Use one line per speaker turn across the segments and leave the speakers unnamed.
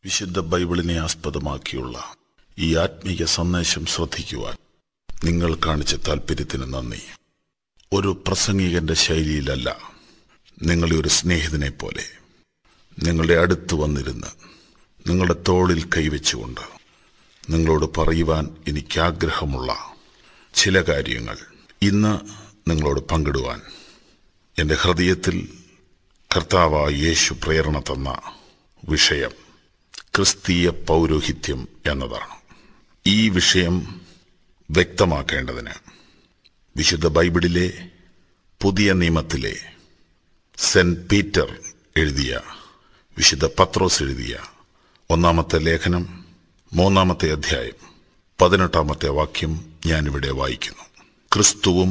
വിശുദ്ധ ബൈബിളിനെ ആസ്പദമാക്കിയുള്ള ഈ ആത്മീയ സന്ദേശം ശ്രദ്ധിക്കുവാൻ നിങ്ങൾ കാണിച്ച താല്പര്യത്തിന് നന്ദി ഒരു പ്രസംഗികന്റെ ശൈലിയിലല്ല നിങ്ങളെ ഒരു സ്നേഹിതനെ പോലെ നിങ്ങളുടെ അടുത്ത് വന്നിരുന്ന് നിങ്ങളുടെ തോളിൽ കൈവച്ചുകൊണ്ട് നിങ്ങളോട് പറയുവാൻ എനിക്ക് ആഗ്രഹമുള്ള ചില കാര്യങ്ങൾ ഇന്ന് നിങ്ങളോട് പങ്കിടുവാൻ എൻ്റെ ഹൃദയത്തിൽ കർത്താവായ യേശു പ്രേരണ തന്ന വിഷയം ക്രിസ്തീയ പൗരോഹിത്യം എന്നതാണ് ഈ വിഷയം വ്യക്തമാക്കേണ്ടതിന് വിശുദ്ധ ബൈബിളിലെ പുതിയ നിയമത്തിലെ സെന്റ് പീറ്റർ എഴുതിയ വിശുദ്ധ പത്രോസ് എഴുതിയ ഒന്നാമത്തെ ലേഖനം മൂന്നാമത്തെ അധ്യായം പതിനെട്ടാമത്തെ വാക്യം ഞാനിവിടെ വായിക്കുന്നു ക്രിസ്തുവും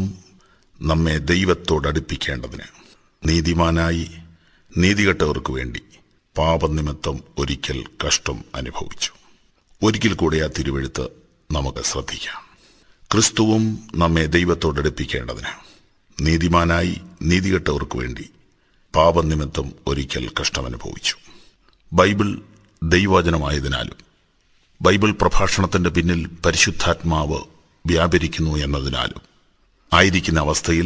നമ്മെ ദൈവത്തോടടുപ്പിക്കേണ്ടതിന് നീതിമാനായി നീതികെട്ടവർക്ക് വേണ്ടി പാപനിമിത്തം ഒരിക്കൽ കഷ്ടം അനുഭവിച്ചു ഒരിക്കൽ കൂടെ ആ തിരുവെഴുത്ത് നമുക്ക് ശ്രദ്ധിക്കാം ക്രിസ്തുവും നമ്മെ ദൈവത്തോടടുപ്പിക്കേണ്ടതിന് നീതിമാനായി നീതികെട്ടവർക്ക് വേണ്ടി പാപനിമിത്തം ഒരിക്കൽ കഷ്ടമനുഭവിച്ചു ബൈബിൾ ദൈവവചനമായതിനാലും ബൈബിൾ പ്രഭാഷണത്തിന്റെ പിന്നിൽ പരിശുദ്ധാത്മാവ് വ്യാപരിക്കുന്നു എന്നതിനാലും ആയിരിക്കുന്ന അവസ്ഥയിൽ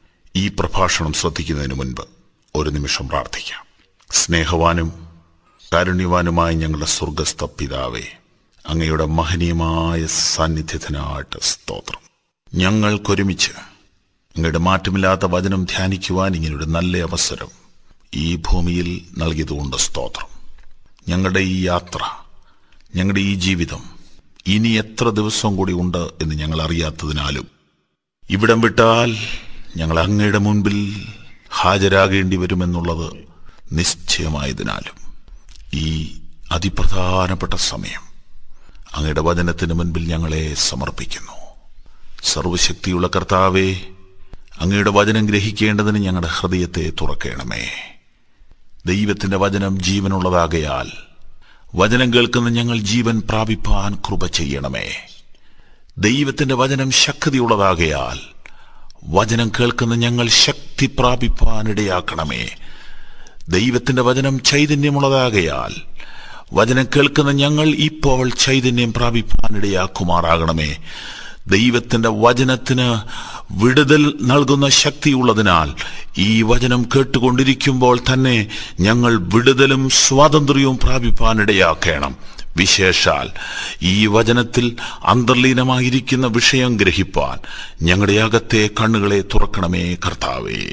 ഈ പ്രഭാഷണം ശ്രദ്ധിക്കുന്നതിന് മുൻപ് ഒരു നിമിഷം പ്രാർത്ഥിക്കാം സ്നേഹവാനും കാരുണ്യവാനുമായ ഞങ്ങളുടെ സ്വർഗസ്ഥ പിതാവേ അങ്ങയുടെ മഹനീയമായ സാന്നിധ്യത്തിനായിട്ട് സ്തോത്രം ഞങ്ങൾക്കൊരുമിച്ച് അങ്ങയുടെ മാറ്റമില്ലാത്ത വചനം ധ്യാനിക്കുവാൻ ഇങ്ങനൊരു നല്ല അവസരം ഈ ഭൂമിയിൽ നൽകിയതുകൊണ്ട് സ്തോത്രം ഞങ്ങളുടെ ഈ യാത്ര ഞങ്ങളുടെ ഈ ജീവിതം ഇനി എത്ര ദിവസം കൂടി ഉണ്ട് എന്ന് ഞങ്ങൾ അറിയാത്തതിനാലും ഇവിടം വിട്ടാൽ ഞങ്ങൾ അങ്ങയുടെ മുൻപിൽ ഹാജരാകേണ്ടി വരുമെന്നുള്ളത് നിശ്ചയമായതിനാലും ഈ അതിപ്രധാനപ്പെട്ട സമയം അങ്ങയുടെ വചനത്തിന് മുൻപിൽ ഞങ്ങളെ സമർപ്പിക്കുന്നു സർവശക്തിയുള്ള കർത്താവെ അങ്ങയുടെ വചനം ഗ്രഹിക്കേണ്ടതിന് ഞങ്ങളുടെ ഹൃദയത്തെ തുറക്കണമേ ദൈവത്തിന്റെ വചനം ജീവനുള്ളതാകയാൽ വചനം കേൾക്കുന്ന ഞങ്ങൾ ജീവൻ പ്രാപിപ്പാൻ കൃപ ചെയ്യണമേ ദൈവത്തിന്റെ വചനം ശക്തിയുള്ളതാകയാൽ വചനം കേൾക്കുന്ന ഞങ്ങൾ ശക്തി പ്രാപിപ്പാൻ ഇടയാക്കണമേ ദൈവത്തിന്റെ വചനം ചൈതന്യമുള്ളതാകയാൽ വചനം കേൾക്കുന്ന ഞങ്ങൾ ഇപ്പോൾ ചൈതന്യം പ്രാപിപ്പാൻ ഇടയാക്കുമാറാകണമേ ദൈവത്തിന്റെ വചനത്തിന് വിടുതൽ നൽകുന്ന ശക്തിയുള്ളതിനാൽ ഈ വചനം കേട്ടുകൊണ്ടിരിക്കുമ്പോൾ തന്നെ ഞങ്ങൾ വിടുതലും സ്വാതന്ത്ര്യവും പ്രാപിപ്പാനിടയാക്കണം വിശേഷാൽ ഈ വചനത്തിൽ അന്തർലീനമായിരിക്കുന്ന വിഷയം ഗ്രഹിപ്പാൻ ഞങ്ങളുടെ അകത്തെ കണ്ണുകളെ തുറക്കണമേ കർത്താവേ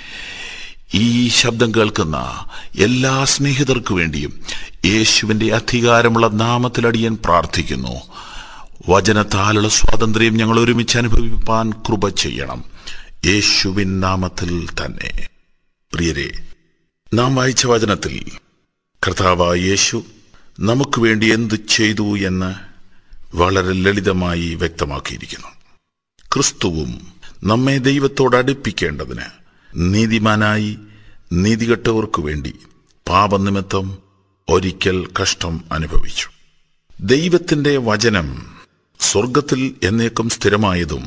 ഈ ശബ്ദം കേൾക്കുന്ന എല്ലാ സ്നേഹിതർക്കു വേണ്ടിയും യേശുവിന്റെ അധികാരമുള്ള നാമത്തിലടിയൻ പ്രാർത്ഥിക്കുന്നു വചനത്താലുള്ള സ്വാതന്ത്ര്യം ഞങ്ങൾ ഒരുമിച്ച് അനുഭവിപ്പാൻ കൃപ ചെയ്യണം യേശുവിൻ നാമത്തിൽ തന്നെ പ്രിയരെ നാം വായിച്ച വചനത്തിൽ കർത്താവായ യേശു നമുക്ക് വേണ്ടി എന്ത് ചെയ്തു എന്ന് വളരെ ലളിതമായി വ്യക്തമാക്കിയിരിക്കുന്നു ക്രിസ്തുവും നമ്മെ ദൈവത്തോട് അടുപ്പിക്കേണ്ടതിന് നീതിമാനായി നീതികെട്ടവർക്കു വേണ്ടി പാപനിമിത്തം ഒരിക്കൽ കഷ്ടം അനുഭവിച്ചു ദൈവത്തിന്റെ വചനം സ്വർഗത്തിൽ എന്നേക്കും സ്ഥിരമായതും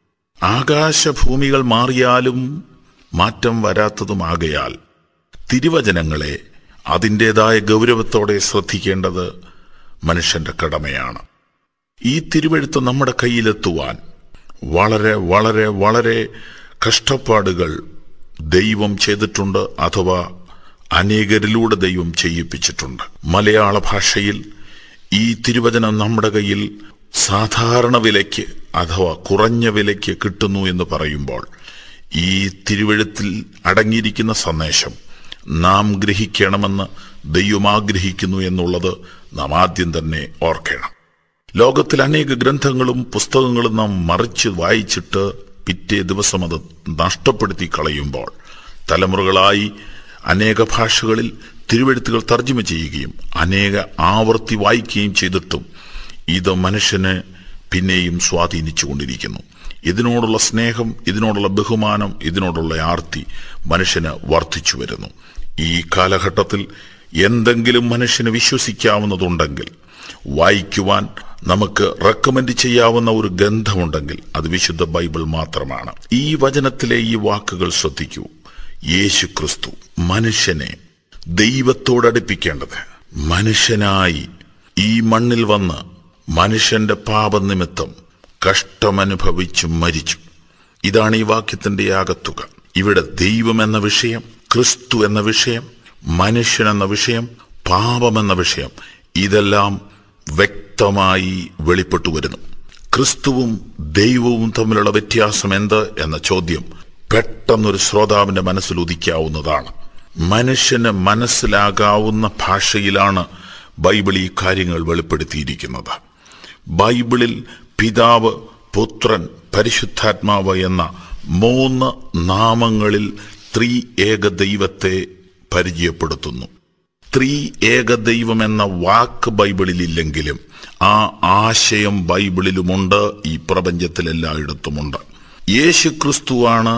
ആകാശഭൂമികൾ മാറിയാലും മാറ്റം വരാത്തതുമാകയാൽ തിരുവചനങ്ങളെ അതിൻ്റെതായ ഗൗരവത്തോടെ ശ്രദ്ധിക്കേണ്ടത് മനുഷ്യന്റെ കടമയാണ് ഈ തിരുവെഴുത്ത് നമ്മുടെ കയ്യിലെത്തുവാൻ വളരെ വളരെ വളരെ കഷ്ടപ്പാടുകൾ ദൈവം ചെയ്തിട്ടുണ്ട് അഥവാ അനേകരിലൂടെ ദൈവം ചെയ്യിപ്പിച്ചിട്ടുണ്ട് മലയാള ഭാഷയിൽ ഈ തിരുവചനം നമ്മുടെ കയ്യിൽ സാധാരണ വിലയ്ക്ക് അഥവാ കുറഞ്ഞ വിലയ്ക്ക് കിട്ടുന്നു എന്ന് പറയുമ്പോൾ ഈ തിരുവഴുത്തിൽ അടങ്ങിയിരിക്കുന്ന സന്ദേശം നാം ഗ്രഹിക്കണമെന്ന് ദൈവം ആഗ്രഹിക്കുന്നു എന്നുള്ളത് നാം ആദ്യം തന്നെ ഓർക്കണം ലോകത്തിൽ അനേക ഗ്രന്ഥങ്ങളും പുസ്തകങ്ങളും നാം മറിച്ച് വായിച്ചിട്ട് പിറ്റേ ദിവസം അത് നഷ്ടപ്പെടുത്തി കളയുമ്പോൾ തലമുറകളായി അനേക ഭാഷകളിൽ തിരുവെഴുത്തുകൾ തർജ്ജമ ചെയ്യുകയും അനേക ആവർത്തി വായിക്കുകയും ചെയ്തിട്ടും ഇത് മനുഷ്യനെ പിന്നെയും സ്വാധീനിച്ചുകൊണ്ടിരിക്കുന്നു ഇതിനോടുള്ള സ്നേഹം ഇതിനോടുള്ള ബഹുമാനം ഇതിനോടുള്ള ആർത്തി മനുഷ്യന് വർദ്ധിച്ചു വരുന്നു ഈ കാലഘട്ടത്തിൽ എന്തെങ്കിലും മനുഷ്യന് വിശ്വസിക്കാവുന്നതുണ്ടെങ്കിൽ വായിക്കുവാൻ നമുക്ക് റെക്കമെൻഡ് ചെയ്യാവുന്ന ഒരു ഗ്രന്ഥമുണ്ടെങ്കിൽ അത് വിശുദ്ധ ബൈബിൾ മാത്രമാണ് ഈ വചനത്തിലെ ഈ വാക്കുകൾ ശ്രദ്ധിക്കൂ യേശു ക്രിസ്തു മനുഷ്യനെ ദൈവത്തോടടുപ്പിക്കേണ്ടത് മനുഷ്യനായി ഈ മണ്ണിൽ വന്ന് മനുഷ്യന്റെ പാപനിമിത്തം കഷ്ടമനുഭവിച്ചു മരിച്ചു ഇതാണ് ഈ വാക്യത്തിന്റെ ആകത്തുക ഇവിടെ ദൈവം എന്ന വിഷയം ക്രിസ്തു എന്ന വിഷയം മനുഷ്യൻ എന്ന വിഷയം പാപം എന്ന വിഷയം ഇതെല്ലാം വ്യക്തമായി വെളിപ്പെട്ടു വരുന്നു ക്രിസ്തുവും ദൈവവും തമ്മിലുള്ള വ്യത്യാസം എന്ത് എന്ന ചോദ്യം പെട്ടെന്നൊരു ശ്രോതാവിന്റെ മനസ്സിൽ ഉദിക്കാവുന്നതാണ് മനുഷ്യന് മനസ്സിലാകാവുന്ന ഭാഷയിലാണ് ബൈബിൾ ഈ കാര്യങ്ങൾ വെളിപ്പെടുത്തിയിരിക്കുന്നത് ബൈബിളിൽ പിതാവ് പുത്രൻ പരിശുദ്ധാത്മാവ് എന്ന മൂന്ന് നാമങ്ങളിൽ ത്രീ ഏക ദൈവത്തെ പരിചയപ്പെടുത്തുന്നു ത്രീ ഏക ദൈവം എന്ന വാക്ക് ബൈബിളിൽ ഇല്ലെങ്കിലും ആ ആശയം ബൈബിളിലുമുണ്ട് ഈ പ്രപഞ്ചത്തിൽ എല്ലായിടത്തുമുണ്ട് യേശു ക്രിസ്തുവാണ്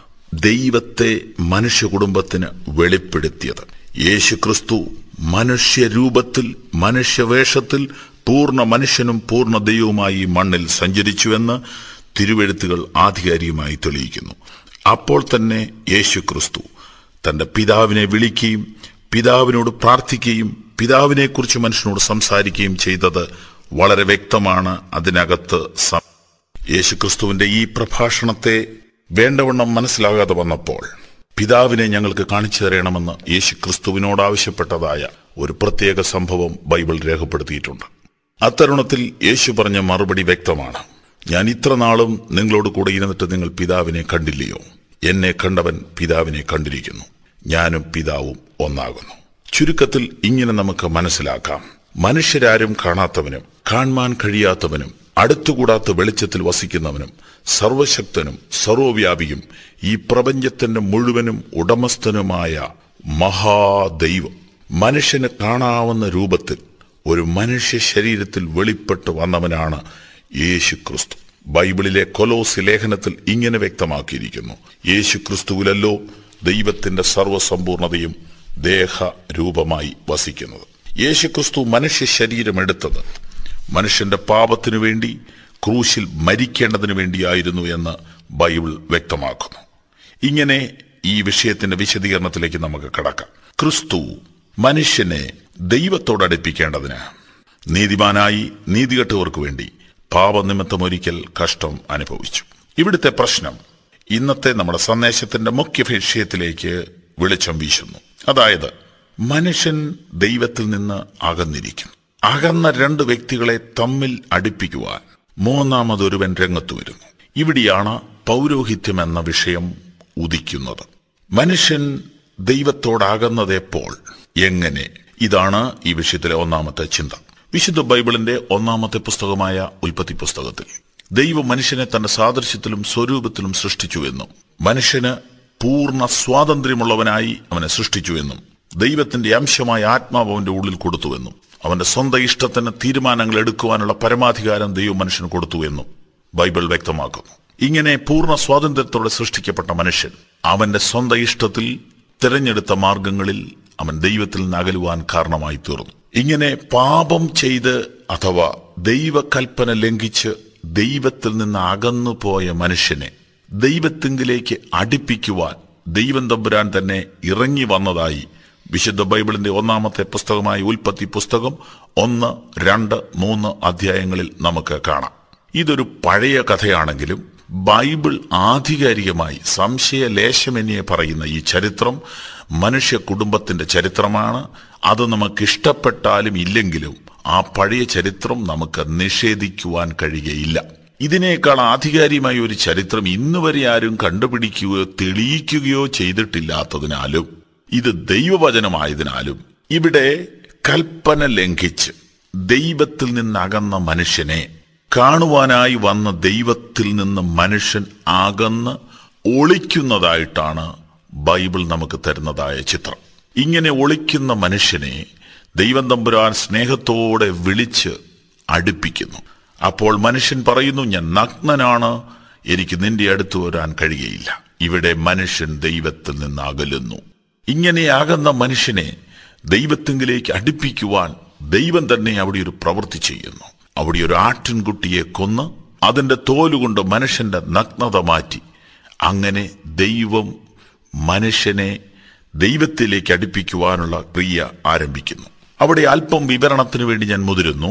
ദൈവത്തെ മനുഷ്യ കുടുംബത്തിന് വെളിപ്പെടുത്തിയത് യേശു ക്രിസ്തു മനുഷ്യരൂപത്തിൽ മനുഷ്യവേഷത്തിൽ പൂർണ്ണ മനുഷ്യനും പൂർണ്ണ ദൈവവുമായി ഈ മണ്ണിൽ സഞ്ചരിച്ചുവെന്ന് തിരുവെഴുത്തുകൾ ആധികാരികമായി തെളിയിക്കുന്നു അപ്പോൾ തന്നെ യേശു ക്രിസ്തു തന്റെ പിതാവിനെ വിളിക്കുകയും പിതാവിനോട് പ്രാർത്ഥിക്കുകയും പിതാവിനെക്കുറിച്ച് മനുഷ്യനോട് സംസാരിക്കുകയും ചെയ്തത് വളരെ വ്യക്തമാണ് അതിനകത്ത് സം- യേശുക്രിസ്തുവിന്റെ ഈ പ്രഭാഷണത്തെ വേണ്ടവണ്ണം മനസ്സിലാകാതെ വന്നപ്പോൾ പിതാവിനെ ഞങ്ങൾക്ക് കാണിച്ചു തരണമെന്ന് യേശുക്രിസ്തുവിനോട് ആവശ്യപ്പെട്ടതായ ഒരു പ്രത്യേക സംഭവം ബൈബിൾ രേഖപ്പെടുത്തിയിട്ടുണ്ട് അത്തരുണത്തിൽ യേശു പറഞ്ഞ മറുപടി വ്യക്തമാണ് ഞാൻ ഇത്ര നാളും നിങ്ങളോട് കൂടെ ഇരുന്നിട്ട് നിങ്ങൾ പിതാവിനെ കണ്ടില്ലയോ എന്നെ കണ്ടവൻ പിതാവിനെ കണ്ടിരിക്കുന്നു ഞാനും പിതാവും ഒന്നാകുന്നു ചുരുക്കത്തിൽ ഇങ്ങനെ നമുക്ക് മനസ്സിലാക്കാം മനുഷ്യരാരും കാണാത്തവനും കാണാൻ കഴിയാത്തവനും അടുത്തുകൂടാത്ത വെളിച്ചത്തിൽ വസിക്കുന്നവനും സർവശക്തനും സർവവ്യാപിയും ഈ പ്രപഞ്ചത്തിന്റെ മുഴുവനും ഉടമസ്ഥനുമായ മഹാദൈവം മനുഷ്യന് കാണാവുന്ന രൂപത്തിൽ ഒരു മനുഷ്യ ശരീരത്തിൽ വെളിപ്പെട്ട് വന്നവനാണ് യേശു ക്രിസ്തു ബൈബിളിലെ കൊലോസ് ലേഖനത്തിൽ ഇങ്ങനെ വ്യക്തമാക്കിയിരിക്കുന്നു യേശു ക്രിസ്തുവിലല്ലോ ദൈവത്തിന്റെ സർവസമ്പൂർണതയും ദേഹ രൂപമായി വസിക്കുന്നത് യേശു ക്രിസ്തു മനുഷ്യ ശരീരമെടുത്തത് മനുഷ്യന്റെ പാപത്തിനു വേണ്ടി ക്രൂശിൽ മരിക്കേണ്ടതിനു വേണ്ടിയായിരുന്നു എന്ന് ബൈബിൾ വ്യക്തമാക്കുന്നു ഇങ്ങനെ ഈ വിഷയത്തിന്റെ വിശദീകരണത്തിലേക്ക് നമുക്ക് കടക്കാം ക്രിസ്തു മനുഷ്യനെ ദൈവത്തോട് അടുപ്പിക്കേണ്ടതിന് നീതിമാനായി നീതികെട്ടവർക്ക് വേണ്ടി പാപനിമിത്തം ഒരിക്കൽ കഷ്ടം അനുഭവിച്ചു ഇവിടുത്തെ പ്രശ്നം ഇന്നത്തെ നമ്മുടെ സന്ദേശത്തിന്റെ മുഖ്യ വിഷയത്തിലേക്ക് വെളിച്ചം വീശുന്നു അതായത് മനുഷ്യൻ ദൈവത്തിൽ നിന്ന് അകന്നിരിക്കുന്നു അകന്ന രണ്ട് വ്യക്തികളെ തമ്മിൽ അടുപ്പിക്കുവാൻ മൂന്നാമതൊരുവൻ രംഗത്തു വരുന്നു ഇവിടെയാണ് പൗരോഹിത്യം എന്ന വിഷയം ഉദിക്കുന്നത് മനുഷ്യൻ ദൈവത്തോടാകുന്നത് എപ്പോൾ എങ്ങനെ ഇതാണ് ഈ വിഷയത്തിലെ ഒന്നാമത്തെ ചിന്ത വിശുദ്ധ ബൈബിളിന്റെ ഒന്നാമത്തെ പുസ്തകമായ ഉൽപ്പത്തി പുസ്തകത്തിൽ ദൈവം മനുഷ്യനെ തന്റെ സാദൃശ്യത്തിലും സ്വരൂപത്തിലും സൃഷ്ടിച്ചുവെന്നും മനുഷ്യന് പൂർണ്ണ സ്വാതന്ത്ര്യമുള്ളവനായി അവനെ സൃഷ്ടിച്ചുവെന്നും ദൈവത്തിന്റെ അംശമായ ആത്മാവ് അവന്റെ ഉള്ളിൽ കൊടുത്തുവെന്നും അവന്റെ സ്വന്തം ഇഷ്ടത്തിന് തീരുമാനങ്ങൾ എടുക്കുവാനുള്ള പരമാധികാരം ദൈവം മനുഷ്യന് കൊടുത്തുവെന്നും ബൈബിൾ വ്യക്തമാക്കുന്നു ഇങ്ങനെ പൂർണ്ണ സ്വാതന്ത്ര്യത്തോടെ സൃഷ്ടിക്കപ്പെട്ട മനുഷ്യൻ അവന്റെ സ്വന്തം ഇഷ്ടത്തിൽ തിരഞ്ഞെടുത്ത മാർഗങ്ങളിൽ അവൻ ദൈവത്തിൽ നിന്ന് അകലുവാൻ കാരണമായി തീർന്നു ഇങ്ങനെ പാപം ചെയ്ത് അഥവാ ദൈവകൽപ്പന ലംഘിച്ച് ദൈവത്തിൽ നിന്ന് അകന്നു പോയ മനുഷ്യനെ ദൈവത്തിങ്കിലേക്ക് അടുപ്പിക്കുവാൻ ദൈവം തമ്പുരാൻ തന്നെ ഇറങ്ങി വന്നതായി വിശുദ്ധ ബൈബിളിന്റെ ഒന്നാമത്തെ പുസ്തകമായ ഉൽപ്പത്തി പുസ്തകം ഒന്ന് രണ്ട് മൂന്ന് അധ്യായങ്ങളിൽ നമുക്ക് കാണാം ഇതൊരു പഴയ കഥയാണെങ്കിലും ബൈബിൾ ആധികാരികമായി സംശയലേശമെന്നിയെ പറയുന്ന ഈ ചരിത്രം മനുഷ്യ കുടുംബത്തിന്റെ ചരിത്രമാണ് അത് നമുക്ക് ഇഷ്ടപ്പെട്ടാലും ഇല്ലെങ്കിലും ആ പഴയ ചരിത്രം നമുക്ക് നിഷേധിക്കുവാൻ കഴിയുകയില്ല ഇതിനേക്കാൾ ആധികാരികമായ ഒരു ചരിത്രം ഇന്ന് വരെ ആരും കണ്ടുപിടിക്കുകയോ തെളിയിക്കുകയോ ചെയ്തിട്ടില്ലാത്തതിനാലും ഇത് ദൈവവചനമായതിനാലും ഇവിടെ കൽപ്പന ലംഘിച്ച് ദൈവത്തിൽ നിന്നകന്ന മനുഷ്യനെ കാണുവാനായി വന്ന ദൈവത്തിൽ നിന്ന് മനുഷ്യൻ അകന്ന് ഒളിക്കുന്നതായിട്ടാണ് ബൈബിൾ നമുക്ക് തരുന്നതായ ചിത്രം ഇങ്ങനെ ഒളിക്കുന്ന മനുഷ്യനെ ദൈവം തമ്പുരാൻ സ്നേഹത്തോടെ വിളിച്ച് അടുപ്പിക്കുന്നു അപ്പോൾ മനുഷ്യൻ പറയുന്നു ഞാൻ നഗ്നനാണ് എനിക്ക് നിന്റെ അടുത്ത് വരാൻ കഴിയുകയില്ല ഇവിടെ മനുഷ്യൻ ദൈവത്തിൽ നിന്ന് അകലുന്നു ഇങ്ങനെയാകുന്ന മനുഷ്യനെ ദൈവത്തിങ്കിലേക്ക് അടുപ്പിക്കുവാൻ ദൈവം തന്നെ അവിടെ ഒരു പ്രവൃത്തി ചെയ്യുന്നു അവിടെ ഒരു ആട്ടിൻകുട്ടിയെ കൊന്ന് അതിന്റെ തോലുകൊണ്ട് മനുഷ്യന്റെ നഗ്നത മാറ്റി അങ്ങനെ ദൈവം മനുഷ്യനെ ദൈവത്തിലേക്ക് അടുപ്പിക്കുവാനുള്ള ക്രിയ ആരംഭിക്കുന്നു അവിടെ അല്പം വിവരണത്തിന് വേണ്ടി ഞാൻ മുതിരുന്നു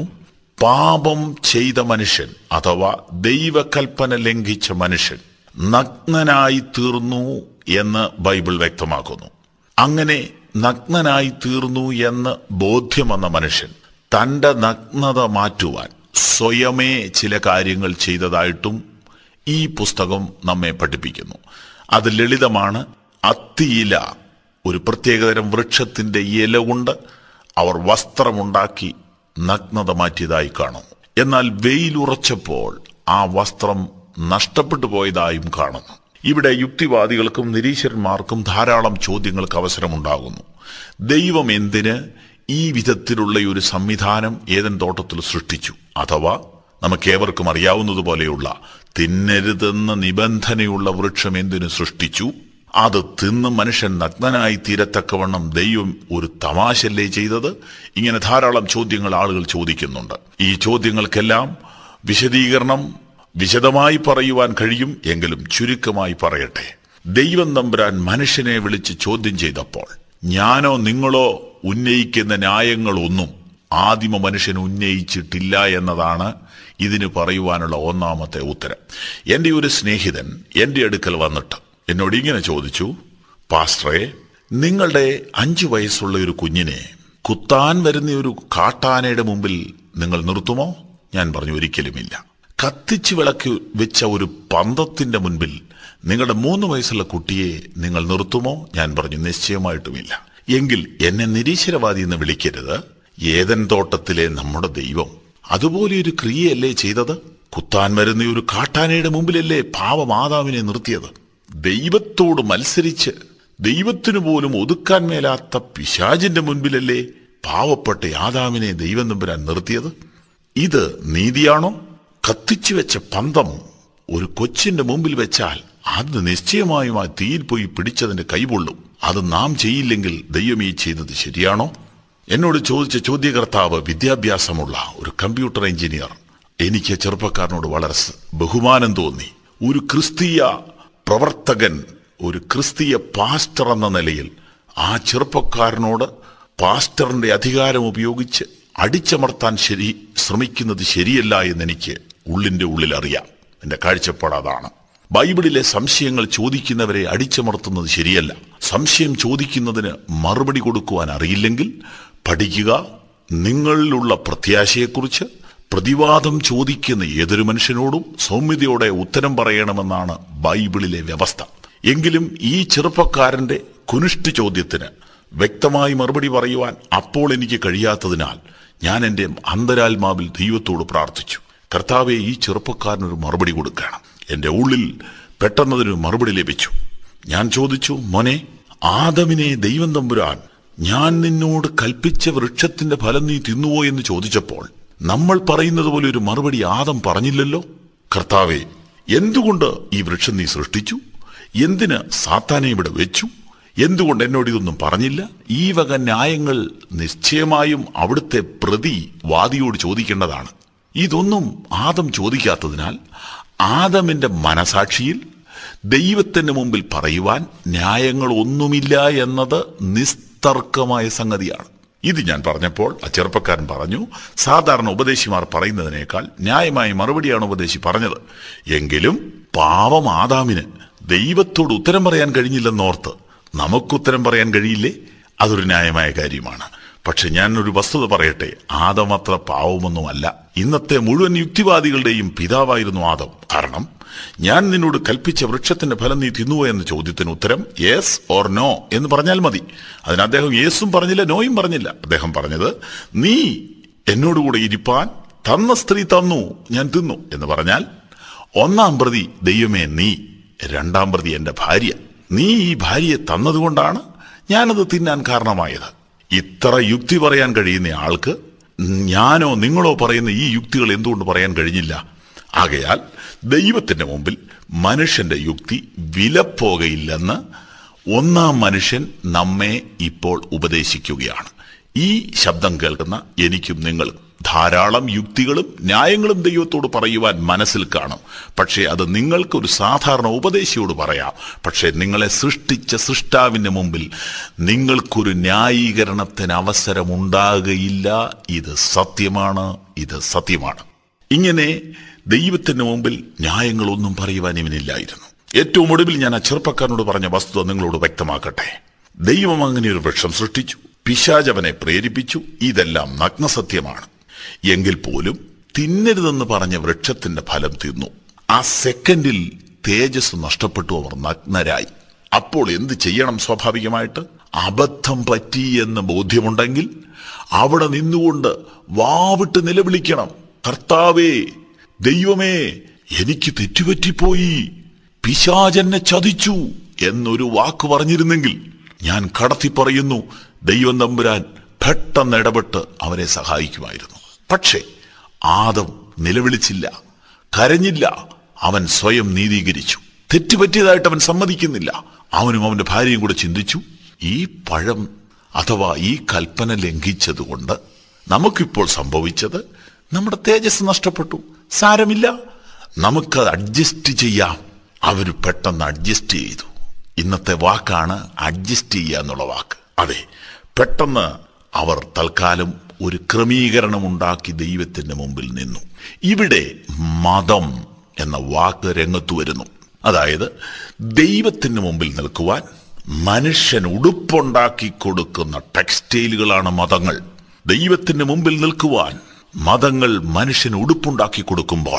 പാപം ചെയ്ത മനുഷ്യൻ അഥവാ ദൈവകൽപ്പന ലംഘിച്ച മനുഷ്യൻ നഗ്നനായി തീർന്നു എന്ന് ബൈബിൾ വ്യക്തമാക്കുന്നു അങ്ങനെ നഗ്നനായി തീർന്നു എന്ന് ബോധ്യം വന്ന മനുഷ്യൻ തന്റെ നഗ്നത മാറ്റുവാൻ സ്വയമേ ചില കാര്യങ്ങൾ ചെയ്തതായിട്ടും ഈ പുസ്തകം നമ്മെ പഠിപ്പിക്കുന്നു അത് ലളിതമാണ് അത്തിയില ഒരു പ്രത്യേകതരം വൃക്ഷത്തിന്റെ ഇല കൊണ്ട് അവർ വസ്ത്രമുണ്ടാക്കി നഗ്നത മാറ്റിയതായി കാണുന്നു എന്നാൽ വെയിലുറച്ചപ്പോൾ ആ വസ്ത്രം നഷ്ടപ്പെട്ടു പോയതായും കാണുന്നു ഇവിടെ യുക്തിവാദികൾക്കും നിരീശ്വരന്മാർക്കും ധാരാളം ചോദ്യങ്ങൾക്ക് അവസരമുണ്ടാകുന്നു ദൈവം എന്തിന് ഈ വിധത്തിലുള്ള ഒരു സംവിധാനം ഏതൻ തോട്ടത്തിൽ സൃഷ്ടിച്ചു അഥവാ നമുക്കേവർക്കും അറിയാവുന്നതുപോലെയുള്ള തിന്നരുതെന്ന നിബന്ധനയുള്ള വൃക്ഷം എന്തിനു സൃഷ്ടിച്ചു അത് തിന്ന് മനുഷ്യൻ നഗ്നനായി തീരത്തക്കവണ്ണം ദൈവം ഒരു തമാശല്ലേ ചെയ്തത് ഇങ്ങനെ ധാരാളം ചോദ്യങ്ങൾ ആളുകൾ ചോദിക്കുന്നുണ്ട് ഈ ചോദ്യങ്ങൾക്കെല്ലാം വിശദീകരണം വിശദമായി പറയുവാൻ കഴിയും എങ്കിലും ചുരുക്കമായി പറയട്ടെ ദൈവം തമ്പുരാൻ മനുഷ്യനെ വിളിച്ച് ചോദ്യം ചെയ്തപ്പോൾ ഞാനോ നിങ്ങളോ ഉന്നയിക്കുന്ന ന്യായങ്ങളൊന്നും ആദിമ മനുഷ്യൻ ഉന്നയിച്ചിട്ടില്ല എന്നതാണ് ഇതിന് പറയുവാനുള്ള ഒന്നാമത്തെ ഉത്തരം എന്റെ ഒരു സ്നേഹിതൻ എന്റെ അടുക്കൽ വന്നിട്ട് എന്നോട് ഇങ്ങനെ ചോദിച്ചു പാസ്റ്ററെ നിങ്ങളുടെ അഞ്ചു വയസ്സുള്ള ഒരു കുഞ്ഞിനെ കുത്താൻ വരുന്ന ഒരു കാട്ടാനയുടെ മുമ്പിൽ നിങ്ങൾ നിർത്തുമോ ഞാൻ പറഞ്ഞു ഒരിക്കലുമില്ല കത്തിച്ചു വിളക്ക് വെച്ച ഒരു പന്തത്തിന്റെ മുൻപിൽ നിങ്ങളുടെ മൂന്ന് വയസ്സുള്ള കുട്ടിയെ നിങ്ങൾ നിർത്തുമോ ഞാൻ പറഞ്ഞു നിശ്ചയമായിട്ടുമില്ല എങ്കിൽ എന്നെ നിരീശ്വരവാദി എന്ന് വിളിക്കരുത് ഏതൻ തോട്ടത്തിലെ നമ്മുടെ ദൈവം അതുപോലെ ഒരു ക്രിയയല്ലേ ചെയ്തത് കുത്താൻ വരുന്ന ഒരു കാട്ടാനയുടെ മുമ്പിലല്ലേ പാവമാതാവിനെ നിർത്തിയത് ദൈവത്തോട് മത്സരിച്ച് ദൈവത്തിനു പോലും ഒതുക്കാൻ മേലാത്ത പിശാചിന്റെ മുൻപിലല്ലേ പാവപ്പെട്ട ആദാമിനെ ദൈവം തമ്പുരാൻ നിർത്തിയത് ഇത് നീതിയാണോ കത്തിച്ചു വെച്ച പന്തം ഒരു കൊച്ചിന്റെ മുമ്പിൽ വെച്ചാൽ അത് നിശ്ചയമായും ആ തീയിൽ പോയി പിടിച്ചതിന്റെ കൈപൊള്ളും അത് നാം ചെയ്യില്ലെങ്കിൽ ദൈവം ഈ ചെയ്തത് ശരിയാണോ എന്നോട് ചോദിച്ച ചോദ്യകർത്താവ് വിദ്യാഭ്യാസമുള്ള ഒരു കമ്പ്യൂട്ടർ എഞ്ചിനീയർ എനിക്ക് ചെറുപ്പക്കാരനോട് വളരെ സ് ബഹുമാനം തോന്നി ഒരു ക്രിസ്തീയ പ്രവർത്തകൻ ഒരു ക്രിസ്തീയ പാസ്റ്റർ എന്ന നിലയിൽ ആ ചെറുപ്പക്കാരനോട് പാസ്റ്ററിന്റെ അധികാരം ഉപയോഗിച്ച് അടിച്ചമർത്താൻ ശരി ശ്രമിക്കുന്നത് ശരിയല്ല എന്ന് എനിക്ക് ഉള്ളിന്റെ ഉള്ളിൽ അറിയാം എന്റെ കാഴ്ചപ്പാട് അതാണ് ബൈബിളിലെ സംശയങ്ങൾ ചോദിക്കുന്നവരെ അടിച്ചമർത്തുന്നത് ശരിയല്ല സംശയം ചോദിക്കുന്നതിന് മറുപടി കൊടുക്കുവാൻ അറിയില്ലെങ്കിൽ പഠിക്കുക നിങ്ങളിലുള്ള പ്രത്യാശയെക്കുറിച്ച് പ്രതിവാദം ചോദിക്കുന്ന ഏതൊരു മനുഷ്യനോടും സൗമ്യതയോടെ ഉത്തരം പറയണമെന്നാണ് ബൈബിളിലെ വ്യവസ്ഥ എങ്കിലും ഈ ചെറുപ്പക്കാരന്റെ കുനിഷ്ഠ ചോദ്യത്തിന് വ്യക്തമായി മറുപടി പറയുവാൻ അപ്പോൾ എനിക്ക് കഴിയാത്തതിനാൽ ഞാൻ എന്റെ അന്തരാത്മാവിൽ ദൈവത്തോട് പ്രാർത്ഥിച്ചു കർത്താവെ ഈ ചെറുപ്പക്കാരനൊരു മറുപടി കൊടുക്കണം എന്റെ ഉള്ളിൽ പെട്ടെന്നതിനൊരു മറുപടി ലഭിച്ചു ഞാൻ ചോദിച്ചു മോനെ ആദമിനെ ദൈവം തമ്പുരാൻ ഞാൻ നിന്നോട് കൽപ്പിച്ച വൃക്ഷത്തിന്റെ ഫലം നീ തിന്നുവോ എന്ന് ചോദിച്ചപ്പോൾ നമ്മൾ പറയുന്നത് പോലെ ഒരു മറുപടി ആദം പറഞ്ഞില്ലല്ലോ കർത്താവെ എന്തുകൊണ്ട് ഈ വൃക്ഷം നീ സൃഷ്ടിച്ചു എന്തിന് സാത്താനെ ഇവിടെ വെച്ചു എന്തുകൊണ്ട് എന്നോട് ഇതൊന്നും പറഞ്ഞില്ല ഈ വക ന്യായങ്ങൾ നിശ്ചയമായും അവിടുത്തെ പ്രതി വാദിയോട് ചോദിക്കേണ്ടതാണ് ഇതൊന്നും ആദം ചോദിക്കാത്തതിനാൽ ആദമിന്റെ മനസാക്ഷിയിൽ ദൈവത്തിന് മുമ്പിൽ പറയുവാൻ ന്യായങ്ങൾ ഒന്നുമില്ല എന്നത് നിസ്തർക്കമായ സംഗതിയാണ് ഇത് ഞാൻ പറഞ്ഞപ്പോൾ ആ ചെറുപ്പക്കാരൻ പറഞ്ഞു സാധാരണ ഉപദേശിമാർ പറയുന്നതിനേക്കാൾ ന്യായമായ മറുപടിയാണ് ഉപദേശി പറഞ്ഞത് എങ്കിലും പാവം ആദാമിന് ദൈവത്തോട് ഉത്തരം പറയാൻ കഴിഞ്ഞില്ലെന്നോർത്ത് നമുക്കുത്തരം പറയാൻ കഴിയില്ലേ അതൊരു ന്യായമായ കാര്യമാണ് പക്ഷെ ഞാൻ ഒരു വസ്തുത പറയട്ടെ ആദം അത്ര പാവമൊന്നുമല്ല ഇന്നത്തെ മുഴുവൻ യുക്തിവാദികളുടെയും പിതാവായിരുന്നു ആദം കാരണം ഞാൻ നിന്നോട് കൽപ്പിച്ച വൃക്ഷത്തിന്റെ ഫലം നീ തിന്നുവോ എന്ന ചോദ്യത്തിന് ഉത്തരം യെസ് ഓർ നോ എന്ന് പറഞ്ഞാൽ മതി അതിന് അദ്ദേഹം യേസും പറഞ്ഞില്ല നോയും പറഞ്ഞില്ല അദ്ദേഹം പറഞ്ഞത് നീ എന്നോടുകൂടെ ഇരിപ്പാൻ തന്ന സ്ത്രീ തന്നു ഞാൻ തിന്നു എന്ന് പറഞ്ഞാൽ ഒന്നാം പ്രതി ദൈവമേ നീ രണ്ടാം പ്രതി എന്റെ ഭാര്യ നീ ഈ ഭാര്യയെ തന്നതുകൊണ്ടാണ് ഞാനത് തിന്നാൻ കാരണമായത് ഇത്ര യുക്തി പറയാൻ കഴിയുന്ന ആൾക്ക് ഞാനോ നിങ്ങളോ പറയുന്ന ഈ യുക്തികൾ എന്തുകൊണ്ട് പറയാൻ കഴിഞ്ഞില്ല ആകയാൽ ദൈവത്തിന്റെ മുമ്പിൽ മനുഷ്യന്റെ യുക്തി വിലപ്പോകയില്ലെന്ന് ഒന്നാം മനുഷ്യൻ നമ്മെ ഇപ്പോൾ ഉപദേശിക്കുകയാണ് ഈ ശബ്ദം കേൾക്കുന്ന എനിക്കും നിങ്ങൾക്കും ധാരാളം യുക്തികളും ന്യായങ്ങളും ദൈവത്തോട് പറയുവാൻ മനസ്സിൽ കാണും പക്ഷേ അത് നിങ്ങൾക്കൊരു സാധാരണ ഉപദേശിയോട് പറയാം പക്ഷേ നിങ്ങളെ സൃഷ്ടിച്ച സൃഷ്ടാവിന്റെ മുമ്പിൽ നിങ്ങൾക്കൊരു ന്യായീകരണത്തിന് അവസരമുണ്ടാകുകയില്ല ഇത് സത്യമാണ് ഇത് സത്യമാണ് ഇങ്ങനെ ദൈവത്തിന് മുമ്പിൽ ന്യായങ്ങളൊന്നും പറയുവാൻ ഇവനില്ലായിരുന്നു ഏറ്റവും ഒടുവിൽ ഞാൻ ആ ചെറുപ്പക്കാരനോട് പറഞ്ഞ വസ്തുത നിങ്ങളോട് വ്യക്തമാക്കട്ടെ ദൈവം അങ്ങനെ ഒരു വൃക്ഷം സൃഷ്ടിച്ചു പിശാചവനെ പ്രേരിപ്പിച്ചു ഇതെല്ലാം നഗ്നസത്യമാണ് എങ്കിൽ പോലും തിന്നരുതെന്ന് പറഞ്ഞ വൃക്ഷത്തിന്റെ ഫലം തിന്നു ആ സെക്കൻഡിൽ തേജസ് നഷ്ടപ്പെട്ടു അവർ നഗ്നരായി അപ്പോൾ എന്ത് ചെയ്യണം സ്വാഭാവികമായിട്ട് അബദ്ധം പറ്റി എന്ന് ബോധ്യമുണ്ടെങ്കിൽ അവിടെ നിന്നുകൊണ്ട് വാവിട്ട് നിലവിളിക്കണം കർത്താവേ ദൈവമേ എനിക്ക് തെറ്റുപറ്റിപ്പോയി പിശാചെന്നെ ചതിച്ചു എന്നൊരു വാക്ക് പറഞ്ഞിരുന്നെങ്കിൽ ഞാൻ കടത്തി പറയുന്നു ദൈവം തമ്പുരാൻ പെട്ടെന്ന് ഇടപെട്ട് അവരെ സഹായിക്കുമായിരുന്നു പക്ഷേ ആദം നിലവിളിച്ചില്ല കരഞ്ഞില്ല അവൻ സ്വയം നീതീകരിച്ചു തെറ്റുപറ്റിയതായിട്ട് അവൻ സമ്മതിക്കുന്നില്ല അവനും അവന്റെ ഭാര്യയും കൂടെ ചിന്തിച്ചു ഈ പഴം അഥവാ ഈ കൽപ്പന ലംഘിച്ചതുകൊണ്ട് നമുക്കിപ്പോൾ സംഭവിച്ചത് നമ്മുടെ തേജസ് നഷ്ടപ്പെട്ടു സാരമില്ല നമുക്കത് അഡ്ജസ്റ്റ് ചെയ്യാം അവർ പെട്ടെന്ന് അഡ്ജസ്റ്റ് ചെയ്തു ഇന്നത്തെ വാക്കാണ് അഡ്ജസ്റ്റ് ചെയ്യുക എന്നുള്ള വാക്ക് അതെ പെട്ടെന്ന് അവർ തൽക്കാലം ഒരു ക്രമീകരണം ഉണ്ടാക്കി ദൈവത്തിന്റെ മുമ്പിൽ നിന്നു ഇവിടെ മതം എന്ന വാക്ക് രംഗത്ത് വരുന്നു അതായത് ദൈവത്തിന് മുമ്പിൽ നിൽക്കുവാൻ മനുഷ്യൻ ഉടുപ്പുണ്ടാക്കി കൊടുക്കുന്ന ടെക്സ്റ്റൈലുകളാണ് മതങ്ങൾ ദൈവത്തിന് മുമ്പിൽ നിൽക്കുവാൻ മതങ്ങൾ മനുഷ്യന് ഉടുപ്പുണ്ടാക്കി കൊടുക്കുമ്പോൾ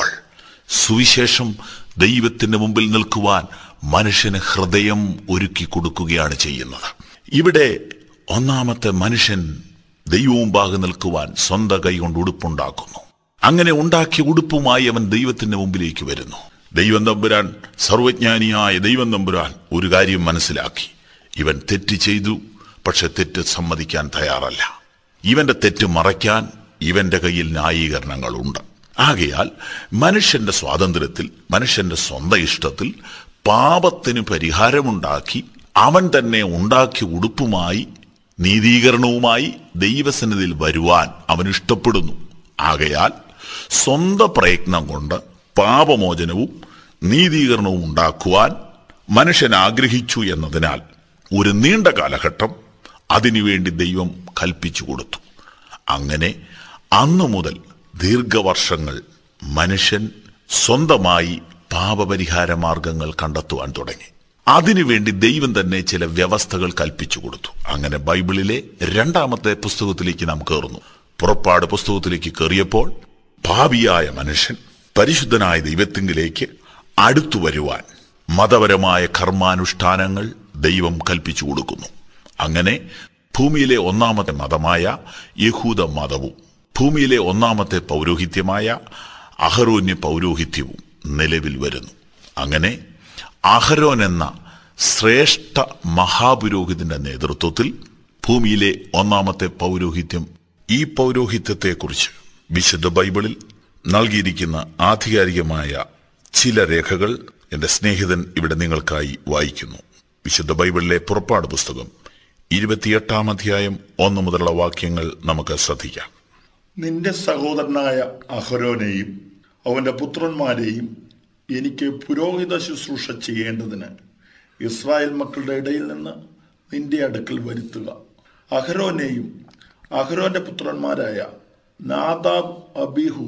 സുവിശേഷം ദൈവത്തിന് മുമ്പിൽ നിൽക്കുവാൻ മനുഷ്യന് ഹൃദയം ഒരുക്കി കൊടുക്കുകയാണ് ചെയ്യുന്നത് ഇവിടെ ഒന്നാമത്തെ മനുഷ്യൻ ദൈവവും ഭാഗം നിൽക്കുവാൻ സ്വന്തം കൈകൊണ്ട് ഉടുപ്പുണ്ടാക്കുന്നു അങ്ങനെ ഉണ്ടാക്കിയ ഉടുപ്പുമായി അവൻ ദൈവത്തിന്റെ മുമ്പിലേക്ക് വരുന്നു ദൈവം തമ്പുരാൻ സർവജ്ഞാനിയായ ദൈവം തമ്പുരാൻ ഒരു കാര്യം മനസ്സിലാക്കി ഇവൻ തെറ്റ് ചെയ്തു പക്ഷെ തെറ്റ് സമ്മതിക്കാൻ തയ്യാറല്ല ഇവന്റെ തെറ്റ് മറയ്ക്കാൻ ഇവന്റെ കയ്യിൽ ന്യായീകരണങ്ങളുണ്ട് ആകയാൽ മനുഷ്യന്റെ സ്വാതന്ത്ര്യത്തിൽ മനുഷ്യന്റെ സ്വന്തം ഇഷ്ടത്തിൽ പാപത്തിന് പരിഹാരമുണ്ടാക്കി അവൻ തന്നെ ഉണ്ടാക്കിയ ഉടുപ്പുമായി നീതീകരണവുമായി ദൈവസന്നിധിയിൽ വരുവാൻ അവൻ ഇഷ്ടപ്പെടുന്നു ആകയാൽ സ്വന്തം പ്രയത്നം കൊണ്ട് പാപമോചനവും നീതീകരണവും ഉണ്ടാക്കുവാൻ മനുഷ്യൻ ആഗ്രഹിച്ചു എന്നതിനാൽ ഒരു നീണ്ട കാലഘട്ടം അതിനുവേണ്ടി ദൈവം കൽപ്പിച്ചു കൊടുത്തു അങ്ങനെ അന്നു മുതൽ ദീർഘവർഷങ്ങൾ മനുഷ്യൻ സ്വന്തമായി പാപപരിഹാര മാർഗങ്ങൾ കണ്ടെത്തുവാൻ തുടങ്ങി അതിനുവേണ്ടി ദൈവം തന്നെ ചില വ്യവസ്ഥകൾ കൽപ്പിച്ചു കൊടുത്തു അങ്ങനെ ബൈബിളിലെ രണ്ടാമത്തെ പുസ്തകത്തിലേക്ക് നാം കയറുന്നു പുറപ്പാട് പുസ്തകത്തിലേക്ക് കയറിയപ്പോൾ ഭാവിയായ മനുഷ്യൻ പരിശുദ്ധനായ ദൈവത്തിങ്കിലേക്ക് അടുത്തു വരുവാൻ മതപരമായ കർമാനുഷ്ഠാനങ്ങൾ ദൈവം കൽപ്പിച്ചു കൊടുക്കുന്നു അങ്ങനെ ഭൂമിയിലെ ഒന്നാമത്തെ മതമായ യഹൂദ മതവും ഭൂമിയിലെ ഒന്നാമത്തെ പൗരോഹിത്യമായ അഹരോന്യ പൗരോഹിത്യവും നിലവിൽ വരുന്നു അങ്ങനെ അഹരോൻ എന്ന ശ്രേഷ്ഠ മഹാപുരോഹിതന്റെ നേതൃത്വത്തിൽ ഭൂമിയിലെ ഒന്നാമത്തെ പൗരോഹിത്യം ഈ പൗരോഹിത്യത്തെക്കുറിച്ച് വിശുദ്ധ ബൈബിളിൽ നൽകിയിരിക്കുന്ന ആധികാരികമായ ചില രേഖകൾ എന്റെ സ്നേഹിതൻ ഇവിടെ നിങ്ങൾക്കായി വായിക്കുന്നു വിശുദ്ധ ബൈബിളിലെ പുറപ്പാട് പുസ്തകം ഇരുപത്തിയെട്ടാം അധ്യായം ഒന്ന് മുതലുള്ള വാക്യങ്ങൾ നമുക്ക് ശ്രദ്ധിക്കാം
നിന്റെ സഹോദരനായ അഹരോനെയും അവന്റെ പുത്രന്മാരെയും എനിക്ക് പുരോഹിത ശുശ്രൂഷ ചെയ്യേണ്ടതിന് ഇസ്രായേൽ മക്കളുടെ ഇടയിൽ നിന്ന് നിന്റെ അടുക്കൽ വരുത്തുക അഹരോനെയും അഹരോന്റെ പുത്രന്മാരായ നാദാബ് അബിഹു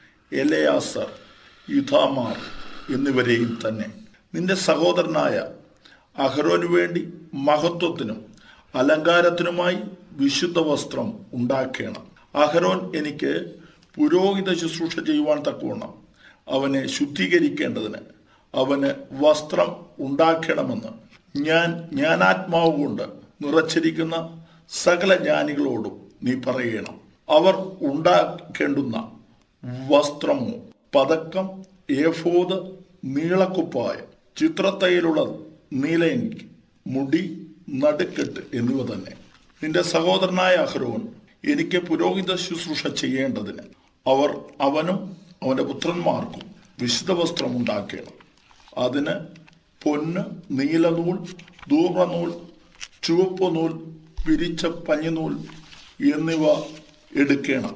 എലയാസർ യുധാമാർ എന്നിവരെയും തന്നെ നിന്റെ സഹോദരനായ അഹരോന് വേണ്ടി മഹത്വത്തിനും അലങ്കാരത്തിനുമായി വിശുദ്ധ വസ്ത്രം ഉണ്ടാക്കണം അഹരോൻ എനിക്ക് പുരോഹിത ശുശ്രൂഷ ചെയ്യുവാൻ തക്കവണ്ണം അവനെ ശുദ്ധീകരിക്കേണ്ടതിന് അവന് വസ്ത്രം ഉണ്ടാക്കണമെന്ന് ഞാൻ ജ്ഞാനാത്മാവ് കൊണ്ട് നിറച്ചിരിക്കുന്ന സകല ജ്ഞാനികളോടും നീ പറയണം അവർ ഉണ്ടാക്കേണ്ടുന്ന വസ്ത്രമോ പതക്കം ഏഫോത് നീളക്കുപ്പായ ചിത്രത്തയിലുള്ള നീലയങ്കി മുടി നടുക്കെട്ട് എന്നിവ തന്നെ നിന്റെ സഹോദരനായ അഹ്റോൻ എനിക്ക് പുരോഹിത ശുശ്രൂഷ ചെയ്യേണ്ടതിന് അവർ അവനും അവന്റെ പുത്രന്മാർക്കും വിശുദ്ധ വസ്ത്രം ഉണ്ടാക്കണം അതിന് പൊന്ന് നീലനൂൽ ധൂമ്രനൂൽ ചുവപ്പ് നൂൽ പിരിച്ച പഞ്ഞിനൂൽ എന്നിവ എടുക്കണം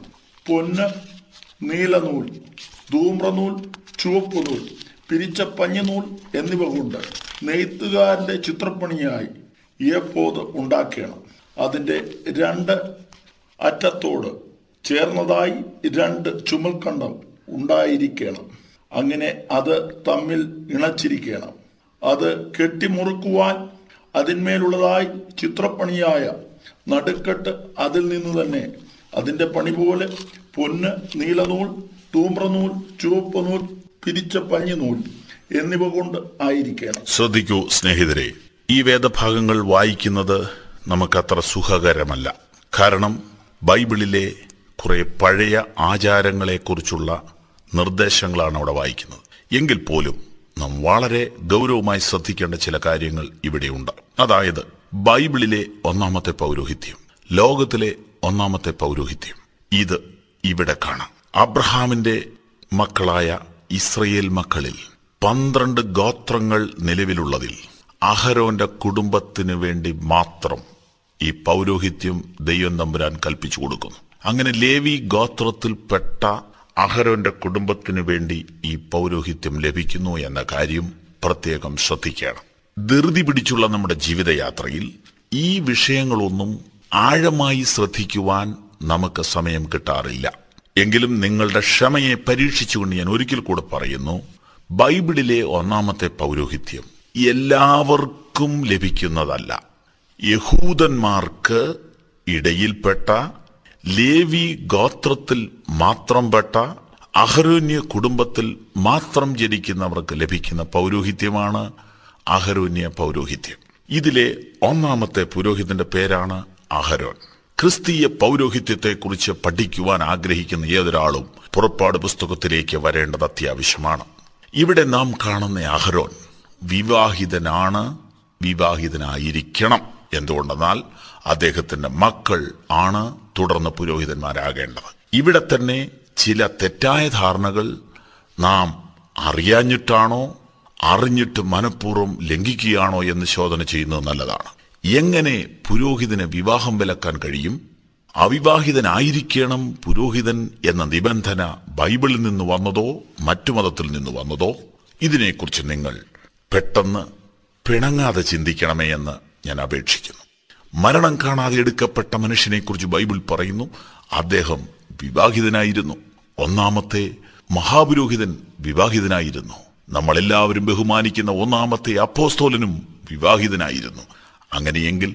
പൊന്ന് നീലനൂൽ ധൂമ്രനൂൽ ചുവപ്പ് നൂൽ പിരിച്ച പഞ്ഞിനൂൽ എന്നിവ കൊണ്ട് നെയ്ത്തുകാരന്റെ ചിത്രപ്പണിയായി ഏപ്പോത് ഉണ്ടാക്കണം അതിന്റെ രണ്ട് അറ്റത്തോട് ചേർന്നതായി രണ്ട് ചുമൽക്കണ്ടം ഉണ്ടായിരിക്കണം അങ്ങനെ അത് തമ്മിൽ ഇണച്ചിരിക്കണം അത് കെട്ടിമുറുക്കുവാൻ അതിന്മേലുള്ളതായി ചിത്രപ്പണിയായ നടുക്കെട്ട് അതിൽ നിന്ന് തന്നെ അതിന്റെ പണി പോലെ പൊന്ന് നീലനൂൽ തൂമ്രനൂൽ ചുവപ്പ് നൂൽ പിരിച്ച പഞ്ഞിനൂൽ എന്നിവ കൊണ്ട് ആയിരിക്കണം
ശ്രദ്ധിക്കൂ സ്നേഹിതരെ ഈ വേദഭാഗങ്ങൾ വായിക്കുന്നത് നമുക്കത്ര സുഖകരമല്ല കാരണം ബൈബിളിലെ കുറെ പഴയ ആചാരങ്ങളെക്കുറിച്ചുള്ള നിർദ്ദേശങ്ങളാണ് അവിടെ വായിക്കുന്നത് എങ്കിൽ പോലും നാം വളരെ ഗൗരവമായി ശ്രദ്ധിക്കേണ്ട ചില കാര്യങ്ങൾ ഇവിടെയുണ്ട് അതായത് ബൈബിളിലെ ഒന്നാമത്തെ പൗരോഹിത്യം ലോകത്തിലെ ഒന്നാമത്തെ പൗരോഹിത്യം ഇത് ഇവിടെ കാണാം അബ്രഹാമിന്റെ മക്കളായ ഇസ്രയേൽ മക്കളിൽ പന്ത്രണ്ട് ഗോത്രങ്ങൾ നിലവിലുള്ളതിൽ അഹരോന്റെ കുടുംബത്തിന് വേണ്ടി മാത്രം ഈ പൗരോഹിത്യം ദൈവം തമ്പുരാൻ കൽപ്പിച്ചു കൊടുക്കുന്നു അങ്ങനെ ലേവി ഗോത്രത്തിൽപ്പെട്ട അഹരോന്റെ കുടുംബത്തിന് വേണ്ടി ഈ പൗരോഹിത്യം ലഭിക്കുന്നു എന്ന കാര്യം പ്രത്യേകം ശ്രദ്ധിക്കണം ധൃതി പിടിച്ചുള്ള നമ്മുടെ ജീവിതയാത്രയിൽ ഈ വിഷയങ്ങളൊന്നും ആഴമായി ശ്രദ്ധിക്കുവാൻ നമുക്ക് സമയം കിട്ടാറില്ല എങ്കിലും നിങ്ങളുടെ ക്ഷമയെ പരീക്ഷിച്ചുകൊണ്ട് ഞാൻ ഒരിക്കൽ കൂടെ പറയുന്നു ബൈബിളിലെ ഒന്നാമത്തെ പൗരോഹിത്യം എല്ലാവർക്കും ലഭിക്കുന്നതല്ല യഹൂദന്മാർക്ക് ഇടയിൽപ്പെട്ട ലേവി ഗോത്രത്തിൽ മാത്രം പെട്ട അഹരോന്യ കുടുംബത്തിൽ മാത്രം ജനിക്കുന്നവർക്ക് ലഭിക്കുന്ന പൗരോഹിത്യമാണ് അഹരോന്യ പൗരോഹിത്യം ഇതിലെ ഒന്നാമത്തെ പുരോഹിതന്റെ പേരാണ് അഹരോൻ ക്രിസ്തീയ പൗരോഹിത്യത്തെക്കുറിച്ച് പഠിക്കുവാൻ ആഗ്രഹിക്കുന്ന ഏതൊരാളും പുറപ്പാട് പുസ്തകത്തിലേക്ക് വരേണ്ടത് അത്യാവശ്യമാണ് ഇവിടെ നാം കാണുന്ന അഹരോൻ വിവാഹിതനാണ് വിവാഹിതനായിരിക്കണം എന്തുകൊണ്ടെന്നാൽ അദ്ദേഹത്തിന്റെ മക്കൾ ആണ് തുടർന്ന് പുരോഹിതന്മാരാകേണ്ടത് ഇവിടെ തന്നെ ചില തെറ്റായ ധാരണകൾ നാം അറിയാഞ്ഞിട്ടാണോ അറിഞ്ഞിട്ട് മനഃപൂർവ്വം ലംഘിക്കുകയാണോ എന്ന് ശോധന ചെയ്യുന്നത് നല്ലതാണ് എങ്ങനെ പുരോഹിതന് വിവാഹം വിലക്കാൻ കഴിയും അവിവാഹിതനായിരിക്കണം പുരോഹിതൻ എന്ന നിബന്ധന ബൈബിളിൽ നിന്ന് വന്നതോ മറ്റു മതത്തിൽ നിന്ന് വന്നതോ ഇതിനെക്കുറിച്ച് നിങ്ങൾ പെട്ടെന്ന് പിണങ്ങാതെ ചിന്തിക്കണമേ എന്ന് ഞാൻ അപേക്ഷിക്കുന്നു മരണം കാണാതെ എടുക്കപ്പെട്ട മനുഷ്യനെക്കുറിച്ച് ബൈബിൾ പറയുന്നു അദ്ദേഹം വിവാഹിതനായിരുന്നു ഒന്നാമത്തെ മഹാപുരോഹിതൻ വിവാഹിതനായിരുന്നു നമ്മളെല്ലാവരും ബഹുമാനിക്കുന്ന ഒന്നാമത്തെ അപ്പോസ്തോലനും വിവാഹിതനായിരുന്നു അങ്ങനെയെങ്കിൽ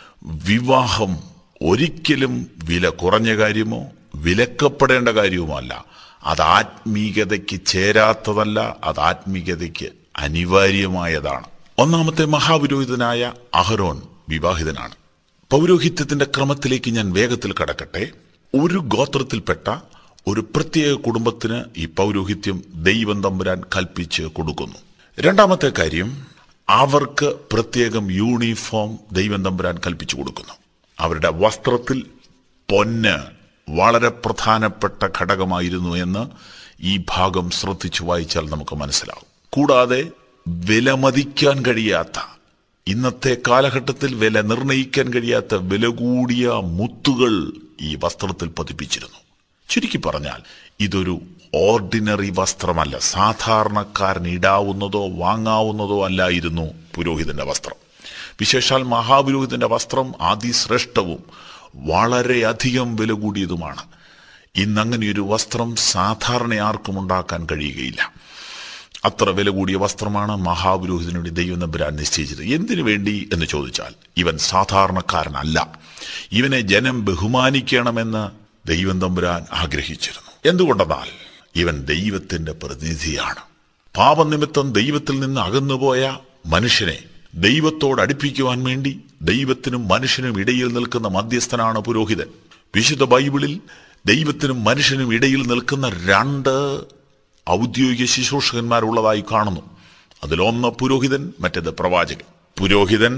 വിവാഹം ഒരിക്കലും വില കുറഞ്ഞ കാര്യമോ വിലക്കപ്പെടേണ്ട കാര്യവുമല്ല അത് ആത്മീയതയ്ക്ക് ചേരാത്തതല്ല അത് ആത്മീയതയ്ക്ക് അനിവാര്യമായതാണ് ഒന്നാമത്തെ മഹാപുരോഹിതനായ അഹരോൻ വിവാഹിതനാണ് പൗരോഹിത്യത്തിന്റെ ക്രമത്തിലേക്ക് ഞാൻ വേഗത്തിൽ കടക്കട്ടെ ഒരു ഗോത്രത്തിൽപ്പെട്ട ഒരു പ്രത്യേക കുടുംബത്തിന് ഈ പൗരോഹിത്യം ദൈവം തമ്പുരാൻ കൽപ്പിച്ച് കൊടുക്കുന്നു രണ്ടാമത്തെ കാര്യം അവർക്ക് പ്രത്യേകം യൂണിഫോം ദൈവം തമ്പുരാൻ കൽപ്പിച്ചു കൊടുക്കുന്നു അവരുടെ വസ്ത്രത്തിൽ പൊന്ന് വളരെ പ്രധാനപ്പെട്ട ഘടകമായിരുന്നു എന്ന് ഈ ഭാഗം ശ്രദ്ധിച്ചു വായിച്ചാൽ നമുക്ക് മനസ്സിലാവും കൂടാതെ വിലമതിക്കാൻ കഴിയാത്ത ഇന്നത്തെ കാലഘട്ടത്തിൽ വില നിർണയിക്കാൻ കഴിയാത്ത വില കൂടിയ മുത്തുകൾ ഈ വസ്ത്രത്തിൽ പതിപ്പിച്ചിരുന്നു ചുരുക്കി പറഞ്ഞാൽ ഇതൊരു ഓർഡിനറി വസ്ത്രമല്ല സാധാരണക്കാരൻ ഇടാവുന്നതോ വാങ്ങാവുന്നതോ അല്ലായിരുന്നു പുരോഹിതന്റെ വസ്ത്രം വിശേഷാൽ മഹാപുരോഹിതന്റെ വസ്ത്രം അതിശ്രേഷ്ഠവും വളരെയധികം വില കൂടിയതുമാണ് ഇന്നങ്ങനെയൊരു വസ്ത്രം സാധാരണ ആർക്കും ഉണ്ടാക്കാൻ കഴിയുകയില്ല അത്ര വില കൂടിയ വസ്ത്രമാണ് മഹാപുരോഹിതന് വേണ്ടി ദൈവം നമ്പുരാൻ നിശ്ചയിച്ചത് എന്തിനു വേണ്ടി എന്ന് ചോദിച്ചാൽ ഇവൻ സാധാരണക്കാരനല്ല ഇവനെ ജനം ബഹുമാനിക്കണമെന്ന് ദൈവം തമ്പുരാൻ ആഗ്രഹിച്ചിരുന്നു എന്തുകൊണ്ടെന്നാൽ ഇവൻ ദൈവത്തിന്റെ പ്രതിനിധിയാണ് പാപനിമിത്തം ദൈവത്തിൽ നിന്ന് അകന്നുപോയ മനുഷ്യനെ ദൈവത്തോട് അടുപ്പിക്കുവാൻ വേണ്ടി ദൈവത്തിനും മനുഷ്യനും ഇടയിൽ നിൽക്കുന്ന മധ്യസ്ഥനാണ് പുരോഹിതൻ വിശുദ്ധ ബൈബിളിൽ ദൈവത്തിനും മനുഷ്യനും ഇടയിൽ നിൽക്കുന്ന രണ്ട് ഔദ്യോഗിക ശുശ്രൂഷകന്മാരുള്ളതായി കാണുന്നു അതിലൊന്ന് പുരോഹിതൻ മറ്റേത് പ്രവാചകൻ പുരോഹിതൻ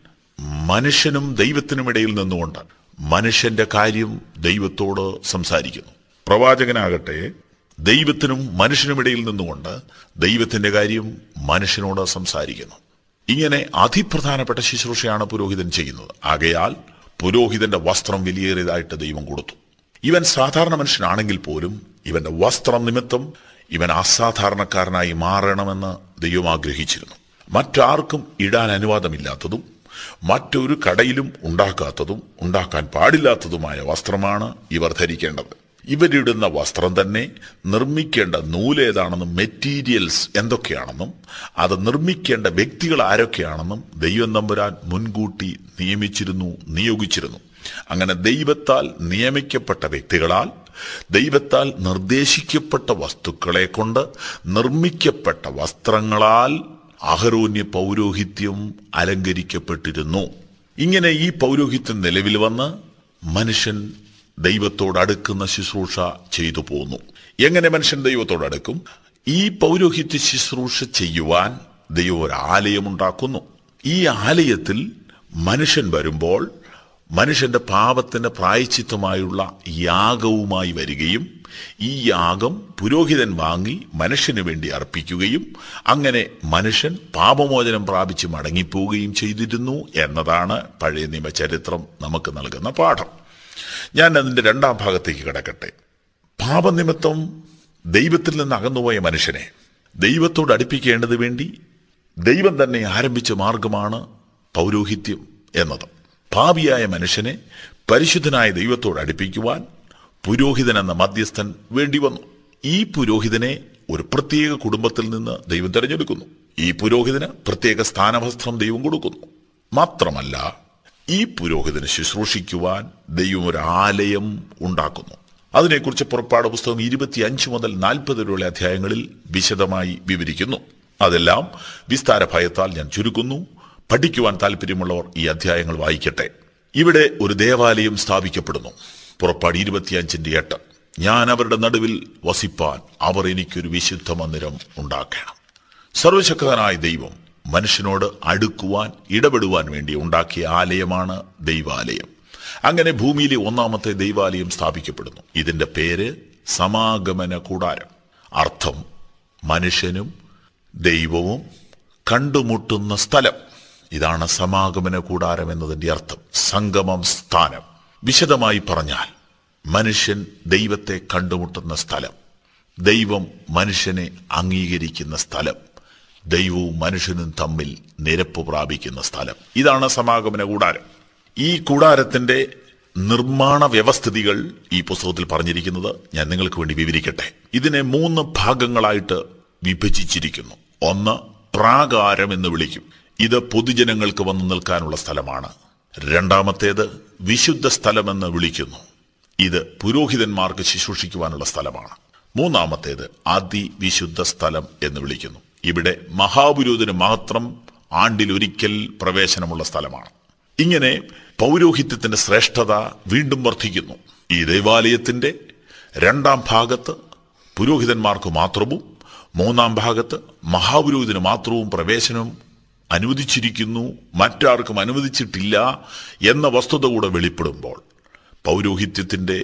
മനുഷ്യനും ദൈവത്തിനും ഇടയിൽ നിന്നുകൊണ്ട് മനുഷ്യന്റെ കാര്യം ദൈവത്തോട് സംസാരിക്കുന്നു പ്രവാചകനാകട്ടെ ദൈവത്തിനും മനുഷ്യനുമിടയിൽ നിന്നുകൊണ്ട് ദൈവത്തിന്റെ കാര്യം മനുഷ്യനോട് സംസാരിക്കുന്നു ഇങ്ങനെ അതിപ്രധാനപ്പെട്ട ശുശ്രൂഷയാണ് പുരോഹിതൻ ചെയ്യുന്നത് ആകയാൽ പുരോഹിതന്റെ വസ്ത്രം വിലയേറിയതായിട്ട് ദൈവം കൊടുത്തു ഇവൻ സാധാരണ മനുഷ്യനാണെങ്കിൽ പോലും ഇവന്റെ വസ്ത്രം നിമിത്തം ഇവൻ അസാധാരണക്കാരനായി മാറണമെന്ന് ദൈവം ആഗ്രഹിച്ചിരുന്നു മറ്റാർക്കും ഇടാൻ അനുവാദമില്ലാത്തതും മറ്റൊരു കടയിലും ഉണ്ടാക്കാത്തതും ഉണ്ടാക്കാൻ പാടില്ലാത്തതുമായ വസ്ത്രമാണ് ഇവർ ധരിക്കേണ്ടത് ഇവരിടുന്ന വസ്ത്രം തന്നെ നിർമ്മിക്കേണ്ട നൂലേതാണെന്നും മെറ്റീരിയൽസ് എന്തൊക്കെയാണെന്നും അത് നിർമ്മിക്കേണ്ട വ്യക്തികൾ ആരൊക്കെയാണെന്നും ദൈവം തമ്പുരാൻ മുൻകൂട്ടി നിയമിച്ചിരുന്നു നിയോഗിച്ചിരുന്നു അങ്ങനെ ദൈവത്താൽ നിയമിക്കപ്പെട്ട വ്യക്തികളാൽ ദൈവത്താൽ നിർദ്ദേശിക്കപ്പെട്ട വസ്തുക്കളെ കൊണ്ട് നിർമ്മിക്കപ്പെട്ട വസ്ത്രങ്ങളാൽ അഹരോന്യ പൗരോഹിത്യം അലങ്കരിക്കപ്പെട്ടിരുന്നു ഇങ്ങനെ ഈ പൗരോഹിത്യം നിലവിൽ വന്ന് മനുഷ്യൻ ദൈവത്തോട് അടുക്കുന്ന ശുശ്രൂഷ ചെയ്തു പോന്നു എങ്ങനെ മനുഷ്യൻ ദൈവത്തോട് അടുക്കും ഈ പൗരോഹിത്യ ശുശ്രൂഷ ചെയ്യുവാൻ ദൈവം ഒരു ആലയമുണ്ടാക്കുന്നു ഈ ആലയത്തിൽ മനുഷ്യൻ വരുമ്പോൾ മനുഷ്യന്റെ പാപത്തിന്റെ പ്രായച്ചിത്തമായുള്ള യാഗവുമായി വരികയും ഈ യാഗം പുരോഹിതൻ വാങ്ങി മനുഷ്യന് വേണ്ടി അർപ്പിക്കുകയും അങ്ങനെ മനുഷ്യൻ പാപമോചനം പ്രാപിച്ച് മടങ്ങിപ്പോവുകയും ചെയ്തിരുന്നു എന്നതാണ് പഴയ നിയമ ചരിത്രം നമുക്ക് നൽകുന്ന പാഠം ഞാൻ അതിന്റെ രണ്ടാം ഭാഗത്തേക്ക് കിടക്കട്ടെ പാപനിമിത്തം ദൈവത്തിൽ നിന്ന് അകന്നുപോയ മനുഷ്യനെ ദൈവത്തോട് അടുപ്പിക്കേണ്ടത് വേണ്ടി ദൈവം തന്നെ ആരംഭിച്ച മാർഗമാണ് പൗരോഹിത്യം എന്നത് പാപിയായ മനുഷ്യനെ പരിശുദ്ധനായ ദൈവത്തോട് അടുപ്പിക്കുവാൻ പുരോഹിതൻ എന്ന മധ്യസ്ഥൻ വേണ്ടി വന്നു ഈ പുരോഹിതനെ ഒരു പ്രത്യേക കുടുംബത്തിൽ നിന്ന് ദൈവം തിരഞ്ഞെടുക്കുന്നു ഈ പുരോഹിതന് പ്രത്യേക സ്ഥാനവസ്ത്രം ദൈവം കൊടുക്കുന്നു മാത്രമല്ല ഈ പുരോഹിതന് ശുശ്രൂഷിക്കുവാൻ ദൈവം ഒരു ആലയം ഉണ്ടാക്കുന്നു അതിനെക്കുറിച്ച് പുറപ്പാട് പുസ്തകം ഇരുപത്തിയഞ്ച് മുതൽ നാൽപ്പത് വരെയുള്ള അധ്യായങ്ങളിൽ വിശദമായി വിവരിക്കുന്നു അതെല്ലാം വിസ്താര ഭയത്താൽ ഞാൻ ചുരുക്കുന്നു പഠിക്കുവാൻ താല്പര്യമുള്ളവർ ഈ അധ്യായങ്ങൾ വായിക്കട്ടെ ഇവിടെ ഒരു ദേവാലയം സ്ഥാപിക്കപ്പെടുന്നു പുറപ്പാട് ഇരുപത്തിയഞ്ചിന്റെ എട്ട് ഞാൻ അവരുടെ നടുവിൽ വസിപ്പാൻ അവർ എനിക്കൊരു വിശുദ്ധ മന്ദിരം ഉണ്ടാക്കണം സർവശക്തനായ ദൈവം മനുഷ്യനോട് അടുക്കുവാൻ ഇടപെടുവാൻ വേണ്ടി ഉണ്ടാക്കിയ ആലയമാണ് ദൈവാലയം അങ്ങനെ ഭൂമിയിലെ ഒന്നാമത്തെ ദൈവാലയം സ്ഥാപിക്കപ്പെടുന്നു ഇതിന്റെ പേര് സമാഗമന കൂടാരം അർത്ഥം മനുഷ്യനും ദൈവവും കണ്ടുമുട്ടുന്ന സ്ഥലം ഇതാണ് സമാഗമന കൂടാരം എന്നതിന്റെ അർത്ഥം സംഗമം സ്ഥാനം വിശദമായി പറഞ്ഞാൽ മനുഷ്യൻ ദൈവത്തെ കണ്ടുമുട്ടുന്ന സ്ഥലം ദൈവം മനുഷ്യനെ അംഗീകരിക്കുന്ന സ്ഥലം ദൈവവും മനുഷ്യനും തമ്മിൽ നിരപ്പ് പ്രാപിക്കുന്ന സ്ഥലം ഇതാണ് സമാഗമന കൂടാരം ഈ കൂടാരത്തിന്റെ നിർമ്മാണ വ്യവസ്ഥിതികൾ ഈ പുസ്തകത്തിൽ പറഞ്ഞിരിക്കുന്നത് ഞാൻ നിങ്ങൾക്ക് വേണ്ടി വിവരിക്കട്ടെ ഇതിനെ മൂന്ന് ഭാഗങ്ങളായിട്ട് വിഭജിച്ചിരിക്കുന്നു ഒന്ന് പ്രാകാരം എന്ന് വിളിക്കും ഇത് പൊതുജനങ്ങൾക്ക് വന്നു നിൽക്കാനുള്ള സ്ഥലമാണ് രണ്ടാമത്തേത് വിശുദ്ധ സ്ഥലമെന്ന് വിളിക്കുന്നു ഇത് പുരോഹിതന്മാർക്ക് ശുശ്രൂഷിക്കുവാനുള്ള സ്ഥലമാണ് മൂന്നാമത്തേത് അതിവിശുദ്ധ സ്ഥലം എന്ന് വിളിക്കുന്നു ഇവിടെ മഹാപുരോഹിതന് മാത്രം ആണ്ടിലൊരിക്കൽ പ്രവേശനമുള്ള സ്ഥലമാണ് ഇങ്ങനെ പൗരോഹിത്യത്തിന്റെ ശ്രേഷ്ഠത വീണ്ടും വർദ്ധിക്കുന്നു ഈ ദേവാലയത്തിന്റെ രണ്ടാം ഭാഗത്ത് പുരോഹിതന്മാർക്ക് മാത്രവും മൂന്നാം ഭാഗത്ത് മഹാപുരോഹിതന് മാത്രവും പ്രവേശനം അനുവദിച്ചിരിക്കുന്നു മറ്റാർക്കും അനുവദിച്ചിട്ടില്ല എന്ന വസ്തുത കൂടെ വെളിപ്പെടുമ്പോൾ പൗരോഹിത്യത്തിന്റെ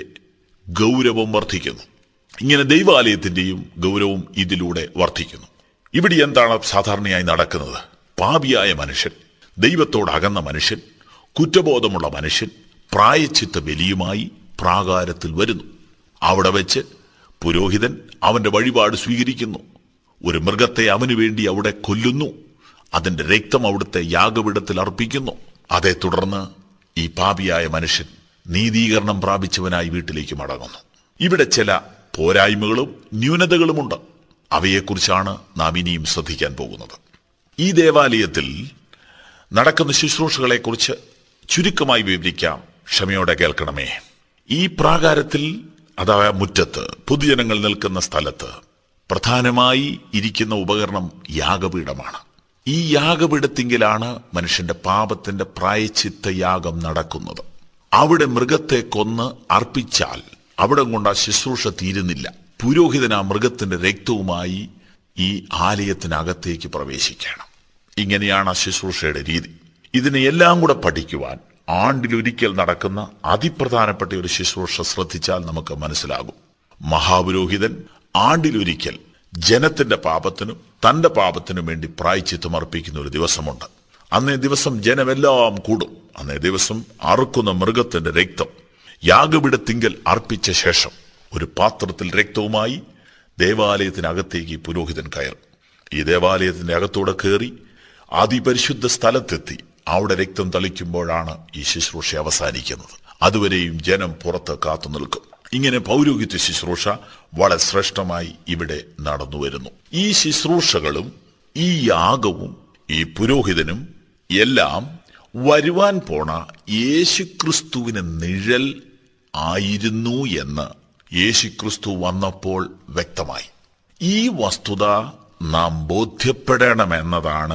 ഗൗരവം വർദ്ധിക്കുന്നു ഇങ്ങനെ ദൈവാലയത്തിന്റെയും ഗൗരവം ഇതിലൂടെ വർദ്ധിക്കുന്നു ഇവിടെ എന്താണ് സാധാരണയായി നടക്കുന്നത് പാപിയായ മനുഷ്യൻ ദൈവത്തോട് അകന്ന മനുഷ്യൻ കുറ്റബോധമുള്ള മനുഷ്യൻ പ്രായച്ചിത്ത ബലിയുമായി പ്രാകാരത്തിൽ വരുന്നു അവിടെ വെച്ച് പുരോഹിതൻ അവന്റെ വഴിപാട് സ്വീകരിക്കുന്നു ഒരു മൃഗത്തെ അവനു വേണ്ടി അവിടെ കൊല്ലുന്നു അതിന്റെ രക്തം അവിടുത്തെ യാഗപീഠത്തിൽ അർപ്പിക്കുന്നു അതേ തുടർന്ന് ഈ പാപിയായ മനുഷ്യൻ നീതീകരണം പ്രാപിച്ചവനായി വീട്ടിലേക്ക് മടങ്ങുന്നു ഇവിടെ ചില പോരായ്മകളും ന്യൂനതകളുമുണ്ട് അവയെക്കുറിച്ചാണ് നാം ഇനിയും ശ്രദ്ധിക്കാൻ പോകുന്നത് ഈ ദേവാലയത്തിൽ നടക്കുന്ന ശുശ്രൂഷകളെക്കുറിച്ച് ചുരുക്കമായി വിവരിക്കാം ക്ഷമയോടെ കേൾക്കണമേ ഈ പ്രാകാരത്തിൽ അഥവാ മുറ്റത്ത് പൊതുജനങ്ങൾ നിൽക്കുന്ന സ്ഥലത്ത് പ്രധാനമായി ഇരിക്കുന്ന ഉപകരണം യാഗപീഠമാണ് ഈ യാഗപീഠത്തിങ്കിലാണ് മനുഷ്യന്റെ പാപത്തിന്റെ പ്രായച്ചിത്ത യാഗം നടക്കുന്നത് അവിടെ മൃഗത്തെ കൊന്ന് അർപ്പിച്ചാൽ അവിടെ കൊണ്ട് ആ ശുശ്രൂഷ തീരുന്നില്ല പുരോഹിതൻ ആ മൃഗത്തിന്റെ രക്തവുമായി ഈ ആലയത്തിനകത്തേക്ക് പ്രവേശിക്കണം ഇങ്ങനെയാണ് ആ ശുശ്രൂഷയുടെ രീതി ഇതിനെ എല്ലാം കൂടെ പഠിക്കുവാൻ ആണ്ടിലൊരിക്കൽ നടക്കുന്ന അതിപ്രധാനപ്പെട്ട ഒരു ശുശ്രൂഷ ശ്രദ്ധിച്ചാൽ നമുക്ക് മനസ്സിലാകും മഹാപുരോഹിതൻ ആണ്ടിലൊരിക്കൽ ജനത്തിന്റെ പാപത്തിനും തന്റെ പാപത്തിനും വേണ്ടി പ്രായച്ചിത്തം അർപ്പിക്കുന്ന ഒരു ദിവസമുണ്ട് അന്നേ ദിവസം ജനമെല്ലാം കൂടും അന്നേ ദിവസം അറുക്കുന്ന മൃഗത്തിന്റെ രക്തം യാഗപിടത്തിങ്കൽ അർപ്പിച്ച ശേഷം ഒരു പാത്രത്തിൽ രക്തവുമായി ദേവാലയത്തിനകത്തേക്ക് പുരോഹിതൻ കയറും ഈ ദേവാലയത്തിന്റെ അകത്തൂടെ കയറി അതിപരിശുദ്ധ സ്ഥലത്തെത്തി അവിടെ രക്തം തളിക്കുമ്പോഴാണ് ഈ ശുശ്രൂഷ അവസാനിക്കുന്നത് അതുവരെയും ജനം പുറത്ത് കാത്തു നിൽക്കും ഇങ്ങനെ പൗരോഹിത്യ ശുശ്രൂഷ വളരെ ശ്രേഷ്ഠമായി ഇവിടെ നടന്നു വരുന്നു ഈ ശുശ്രൂഷകളും ഈ യാഗവും ഈ പുരോഹിതനും എല്ലാം വരുവാൻ പോണ യേശുക്രിസ്തുവിന് നിഴൽ ആയിരുന്നു എന്ന് യേശുക്രിസ്തു വന്നപ്പോൾ വ്യക്തമായി ഈ വസ്തുത നാം ബോധ്യപ്പെടണമെന്നതാണ്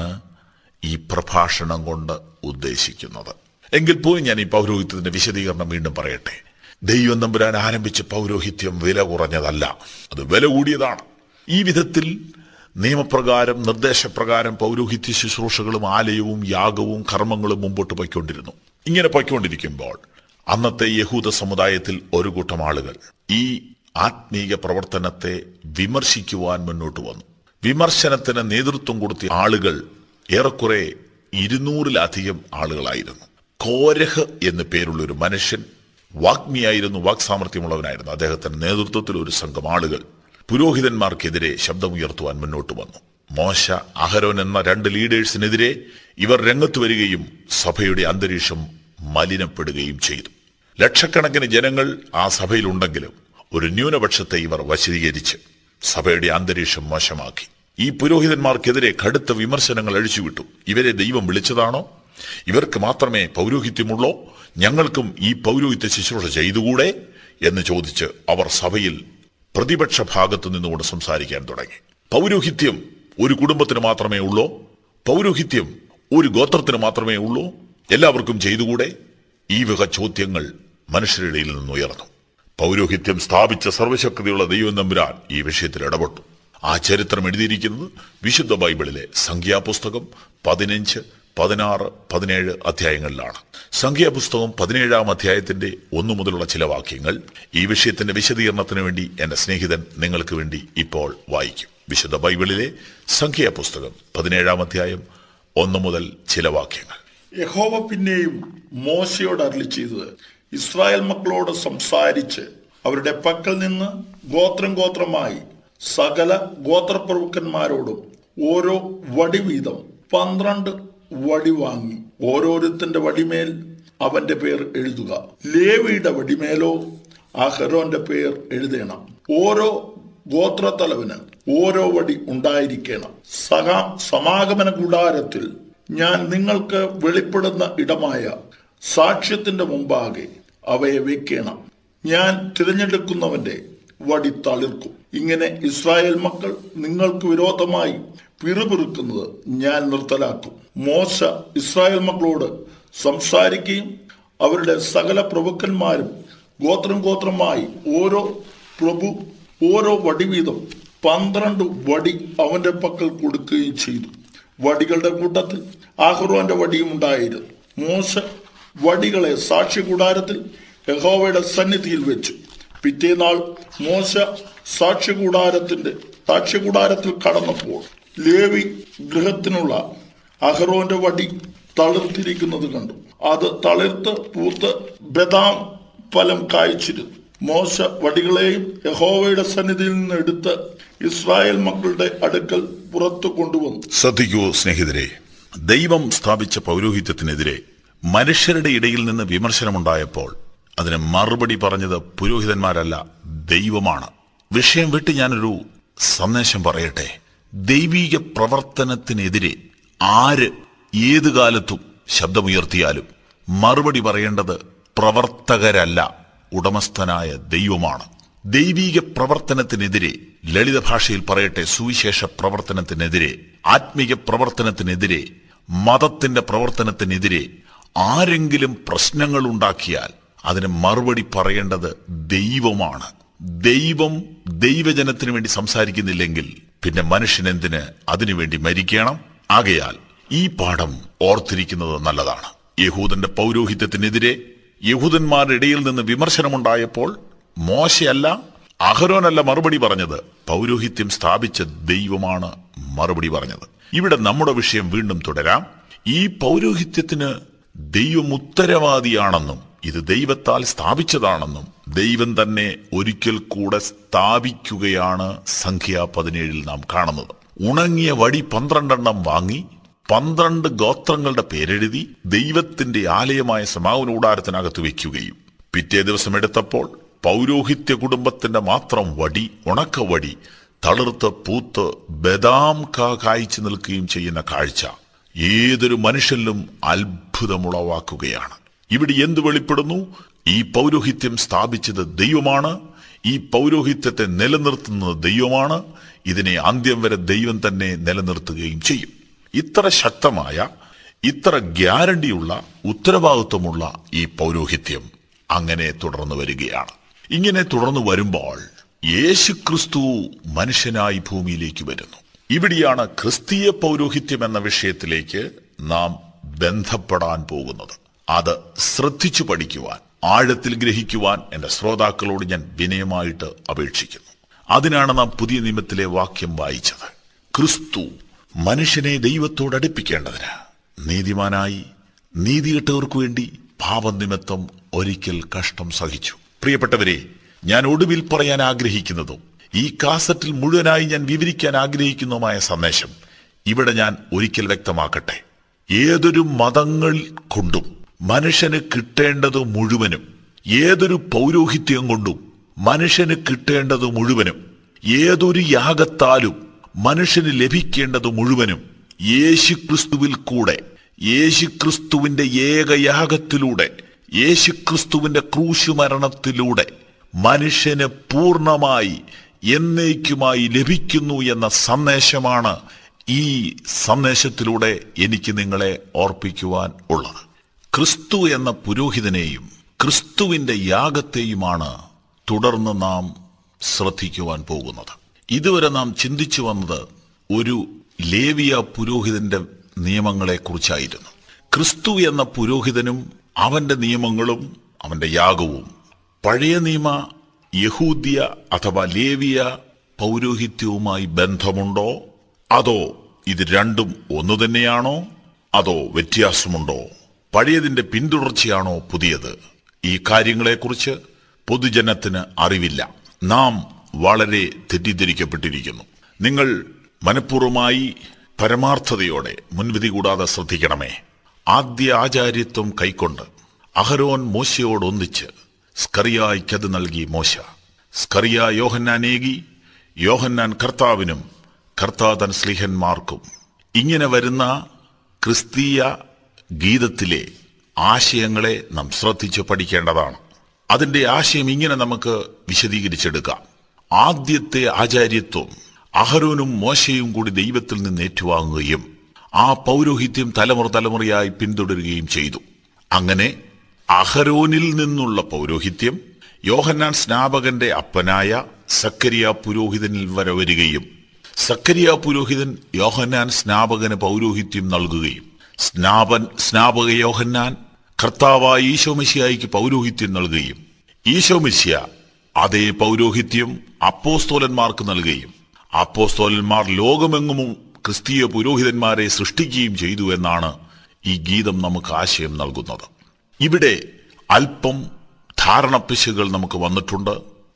ഈ പ്രഭാഷണം കൊണ്ട് ഉദ്ദേശിക്കുന്നത് എങ്കിൽ പോലും ഞാൻ ഈ പൗരോഹിത്യത്തിന്റെ വിശദീകരണം വീണ്ടും പറയട്ടെ ദൈവം തമ്പുരാൻ ആരംഭിച്ച പൗരോഹിത്യം വില കുറഞ്ഞതല്ല അത് വില കൂടിയതാണ് ഈ വിധത്തിൽ നിയമപ്രകാരം നിർദ്ദേശപ്രകാരം പൗരോഹിത്യ ശുശ്രൂഷകളും ആലയവും യാഗവും കർമ്മങ്ങളും മുമ്പോട്ട് പോയിക്കൊണ്ടിരുന്നു ഇങ്ങനെ പോയിക്കൊണ്ടിരിക്കുമ്പോൾ അന്നത്തെ യഹൂദ സമുദായത്തിൽ ഒരു കൂട്ടം ആളുകൾ ഈ ആത്മീയ പ്രവർത്തനത്തെ വിമർശിക്കുവാൻ മുന്നോട്ട് വന്നു വിമർശനത്തിന് നേതൃത്വം കൊടുത്ത ആളുകൾ ഏറെക്കുറെ ഇരുന്നൂറിലധികം ആളുകളായിരുന്നു കോരഹ് എന്നു പേരുള്ള ഒരു മനുഷ്യൻ വാഗ്മിയായിരുന്നു വാക്സാമർത്ഥ്യമുള്ളവനായിരുന്നു അദ്ദേഹത്തിന്റെ നേതൃത്വത്തിൽ ഒരു സംഘം ആളുകൾ പുരോഹിതന്മാർക്കെതിരെ ശബ്ദമുയർത്തുവാൻ മുന്നോട്ട് വന്നു മോശ അഹരോൻ എന്ന രണ്ട് ലീഡേഴ്സിനെതിരെ ഇവർ രംഗത്ത് വരികയും സഭയുടെ അന്തരീക്ഷം മലിനപ്പെടുകയും ചെയ്തു ലക്ഷക്കണക്കിന് ജനങ്ങൾ ആ സഭയിലുണ്ടെങ്കിലും ഒരു ന്യൂനപക്ഷത്തെ ഇവർ വശീകരിച്ച് സഭയുടെ അന്തരീക്ഷം മോശമാക്കി ഈ പുരോഹിതന്മാർക്കെതിരെ കടുത്ത വിമർശനങ്ങൾ അഴിച്ചുവിട്ടു ഇവരെ ദൈവം വിളിച്ചതാണോ ഇവർക്ക് മാത്രമേ പൗരോഹിത്യമുള്ളോ ഞങ്ങൾക്കും ഈ പൗരോഹിത്യ ശുശ്രൂഷ ചെയ്തുകൂടെ എന്ന് ചോദിച്ച് അവർ സഭയിൽ പ്രതിപക്ഷ ഭാഗത്തു നിന്നുകൊണ്ട് സംസാരിക്കാൻ തുടങ്ങി പൗരോഹിത്യം ഒരു കുടുംബത്തിന് മാത്രമേ ഉള്ളൂ പൗരോഹിത്യം ഒരു ഗോത്രത്തിന് മാത്രമേ ഉള്ളൂ എല്ലാവർക്കും ചെയ്തുകൂടെ ഈ വക ചോദ്യങ്ങൾ മനുഷ്യരുടെ ഇടയിൽ നിന്ന് ഉയർന്നു പൗരോഹിത്യം സ്ഥാപിച്ച സർവശക്തിയുള്ള ദൈവം തമ്പുരാൻ ഈ വിഷയത്തിൽ ഇടപെട്ടു ആ ചരിത്രം എഴുതിയിരിക്കുന്നത് വിശുദ്ധ ബൈബിളിലെ സംഖ്യാപുസ്തകം പതിനഞ്ച് പതിനാറ് പതിനേഴ് അധ്യായങ്ങളിലാണ് സംഖ്യാപുസ്തകം പതിനേഴാം അധ്യായത്തിന്റെ ഒന്നു മുതലുള്ള ചില വാക്യങ്ങൾ ഈ വിഷയത്തിന്റെ വിശദീകരണത്തിന് വേണ്ടി എന്റെ സ്നേഹിതൻ നിങ്ങൾക്ക് വേണ്ടി ഇപ്പോൾ വായിക്കും വിശുദ്ധ ബൈബിളിലെ സംഖ്യാപുസ്തകം പതിനേഴാം അധ്യായം ഒന്നു മുതൽ ചില വാക്യങ്ങൾ
യഹോവ പിന്നെയും മോശയോട് അരളി ചെയ്തത് ഇസ്രായേൽ മക്കളോട് സംസാരിച്ച് അവരുടെ പക്കൽ നിന്ന് ഗോത്രം ഗോത്രമായി സകല ഗോത്രപ്രഭുക്കന്മാരോടും ഓരോ വടി വീതം പന്ത്രണ്ട് വടി വാങ്ങി ഓരോരുത്തന്റെ വടിമേൽ അവന്റെ പേർ എഴുതുക ലേവിയുടെ വടിമേലോ അഹരോന്റെ പേർ എഴുതണം ഓരോ ഗോത്രത്തലവന് ഓരോ വടി ഉണ്ടായിരിക്കണം സഹാ സമാഗമന കൂടാരത്തിൽ ഞാൻ നിങ്ങൾക്ക് വെളിപ്പെടുന്ന ഇടമായ സാക്ഷ്യത്തിന്റെ മുമ്പാകെ അവയെ വെക്കണം ഞാൻ തിരഞ്ഞെടുക്കുന്നവന്റെ വടി തളിർക്കും ഇങ്ങനെ ഇസ്രായേൽ മക്കൾ നിങ്ങൾക്ക് വിരോധമായി പിറുപിറുക്കുന്നത് ഞാൻ നിർത്തലാക്കും മോശ ഇസ്രായേൽ മക്കളോട് സംസാരിക്കുകയും അവരുടെ സകല പ്രഭുക്കന്മാരും ഗോത്രം ഗോത്രമായി ഓരോ പ്രഭു ഓരോ വടി വീതം പന്ത്രണ്ട് വടി അവന്റെ പക്കൽ കൊടുക്കുകയും ചെയ്തു വടികളുടെ കൂട്ടത്തിൽ ആഹ്റോന്റെ വടിയും ഉണ്ടായിരുന്നു മോശ വടികളെ സാക്ഷ്യ കൂടാരത്തിൽ യഹോവയുടെ സന്നിധിയിൽ വെച്ചു പിറ്റേനാൾ മോശ സാക്ഷ്യകൂടാരത്തിന്റെ സാക്ഷ്യകൂടാരത്തിൽ കടന്നപ്പോൾ ലേവി ഗൃഹത്തിനുള്ള അഹ്റോന്റെ വടി തളിർത്തിരിക്കുന്നത് കണ്ടു അത് തളിർത്ത് പൂത്ത് ബദാം ഫലം കായ്ച്ചിരുന്നു മോശ വടികളെയും യഹോവയുടെ സന്നിധിയിൽ നിന്ന് എടുത്ത് ഇസ്രായേൽ മക്കളുടെ അടുക്കൽ പുറത്തു കൊണ്ടുവന്നു
ശ്രദ്ധിക്കൂ സ്നേഹിതരെ ദൈവം സ്ഥാപിച്ച പൗരോഹിത്യത്തിനെതിരെ മനുഷ്യരുടെ ഇടയിൽ നിന്ന് വിമർശനമുണ്ടായപ്പോൾ അതിന് മറുപടി പറഞ്ഞത് പുരോഹിതന്മാരല്ല ദൈവമാണ് വിഷയം വിട്ട് ഞാനൊരു സന്ദേശം പറയട്ടെ ദൈവീക പ്രവർത്തനത്തിനെതിരെ ആര് ഏതു കാലത്തും ശബ്ദമുയർത്തിയാലും മറുപടി പറയേണ്ടത് പ്രവർത്തകരല്ല ഉടമസ്ഥനായ ദൈവമാണ് ദൈവീക പ്രവർത്തനത്തിനെതിരെ ലളിത ഭാഷയിൽ പറയട്ടെ സുവിശേഷ പ്രവർത്തനത്തിനെതിരെ ആത്മീക പ്രവർത്തനത്തിനെതിരെ മതത്തിന്റെ പ്രവർത്തനത്തിനെതിരെ ആരെങ്കിലും പ്രശ്നങ്ങൾ ഉണ്ടാക്കിയാൽ അതിന് മറുപടി പറയേണ്ടത് ദൈവമാണ് ദൈവം ദൈവജനത്തിന് വേണ്ടി സംസാരിക്കുന്നില്ലെങ്കിൽ പിന്നെ മനുഷ്യൻ എന്തിന് അതിനുവേണ്ടി മരിക്കണം ആകയാൽ ഈ പാഠം ഓർത്തിരിക്കുന്നത് നല്ലതാണ് യഹൂദന്റെ പൗരോഹിത്യത്തിനെതിരെ യഹൂദന്മാരുടെ ഇടയിൽ നിന്ന് വിമർശനമുണ്ടായപ്പോൾ മോശയല്ല അഹരോനല്ല മറുപടി പറഞ്ഞത് പൗരോഹിത്യം സ്ഥാപിച്ച ദൈവമാണ് മറുപടി പറഞ്ഞത് ഇവിടെ നമ്മുടെ വിഷയം വീണ്ടും തുടരാം ഈ പൗരോഹിത്യത്തിന് ദൈവം ഉത്തരവാദിയാണെന്നും ഇത് ദൈവത്താൽ സ്ഥാപിച്ചതാണെന്നും ദൈവം തന്നെ ഒരിക്കൽ കൂടെ സ്ഥാപിക്കുകയാണ് സംഖ്യ പതിനേഴിൽ നാം കാണുന്നത് ഉണങ്ങിയ വടി പന്ത്രണ്ടെണ്ണം വാങ്ങി പന്ത്രണ്ട് ഗോത്രങ്ങളുടെ പേരെഴുതി ദൈവത്തിന്റെ ആലയമായ സമാവന കൂടാരത്തിനകത്ത് വെക്കുകയും പിറ്റേ ദിവസം എടുത്തപ്പോൾ പൗരോഹിത്യ കുടുംബത്തിന്റെ മാത്രം വടി ഉണക്ക വടി തളിർത്ത് പൂത്ത് ബദാം കാ കായ്ച്ചു നിൽക്കുകയും ചെയ്യുന്ന കാഴ്ച ഏതൊരു മനുഷ്യനിലും അത്ഭുതമുളവാക്കുകയാണ് ഇവിടെ എന്ത് വെളിപ്പെടുന്നു ഈ പൗരോഹിത്യം സ്ഥാപിച്ചത് ദൈവമാണ് ഈ പൗരോഹിത്യത്തെ നിലനിർത്തുന്നത് ദൈവമാണ് ഇതിനെ അന്ത്യം വരെ ദൈവം തന്നെ നിലനിർത്തുകയും ചെയ്യും ഇത്ര ശക്തമായ ഇത്ര ഗ്യാരണ്ടിയുള്ള ഉത്തരവാദിത്വമുള്ള ഈ പൗരോഹിത്യം അങ്ങനെ തുടർന്നു വരികയാണ് ഇങ്ങനെ തുടർന്നു വരുമ്പോൾ യേശുക്രിസ്തു മനുഷ്യനായി ഭൂമിയിലേക്ക് വരുന്നു ഇവിടെയാണ് ക്രിസ്തീയ പൗരോഹിത്യം എന്ന വിഷയത്തിലേക്ക് നാം ബന്ധപ്പെടാൻ പോകുന്നത് അത് ശ്രദ്ധിച്ചു പഠിക്കുവാൻ ആഴത്തിൽ ഗ്രഹിക്കുവാൻ എന്റെ ശ്രോതാക്കളോട് ഞാൻ വിനയമായിട്ട് അപേക്ഷിക്കുന്നു അതിനാണ് നാം പുതിയ നിയമത്തിലെ വാക്യം വായിച്ചത് ക്രിസ്തു മനുഷ്യനെ ദൈവത്തോട് അടുപ്പിക്കേണ്ടതിന് നീതിമാനായി നീതികെട്ടവർക്ക് വേണ്ടി പാപനിമിത്തം ഒരിക്കൽ കഷ്ടം സഹിച്ചു പ്രിയപ്പെട്ടവരെ ഞാൻ ഒടുവിൽ പറയാൻ ആഗ്രഹിക്കുന്നതും ഈ കാസറ്റിൽ മുഴുവനായി ഞാൻ വിവരിക്കാൻ ആഗ്രഹിക്കുന്നതുമായ സന്ദേശം ഇവിടെ ഞാൻ ഒരിക്കൽ വ്യക്തമാക്കട്ടെ ഏതൊരു മതങ്ങൾ കൊണ്ടും മനുഷ്യന് കിട്ടേണ്ടത് മുഴുവനും ഏതൊരു പൗരോഹിത്യം കൊണ്ടും മനുഷ്യന് കിട്ടേണ്ടത് മുഴുവനും ഏതൊരു യാഗത്താലും മനുഷ്യന് ലഭിക്കേണ്ടത് മുഴുവനും യേശുക്രിസ്തുവിൽ കൂടെ യേശുക്രിസ്തുവിന്റെ ഏകയാഗത്തിലൂടെ യേശുക്രിസ്തുവിന്റെ ക്രൂശുമരണത്തിലൂടെ മനുഷ്യന് പൂർണ്ണമായി എന്നേക്കുമായി ലഭിക്കുന്നു എന്ന സന്ദേശമാണ് ഈ സന്ദേശത്തിലൂടെ എനിക്ക് നിങ്ങളെ ഓർപ്പിക്കുവാൻ ഉള്ളത് ക്രിസ്തു എന്ന പുരോഹിതനെയും ക്രിസ്തുവിന്റെ യാഗത്തെയുമാണ് തുടർന്ന് നാം ശ്രദ്ധിക്കുവാൻ പോകുന്നത് ഇതുവരെ നാം ചിന്തിച്ചു വന്നത് ഒരു ലേവിയ പുരോഹിതന്റെ നിയമങ്ങളെക്കുറിച്ചായിരുന്നു ക്രിസ്തു എന്ന പുരോഹിതനും അവന്റെ നിയമങ്ങളും അവന്റെ യാഗവും പഴയ നിയമ യഹൂദ്യ അഥവാ ലേവിയ പൗരോഹിത്യവുമായി ബന്ധമുണ്ടോ അതോ ഇത് രണ്ടും ഒന്നു തന്നെയാണോ അതോ വ്യത്യാസമുണ്ടോ പഴയതിന്റെ പിന്തുടർച്ചയാണോ പുതിയത് ഈ കാര്യങ്ങളെക്കുറിച്ച് പൊതുജനത്തിന് അറിവില്ല നാം വളരെ തെറ്റിദ്ധരിക്കപ്പെട്ടിരിക്കുന്നു നിങ്ങൾ മനഃപൂർവ്വമായി പരമാർത്ഥതയോടെ മുൻവിധി കൂടാതെ ശ്രദ്ധിക്കണമേ ആദ്യ ആചാര്യത്വം കൈക്കൊണ്ട് അഹരോൻ മോശയോടൊന്നിച്ച് സ്കറിയായ്ക്കത് നൽകി മോശ സ്കറിയ യോഹന്നാനേകി യോഹന്നാൻ കർത്താവിനും കർത്താതൻ സ്ലിഹന്മാർക്കും ഇങ്ങനെ വരുന്ന ക്രിസ്തീയ ഗീതത്തിലെ ആശയങ്ങളെ നാം ശ്രദ്ധിച്ച് പഠിക്കേണ്ടതാണ് അതിന്റെ ആശയം ഇങ്ങനെ നമുക്ക് വിശദീകരിച്ചെടുക്കാം ആദ്യത്തെ ആചാര്യത്വം അഹരോനും മോശയും കൂടി ദൈവത്തിൽ നിന്ന് ഏറ്റുവാങ്ങുകയും ആ പൗരോഹിത്യം തലമുറ തലമുറയായി പിന്തുടരുകയും ചെയ്തു അങ്ങനെ അഹരോനിൽ നിന്നുള്ള പൗരോഹിത്യം യോഹന്നാൻ സ്നാപകന്റെ അപ്പനായ സക്കരിയ പുരോഹിതനിൽ വരെ വരികയും സക്കരിയ പുരോഹിതൻ യോഹന്നാൻ സ്നാപകന് പൗരോഹിത്യം നൽകുകയും സ്നാപൻ സ്നാപക യോഹന്നാൻ കർത്താവായ ഈശോമിശിയായിക്ക് പൗരോഹിത്യം നൽകുകയും ഈശോമിശിയ അതേ പൗരോഹിത്യം അപ്പോസ്തോലന്മാർക്ക് നൽകുകയും അപ്പോസ്തോലന്മാർ ലോകമെങ്ങും ക്രിസ്തീയ പുരോഹിതന്മാരെ സൃഷ്ടിക്കുകയും ചെയ്തു എന്നാണ് ഈ ഗീതം നമുക്ക് ആശയം നൽകുന്നത് ഇവിടെ അല്പം ധാരണപ്പിശകൾ നമുക്ക് വന്നിട്ടുണ്ട്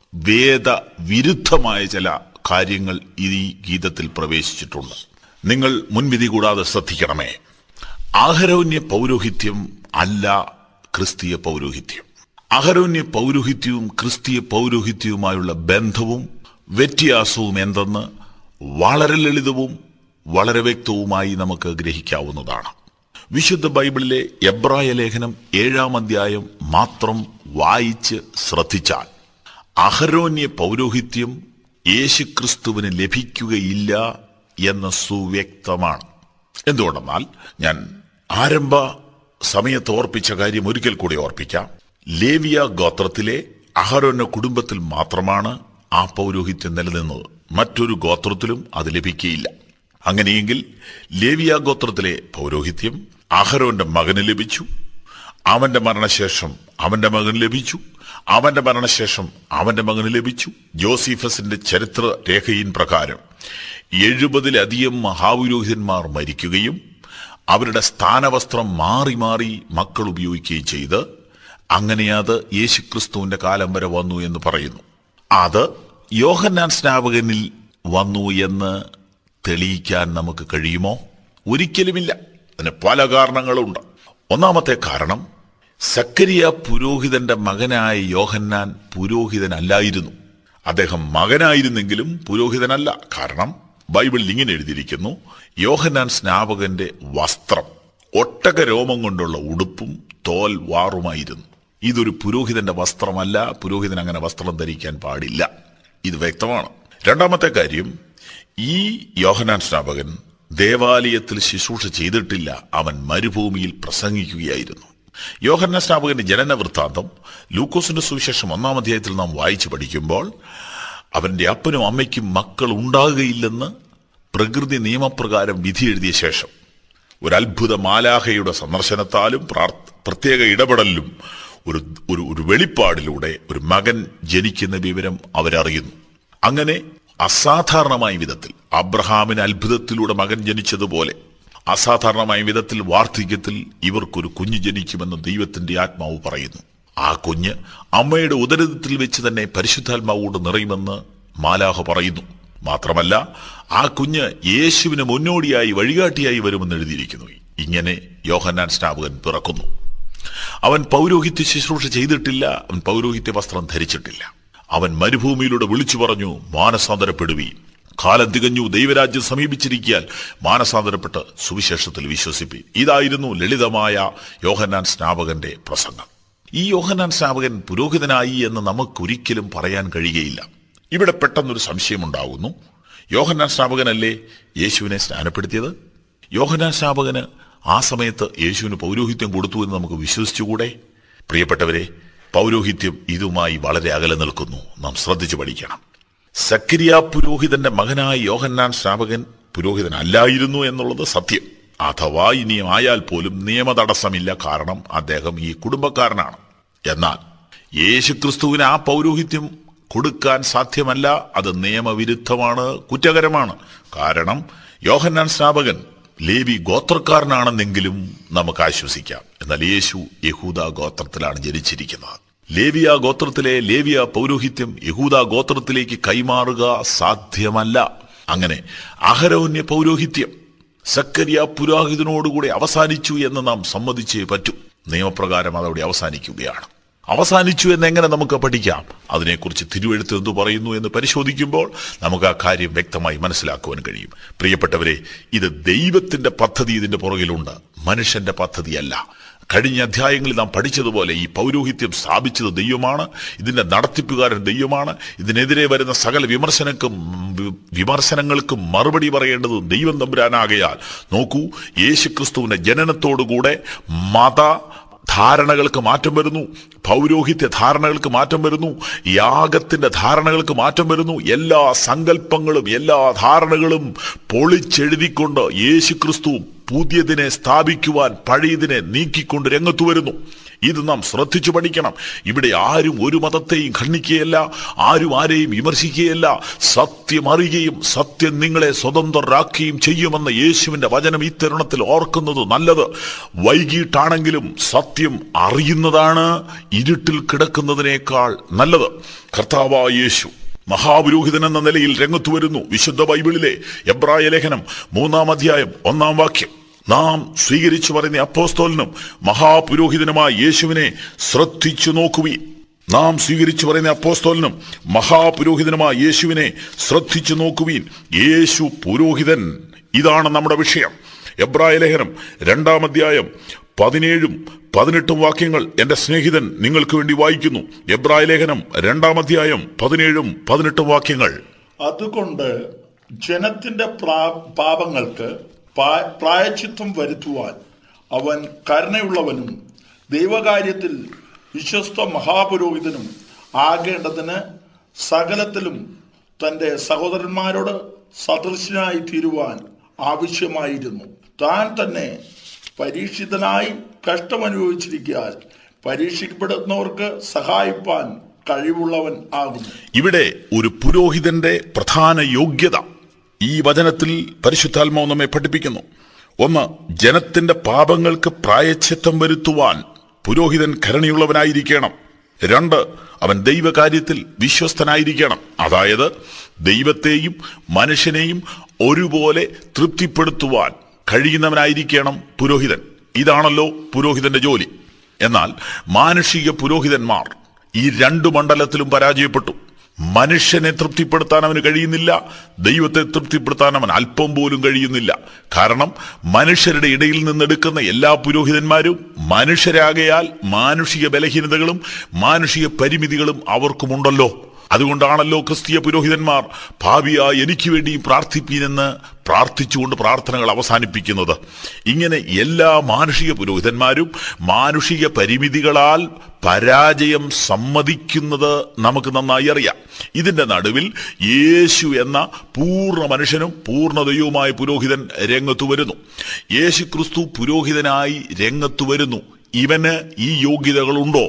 വേദ വിരുദ്ധമായ ചില കാര്യങ്ങൾ ഈ ഗീതത്തിൽ പ്രവേശിച്ചിട്ടുണ്ട് നിങ്ങൾ മുൻവിധി കൂടാതെ ശ്രദ്ധിക്കണമേ ആഹരോന്യ പൗരോഹിത്യം അല്ല ക്രിസ്തീയ പൗരോഹിത്യം അഹരോന്യ പൗരോഹിത്യവും ക്രിസ്തീയ പൗരോഹിത്യവുമായുള്ള ബന്ധവും വ്യത്യാസവും എന്തെന്ന് വളരെ ലളിതവും വളരെ വ്യക്തവുമായി നമുക്ക് ഗ്രഹിക്കാവുന്നതാണ് വിശുദ്ധ ബൈബിളിലെ എബ്രായ ലേഖനം ഏഴാം അധ്യായം മാത്രം വായിച്ച് ശ്രദ്ധിച്ചാൽ അഹരോന്യ പൗരോഹിത്യം യേശുക്രിസ്തുവിന് ലഭിക്കുകയില്ല എന്ന് സുവ്യക്തമാണ് എന്തുകൊണ്ടെന്നാൽ ഞാൻ ആരംഭ സമയത്ത് ഓർപ്പിച്ച കാര്യം ഒരിക്കൽ കൂടി ഓർപ്പിക്കാം ലേവിയ ഗോത്രത്തിലെ അഹരോന്റെ കുടുംബത്തിൽ മാത്രമാണ് ആ പൗരോഹിത്യം നിലനിന്നത് മറ്റൊരു ഗോത്രത്തിലും അത് ലഭിക്കുകയില്ല അങ്ങനെയെങ്കിൽ ലേവിയ ഗോത്രത്തിലെ പൗരോഹിത്യം അഹരോന്റെ മകന് ലഭിച്ചു അവന്റെ മരണശേഷം അവന്റെ മകന് ലഭിച്ചു അവന്റെ മരണശേഷം അവന്റെ മകന് ലഭിച്ചു ജോസീഫസിന്റെ ചരിത്ര രേഖയിൻ പ്രകാരം എഴുപതിലധികം മഹാപുരോഹിതന്മാർ മരിക്കുകയും അവരുടെ സ്ഥാനവസ്ത്രം മാറി മാറി മക്കൾ ഉപയോഗിക്കുകയും ചെയ്ത് അങ്ങനെ അത് യേശുക്രിസ്തുവിന്റെ കാലം വരെ വന്നു എന്ന് പറയുന്നു അത് യോഹന്നാൻ സ്നാപകനിൽ വന്നു എന്ന് തെളിയിക്കാൻ നമുക്ക് കഴിയുമോ ഒരിക്കലുമില്ല അതിന് പല കാരണങ്ങളുണ്ട് ഒന്നാമത്തെ കാരണം സക്കരിയ പുരോഹിതന്റെ മകനായ യോഹന്നാൻ പുരോഹിതനല്ലായിരുന്നു അദ്ദേഹം മകനായിരുന്നെങ്കിലും പുരോഹിതനല്ല കാരണം ബൈബിളിൽ ഇങ്ങനെ എഴുതിയിരിക്കുന്നു യോഹന്നാൻ സ്നാപകന്റെ വസ്ത്രം ഒട്ടക രോമം കൊണ്ടുള്ള ഉടുപ്പും തോൽ വാറുമായിരുന്നു ഇതൊരു പുരോഹിതന്റെ വസ്ത്രമല്ല പുരോഹിതൻ അങ്ങനെ വസ്ത്രം ധരിക്കാൻ പാടില്ല ഇത് വ്യക്തമാണ് രണ്ടാമത്തെ കാര്യം ഈ യോഹനാൻ സ്നാപകൻ ദേവാലയത്തിൽ ശുശ്രൂഷ ചെയ്തിട്ടില്ല അവൻ മരുഭൂമിയിൽ പ്രസംഗിക്കുകയായിരുന്നു യോഹന്ന സ്നാപകന്റെ ജനന വൃത്താന്തം ലൂക്കോസിന്റെ സുവിശേഷം ഒന്നാം അധ്യായത്തിൽ നാം വായിച്ചു പഠിക്കുമ്പോൾ അവന്റെ അപ്പനും അമ്മയ്ക്കും മക്കൾ ഉണ്ടാകുകയില്ലെന്ന് പ്രകൃതി നിയമപ്രകാരം വിധി എഴുതിയ ശേഷം ഒരു അത്ഭുത മാലാഹയുടെ സന്ദർശനത്താലും പ്രാർത്ഥ പ്രത്യേക ഇടപെടലിലും ഒരു ഒരു ഒരു വെളിപ്പാടിലൂടെ ഒരു മകൻ ജനിക്കുന്ന വിവരം അവരറിയുന്നു അങ്ങനെ അസാധാരണമായ വിധത്തിൽ അബ്രഹാമിന് അത്ഭുതത്തിലൂടെ മകൻ ജനിച്ചതുപോലെ അസാധാരണമായ വിധത്തിൽ വാർദ്ധക്യത്തിൽ ഇവർക്കൊരു കുഞ്ഞ് ജനിക്കുമെന്ന് ദൈവത്തിന്റെ ആത്മാവ് പറയുന്നു ആ കുഞ്ഞ് അമ്മയുടെ ഉദരത്തിൽ വെച്ച് തന്നെ പരിശുദ്ധാത്മാവോട് നിറയുമെന്ന് മാലാഹ പറയുന്നു മാത്രമല്ല ആ കുഞ്ഞ് യേശുവിന് മുന്നോടിയായി വഴികാട്ടിയായി വരുമെന്ന് എഴുതിയിരിക്കുന്നു ഇങ്ങനെ യോഹന്നാൻ സ്നാപകൻ പിറക്കുന്നു അവൻ പൗരോഹിത്യ ശുശ്രൂഷ ചെയ്തിട്ടില്ല അവൻ പൗരോഹിത്യ വസ്ത്രം ധരിച്ചിട്ടില്ല അവൻ മരുഭൂമിയിലൂടെ വിളിച്ചു പറഞ്ഞു മാനസാന്തരപ്പെടുവി കാലം തികഞ്ഞു ദൈവരാജ്യം സമീപിച്ചിരിക്കാൻ മാനസാന്തരപ്പെട്ട് സുവിശേഷത്തിൽ വിശ്വസിപ്പി ഇതായിരുന്നു ലളിതമായ യോഹന്നാൻ സ്നാപകന്റെ പ്രസംഗം ഈ യോഹന്നാൻ സ്നാപകൻ പുരോഹിതനായി എന്ന് നമുക്കൊരിക്കലും പറയാൻ കഴിയുകയില്ല ഇവിടെ പെട്ടെന്നൊരു സംശയമുണ്ടാകുന്നു യോഹന്നാൻ സ്നാപകനല്ലേ യേശുവിനെ സ്നാനപ്പെടുത്തിയത് യോഹന്നാൻ സ്നാപകന് ആ സമയത്ത് യേശുവിന് പൗരോഹിത്യം കൊടുത്തു എന്ന് നമുക്ക് വിശ്വസിച്ചുകൂടെ പ്രിയപ്പെട്ടവരെ പൗരോഹിത്യം ഇതുമായി വളരെ അകലെ നിൽക്കുന്നു നാം ശ്രദ്ധിച്ചു പഠിക്കണം സക്രിയ പുരോഹിതന്റെ മകനായ യോഹന്നാൻ സ്നാപകൻ പുരോഹിതനല്ലായിരുന്നു എന്നുള്ളത് സത്യം അഥവാ ഇനിയും ആയാൽ പോലും നിയമ തടസ്സമില്ല കാരണം അദ്ദേഹം ഈ കുടുംബക്കാരനാണ് എന്നാൽ യേശുക്രിസ്തുവിന് ആ പൗരോഹിത്യം കൊടുക്കാൻ സാധ്യമല്ല അത് നിയമവിരുദ്ധമാണ് കുറ്റകരമാണ് കാരണം യോഹന്നാൻ സ്നാപകൻ ലേവി ഗോത്രക്കാരനാണെന്നെങ്കിലും നമുക്ക് ആശ്വസിക്കാം എന്നാൽ യേശു യഹൂദ ഗോത്രത്തിലാണ് ജനിച്ചിരിക്കുന്നത് ലേവിയ ഗോത്രത്തിലെ ലേവിയ പൗരോഹിത്യം യഹൂദ ഗോത്രത്തിലേക്ക് കൈമാറുക സാധ്യമല്ല അങ്ങനെ അഹരോന്യ പൗരോഹിത്യം സക്കരിയ പുരോഹിതനോടുകൂടി അവസാനിച്ചു എന്ന് നാം സമ്മതിച്ചേ പറ്റൂ നിയമപ്രകാരം അതവിടെ അവസാനിക്കുകയാണ് അവസാനിച്ചു എന്ന് എങ്ങനെ നമുക്ക് പഠിക്കാം അതിനെക്കുറിച്ച് തിരുവെഴുത്ത് എന്തു പറയുന്നു എന്ന് പരിശോധിക്കുമ്പോൾ നമുക്ക് ആ കാര്യം വ്യക്തമായി മനസ്സിലാക്കുവാൻ കഴിയും പ്രിയപ്പെട്ടവരെ ഇത് ദൈവത്തിന്റെ പദ്ധതി ഇതിന്റെ പുറകിലുണ്ട് മനുഷ്യന്റെ പദ്ധതിയല്ല കഴിഞ്ഞ അധ്യായങ്ങളിൽ നാം പഠിച്ചതുപോലെ ഈ പൗരോഹിത്യം സ്ഥാപിച്ചത് ദൈവമാണ് ഇതിന്റെ നടത്തിപ്പുകാരൻ ദൈവമാണ് ഇതിനെതിരെ വരുന്ന സകല വിമർശനക്കും വി- വിമർശനങ്ങൾക്കും മറുപടി പറയേണ്ടത് ദൈവം തമ്പുരാനാകയാൽ നോക്കൂ യേശുക്രിസ്തുവിന്റെ ജനനത്തോടുകൂടെ മത ധാരണകൾക്ക് മാറ്റം വരുന്നു പൗരോഹിത്യ ധാരണകൾക്ക് മാറ്റം വരുന്നു യാഗത്തിന്റെ ധാരണകൾക്ക് മാറ്റം വരുന്നു എല്ലാ സങ്കല്പങ്ങളും എല്ലാ ധാരണകളും പൊളിച്ചെഴുതിക്കൊണ്ട് യേശുക്രിസ്തു പുതിയതിനെ സ്ഥാപിക്കുവാൻ പഴയതിനെ നീക്കിക്കൊണ്ട് രംഗത്തു വരുന്നു ഇത് നാം ശ്രദ്ധിച്ചു പഠിക്കണം ഇവിടെ ആരും ഒരു മതത്തെയും ഖണ്ഡിക്കുകയല്ല ആരും ആരെയും വിമർശിക്കുകയല്ല സത്യം അറിയുകയും സത്യം നിങ്ങളെ സ്വതന്ത്രരാക്കുകയും ചെയ്യുമെന്ന യേശുവിന്റെ വചനം ഈ തരുണത്തിൽ ഓർക്കുന്നത് നല്ലത് വൈകിട്ടാണെങ്കിലും സത്യം അറിയുന്നതാണ് ഇരുട്ടിൽ കിടക്കുന്നതിനേക്കാൾ നല്ലത് കർത്താവായ യേശു മഹാപുരോഹിതൻ എന്ന നിലയിൽ രംഗത്തു വരുന്നു വിശുദ്ധ ബൈബിളിലെ എബ്രായ ലേഖനം മൂന്നാം അധ്യായം ഒന്നാം വാക്യം നാം സ്വീകരിച്ചു പറയുന്ന അപ്പോസ്തോലിനും മഹാപുരോഹിതനുമായ യേശുവിനെ ശ്രദ്ധിച്ചു നോക്കുവീൻ നാം സ്വീകരിച്ചു പറയുന്ന അപ്പോസ്തോലിനും മഹാപുരോഹിതനുമായ യേശുവിനെ ശ്രദ്ധിച്ചു നോക്കുവീൻ യേശു പുരോഹിതൻ ഇതാണ് നമ്മുടെ വിഷയം എബ്രായ ലേഖനം രണ്ടാം അധ്യായം പതിനേഴും പതിനെട്ടും വാക്യങ്ങൾ എന്റെ സ്നേഹിതൻ നിങ്ങൾക്ക് വേണ്ടി വായിക്കുന്നു എബ്രായ ലേഖനം രണ്ടാം അധ്യായം പതിനേഴും പതിനെട്ടും വാക്യങ്ങൾ
അതുകൊണ്ട് ജനത്തിന്റെ പ്രാ- പാപങ്ങൾക്ക് പാ- പ്രായച്ചിത്തം വരുത്തുവാൻ അവൻ കരുണയുള്ളവനും ദൈവകാര്യത്തിൽ വിശ്വസ്ത മഹാപുരോഹിതനും ആകേണ്ടതിന് സകലത്തിലും തന്റെ സഹോദരന്മാരോട് സദൃശനായി തീരുവാൻ ആവശ്യമായിരുന്നു താൻ തന്നെ പരീക്ഷിതനായി കഷ്ടമനുഭവിച്ചിരിക്കാൻ പരീക്ഷിക്കപ്പെടുന്നവർക്ക് സഹായിപ്പാൻ കഴിവുള്ളവൻ ആകുന്നു
ഇവിടെ ഒരു പുരോഹിതന്റെ പ്രധാന യോഗ്യത ഈ വചനത്തിൽ പരിശുദ്ധാത്മാവ് നമ്മെ പഠിപ്പിക്കുന്നു ഒന്ന് ജനത്തിന്റെ പാപങ്ങൾക്ക് പ്രായച്ചിത്തം വരുത്തുവാൻ പുരോഹിതൻ കരുണയുള്ളവനായിരിക്കണം രണ്ട് അവൻ ദൈവകാര്യത്തിൽ വിശ്വസ്തനായിരിക്കണം അതായത് ദൈവത്തെയും മനുഷ്യനെയും ഒരുപോലെ തൃപ്തിപ്പെടുത്തുവാൻ കഴിയുന്നവനായിരിക്കണം പുരോഹിതൻ ഇതാണല്ലോ പുരോഹിതന്റെ ജോലി എന്നാൽ മാനുഷിക പുരോഹിതന്മാർ ഈ രണ്ടു മണ്ഡലത്തിലും പരാജയപ്പെട്ടു മനുഷ്യനെ തൃപ്തിപ്പെടുത്താൻ അവന് കഴിയുന്നില്ല ദൈവത്തെ തൃപ്തിപ്പെടുത്താൻ അവൻ അല്പം പോലും കഴിയുന്നില്ല കാരണം മനുഷ്യരുടെ ഇടയിൽ നിന്നെടുക്കുന്ന എല്ലാ പുരോഹിതന്മാരും മനുഷ്യരാകയാൽ മാനുഷിക ബലഹീനതകളും മാനുഷിക പരിമിതികളും അവർക്കുമുണ്ടല്ലോ അതുകൊണ്ടാണല്ലോ ക്രിസ്തീയ പുരോഹിതന്മാർ ഭാവിയായി എനിക്ക് വേണ്ടി പ്രാർത്ഥിപ്പീനെന്ന് പ്രാർത്ഥിച്ചുകൊണ്ട് പ്രാർത്ഥനകൾ അവസാനിപ്പിക്കുന്നത് ഇങ്ങനെ എല്ലാ മാനുഷിക പുരോഹിതന്മാരും മാനുഷിക പരിമിതികളാൽ പരാജയം സമ്മതിക്കുന്നത് നമുക്ക് നന്നായി അറിയാം ഇതിന്റെ നടുവിൽ യേശു എന്ന പൂർണ്ണ മനുഷ്യനും പൂർണ്ണ ദൈവവുമായ പുരോഹിതൻ രംഗത്തു വരുന്നു യേശു ക്രിസ്തു പുരോഹിതനായി രംഗത്തു വരുന്നു ഇവന് ഈ യോഗ്യതകളുണ്ടോ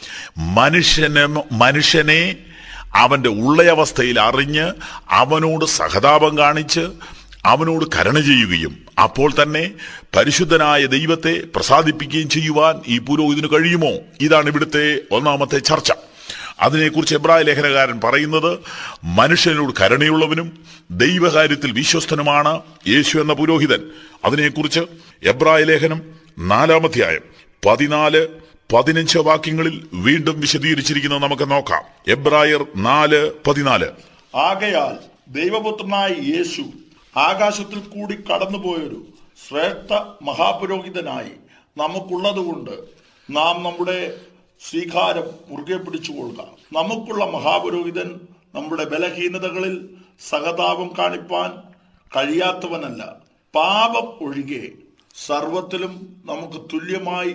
മനുഷ്യനെ മനുഷ്യനെ അവന്റെ ഉള്ളയവസ്ഥയിൽ അറിഞ്ഞ് അവനോട് സഹതാപം കാണിച്ച് അവനോട് കരുണ ചെയ്യുകയും അപ്പോൾ തന്നെ പരിശുദ്ധനായ ദൈവത്തെ പ്രസാദിപ്പിക്കുകയും ചെയ്യുവാൻ ഈ പുരോഹിതന് കഴിയുമോ ഇതാണ് ഇവിടുത്തെ ഒന്നാമത്തെ ചർച്ച അതിനെക്കുറിച്ച് എബ്രായ ലേഖനകാരൻ പറയുന്നത് മനുഷ്യനോട് കരുണയുള്ളവനും ദൈവകാര്യത്തിൽ വിശ്വസ്തനുമാണ് യേശു എന്ന പുരോഹിതൻ അതിനെക്കുറിച്ച് എബ്രായ ലേഖനം നാലാമധ്യായം പതിനാല് പതിനഞ്ച് വാക്യങ്ങളിൽ വീണ്ടും വിശദീകരിച്ചിരിക്കുന്നത് നമുക്ക് നോക്കാം എബ്രായർ നാല് പതിനാല്
ആകയാൽ ദൈവപുത്രനായ യേശു ആകാശത്തിൽ കൂടി കടന്നുപോയൊരു ശ്രേഷ്ഠ മഹാപുരോഹിതനായി നമുക്കുള്ളതുകൊണ്ട് നാം നമ്മുടെ സ്വീകാരം മുറുകെ പിടിച്ചുകൊള്ളുക നമുക്കുള്ള മഹാപുരോഹിതൻ നമ്മുടെ ബലഹീനതകളിൽ സഹതാപം കാണിപ്പാൻ കഴിയാത്തവനല്ല പാപം ഒഴികെ സർവത്തിലും നമുക്ക് തുല്യമായി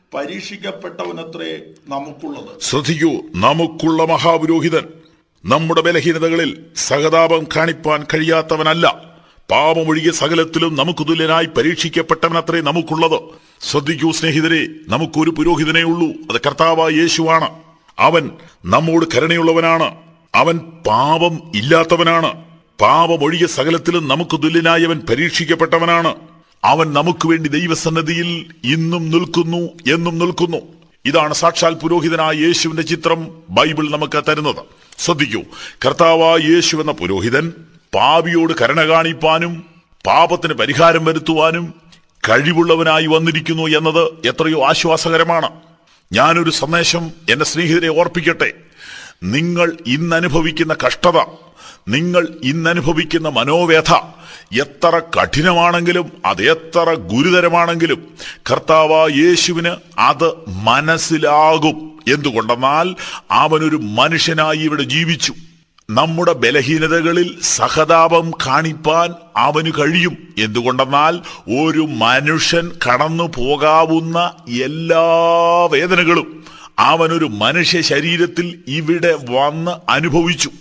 പരീക്ഷിക്കപ്പെട്ടവനത്രേ നമുക്കുള്ളത്
ശ്രദ്ധിക്കൂ നമുക്കുള്ള മഹാപുരോഹിതൻ നമ്മുടെ ബലഹീനതകളിൽ സഹതാപം കാണിപ്പാൻ കഴിയാത്തവനല്ല പാപമൊഴികെ സകലത്തിലും നമുക്ക് തുല്യനായി പരീക്ഷിക്കപ്പെട്ടവനത്രേ നമുക്കുള്ളത് ശ്രദ്ധിക്കൂ സ്നേഹിതരെ നമുക്കൊരു പുരോഹിതനേ ഉള്ളൂ അത് കർത്താവായ യേശുവാണ് അവൻ നമ്മോട് കരുണയുള്ളവനാണ് അവൻ പാപം ഇല്ലാത്തവനാണ് പാപമൊഴികെ സകലത്തിലും നമുക്ക് തുല്യനായി അവൻ പരീക്ഷിക്കപ്പെട്ടവനാണ് അവൻ നമുക്ക് വേണ്ടി ദൈവസന്നദ്ധിയിൽ ഇന്നും നിൽക്കുന്നു എന്നും നിൽക്കുന്നു ഇതാണ് സാക്ഷാൽ പുരോഹിതനായ യേശുവിന്റെ ചിത്രം ബൈബിൾ നമുക്ക് തരുന്നത് ശ്രദ്ധിക്കൂ കർത്താവായ യേശു എന്ന പുരോഹിതൻ പാപിയോട് കരുണ കാണിപ്പാനും പാപത്തിന് പരിഹാരം വരുത്തുവാനും കഴിവുള്ളവനായി വന്നിരിക്കുന്നു എന്നത് എത്രയോ ആശ്വാസകരമാണ് ഞാനൊരു സന്ദേശം എന്റെ സ്നേഹിതരെ ഓർപ്പിക്കട്ടെ നിങ്ങൾ ഇന്നനുഭവിക്കുന്ന കഷ്ടത നിങ്ങൾ ഇന്നനുഭവിക്കുന്ന മനോവേദ എത്ര കഠിനമാണെങ്കിലും അത് എത്ര ഗുരുതരമാണെങ്കിലും കർത്താവ യേശുവിന് അത് മനസ്സിലാകും എന്തുകൊണ്ടെന്നാൽ അവനൊരു മനുഷ്യനായി ഇവിടെ ജീവിച്ചു നമ്മുടെ ബലഹീനതകളിൽ സഹതാപം കാണിപ്പാൻ അവന് കഴിയും എന്തുകൊണ്ടെന്നാൽ ഒരു മനുഷ്യൻ കടന്നു പോകാവുന്ന എല്ലാ വേദനകളും അവനൊരു മനുഷ്യ ശരീരത്തിൽ ഇവിടെ വന്ന് അനുഭവിച്ചു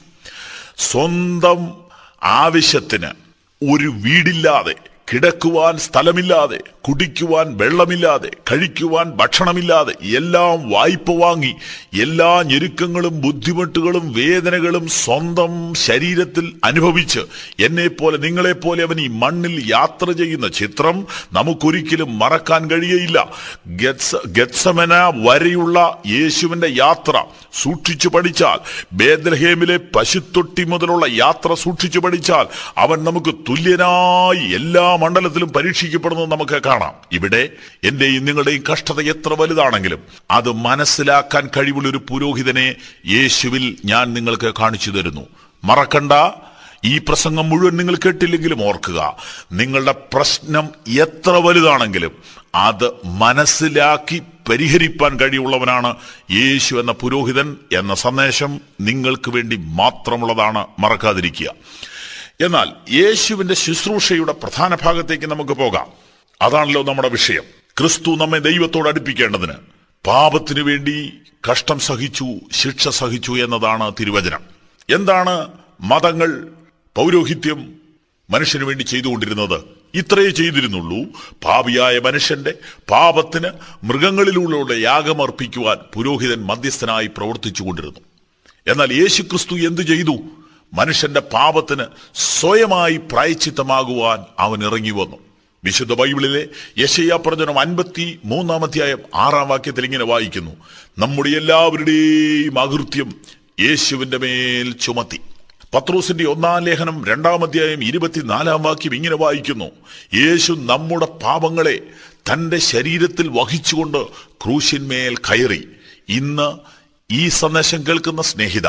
സ്വന്തം ആവശ്യത്തിന് ഒരു വീടില്ലാതെ കിടക്കുവാൻ സ്ഥലമില്ലാതെ കുടിക്കുവാൻ വെള്ളമില്ലാതെ കഴിക്കുവാൻ ഭക്ഷണമില്ലാതെ എല്ലാം വായ്പ വാങ്ങി എല്ലാ ഞെരുക്കങ്ങളും ബുദ്ധിമുട്ടുകളും വേദനകളും സ്വന്തം ശരീരത്തിൽ അനുഭവിച്ച് എന്നെ പോലെ നിങ്ങളെപ്പോലെ അവൻ ഈ മണ്ണിൽ യാത്ര ചെയ്യുന്ന ചിത്രം നമുക്കൊരിക്കലും മറക്കാൻ കഴിയയില്ല ഗത്സ ഗത്സമന വരെയുള്ള യേശുവിന്റെ യാത്ര സൂക്ഷിച്ചു പഠിച്ചാൽ ബേദ്രഹേമിലെ പശുത്തൊട്ടി മുതലുള്ള യാത്ര സൂക്ഷിച്ചു പഠിച്ചാൽ അവൻ നമുക്ക് തുല്യനായി എല്ലാ മണ്ഡലത്തിലും പരീക്ഷിക്കപ്പെടുന്നത് നമുക്ക് കാണാം ഇവിടെ എന്റെയും നിങ്ങളുടെയും കഷ്ടത എത്ര വലുതാണെങ്കിലും അത് മനസ്സിലാക്കാൻ കഴിവുള്ള ഒരു പുരോഹിതനെ യേശുവിൽ ഞാൻ നിങ്ങൾക്ക് കാണിച്ചു തരുന്നു മറക്കണ്ട ഈ പ്രസംഗം മുഴുവൻ നിങ്ങൾ കേട്ടില്ലെങ്കിലും ഓർക്കുക നിങ്ങളുടെ പ്രശ്നം എത്ര വലുതാണെങ്കിലും അത് മനസ്സിലാക്കി പരിഹരിപ്പാൻ കഴിവുള്ളവനാണ് യേശു എന്ന പുരോഹിതൻ എന്ന സന്ദേശം നിങ്ങൾക്ക് വേണ്ടി മാത്രമുള്ളതാണ് മറക്കാതിരിക്കുക എന്നാൽ യേശുവിന്റെ ശുശ്രൂഷയുടെ പ്രധാന ഭാഗത്തേക്ക് നമുക്ക് പോകാം അതാണല്ലോ നമ്മുടെ വിഷയം ക്രിസ്തു നമ്മെ ദൈവത്തോട് അടുപ്പിക്കേണ്ടതിന് പാപത്തിനു വേണ്ടി കഷ്ടം സഹിച്ചു ശിക്ഷ സഹിച്ചു എന്നതാണ് തിരുവചനം എന്താണ് മതങ്ങൾ പൗരോഹിത്യം മനുഷ്യന് വേണ്ടി ചെയ്തുകൊണ്ടിരുന്നത് ഇത്രയേ ചെയ്തിരുന്നുള്ളൂ പാപിയായ മനുഷ്യന്റെ പാപത്തിന് മൃഗങ്ങളിലൂടെ യാഗമർപ്പിക്കുവാൻ പുരോഹിതൻ മധ്യസ്ഥനായി പ്രവർത്തിച്ചുകൊണ്ടിരുന്നു എന്നാൽ യേശുക്രിസ്തു എന്തു ചെയ്തു മനുഷ്യന്റെ പാപത്തിന് സ്വയമായി പ്രായച്ചിത്തമാകുവാൻ അവൻ ഇറങ്ങി വന്നു വിശുദ്ധ ബൈബിളിലെ യശയ്യ പ്രചനം അൻപത്തി മൂന്നാം അധ്യായം ആറാം വാക്യത്തിൽ ഇങ്ങനെ വായിക്കുന്നു നമ്മുടെ എല്ലാവരുടെയും അകൃത്യം യേശുവിന്റെ മേൽ ചുമത്തി പത്രോസിന്റെ ഒന്നാം ലേഖനം രണ്ടാം അധ്യായം ഇരുപത്തിനാലാം വാക്യം ഇങ്ങനെ വായിക്കുന്നു യേശു നമ്മുടെ പാപങ്ങളെ തന്റെ ശരീരത്തിൽ വഹിച്ചുകൊണ്ട് ക്രൂശിന്മേൽ കയറി ഇന്ന് ഈ സന്ദേശം കേൾക്കുന്ന സ്നേഹിത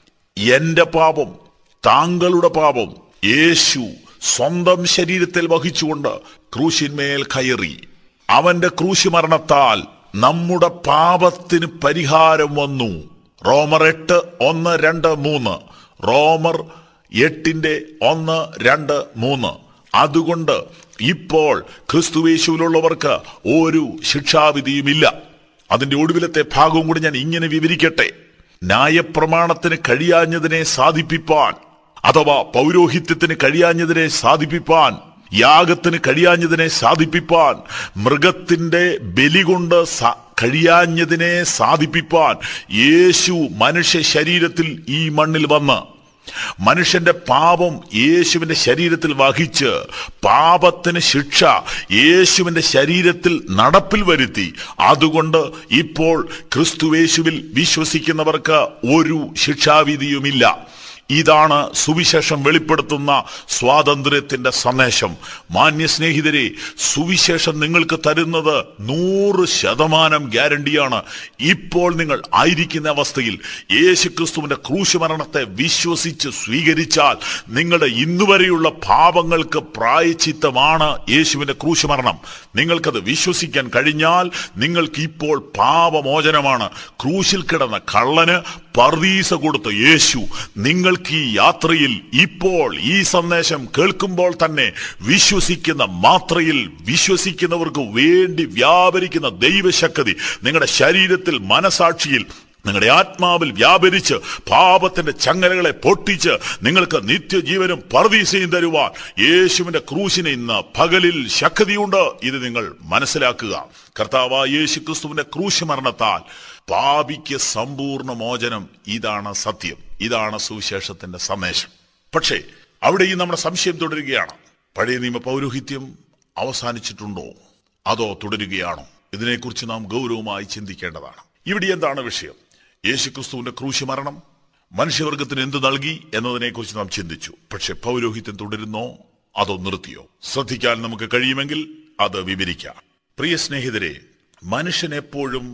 എന്റെ പാപം താങ്കളുടെ പാപം യേശു സ്വന്തം ശരീരത്തിൽ വഹിച്ചുകൊണ്ട് ക്രൂശിന്മേൽ കയറി അവന്റെ ക്രൂശി മരണത്താൽ നമ്മുടെ പാപത്തിന് പരിഹാരം വന്നു റോമർ എട്ട് ഒന്ന് രണ്ട് മൂന്ന് റോമർ എട്ടിന്റെ ഒന്ന് രണ്ട് മൂന്ന് അതുകൊണ്ട് ഇപ്പോൾ ക്രിസ്തുവേശുവിലുള്ളവർക്ക് ഒരു ശിക്ഷാവിധിയുമില്ല അതിന്റെ ഒടുവിലത്തെ ഭാഗവും കൂടി ഞാൻ ഇങ്ങനെ വിവരിക്കട്ടെ ന്യായപ്രമാണത്തിന് കഴിയാഞ്ഞതിനെ സാധിപ്പിപ്പാൻ അഥവാ പൗരോഹിത്യത്തിന് കഴിയാഞ്ഞതിനെ സാധിപ്പിപ്പാൻ യാഗത്തിന് കഴിയാഞ്ഞതിനെ സാധിപ്പിപ്പാൻ മൃഗത്തിന്റെ ബലി കൊണ്ട് സ- കഴിയാഞ്ഞതിനെ സാധിപ്പിപ്പാൻ യേശു മനുഷ്യ ശരീരത്തിൽ ഈ മണ്ണിൽ വന്ന് മനുഷ്യന്റെ പാപം യേശുവിന്റെ ശരീരത്തിൽ വഹിച്ച് പാപത്തിന് ശിക്ഷ യേശുവിന്റെ ശരീരത്തിൽ നടപ്പിൽ വരുത്തി അതുകൊണ്ട് ഇപ്പോൾ ക്രിസ്തുവേശുവിൽ വിശ്വസിക്കുന്നവർക്ക് ഒരു ശിക്ഷാവിധിയുമില്ല ഇതാണ് സുവിശേഷം വെളിപ്പെടുത്തുന്ന സ്വാതന്ത്ര്യത്തിന്റെ സന്ദേശം മാന്യ സ്നേഹിതരെ സുവിശേഷം നിങ്ങൾക്ക് തരുന്നത് നൂറ് ശതമാനം ഗ്യാരണ്ടിയാണ് ഇപ്പോൾ നിങ്ങൾ ആയിരിക്കുന്ന അവസ്ഥയിൽ യേശു ക്രിസ്തുവിന്റെ ക്രൂശ് മരണത്തെ വിശ്വസിച്ച് സ്വീകരിച്ചാൽ നിങ്ങളുടെ ഇന്നുവരെയുള്ള പാപങ്ങൾക്ക് പ്രായച്ചിത്തമാണ് യേശുവിന്റെ ക്രൂശ് മരണം നിങ്ങൾക്കത് വിശ്വസിക്കാൻ കഴിഞ്ഞാൽ നിങ്ങൾക്ക് ഇപ്പോൾ പാപമോചനമാണ് ക്രൂശിൽ കിടന്ന കള്ളന് പർദീസ കൊടുത്ത യേശു നിങ്ങൾക്ക് ഈ യാത്രയിൽ ഇപ്പോൾ ഈ സന്ദേശം കേൾക്കുമ്പോൾ തന്നെ വിശ്വസിക്കുന്ന മാത്രയിൽ വിശ്വസിക്കുന്നവർക്ക് വേണ്ടി വ്യാപരിക്കുന്ന ദൈവശക്തി നിങ്ങളുടെ ശരീരത്തിൽ മനസാക്ഷിയിൽ നിങ്ങളുടെ ആത്മാവിൽ വ്യാപരിച്ച് പാപത്തിന്റെ ചങ്ങലകളെ പൊട്ടിച്ച് നിങ്ങൾക്ക് നിത്യജീവനും പർദീസയും തരുവാൻ യേശുവിന്റെ ക്രൂശിന് ഇന്ന് പകലിൽ ശക്തിയുണ്ട് ഇത് നിങ്ങൾ മനസ്സിലാക്കുക കർത്താവായ യേശു ക്രിസ്തുവിന്റെ ക്രൂശ് മരണത്താൽ പാപിക്ക് സമ്പൂർണ്ണ മോചനം ഇതാണ് സത്യം ഇതാണ് സുവിശേഷത്തിന്റെ സന്ദേശം പക്ഷേ അവിടെയും നമ്മുടെ സംശയം തുടരുകയാണ് പഴയ നിയമ പൗരോഹിത്യം അവസാനിച്ചിട്ടുണ്ടോ അതോ തുടരുകയാണോ ഇതിനെക്കുറിച്ച് നാം ഗൗരവമായി ചിന്തിക്കേണ്ടതാണ് ഇവിടെ എന്താണ് വിഷയം യേശുക്രിസ്തുവിന്റെ ക്രൂശ് മരണം മനുഷ്യവർഗത്തിന് എന്ത് നൽകി എന്നതിനെക്കുറിച്ച് നാം ചിന്തിച്ചു പക്ഷെ പൗരോഹിത്യം തുടരുന്നോ അതോ നിർത്തിയോ ശ്രദ്ധിക്കാൻ നമുക്ക് കഴിയുമെങ്കിൽ അത് വിവരിക്കാം പ്രിയ സ്നേഹിതരെ മനുഷ്യൻ എപ്പോഴും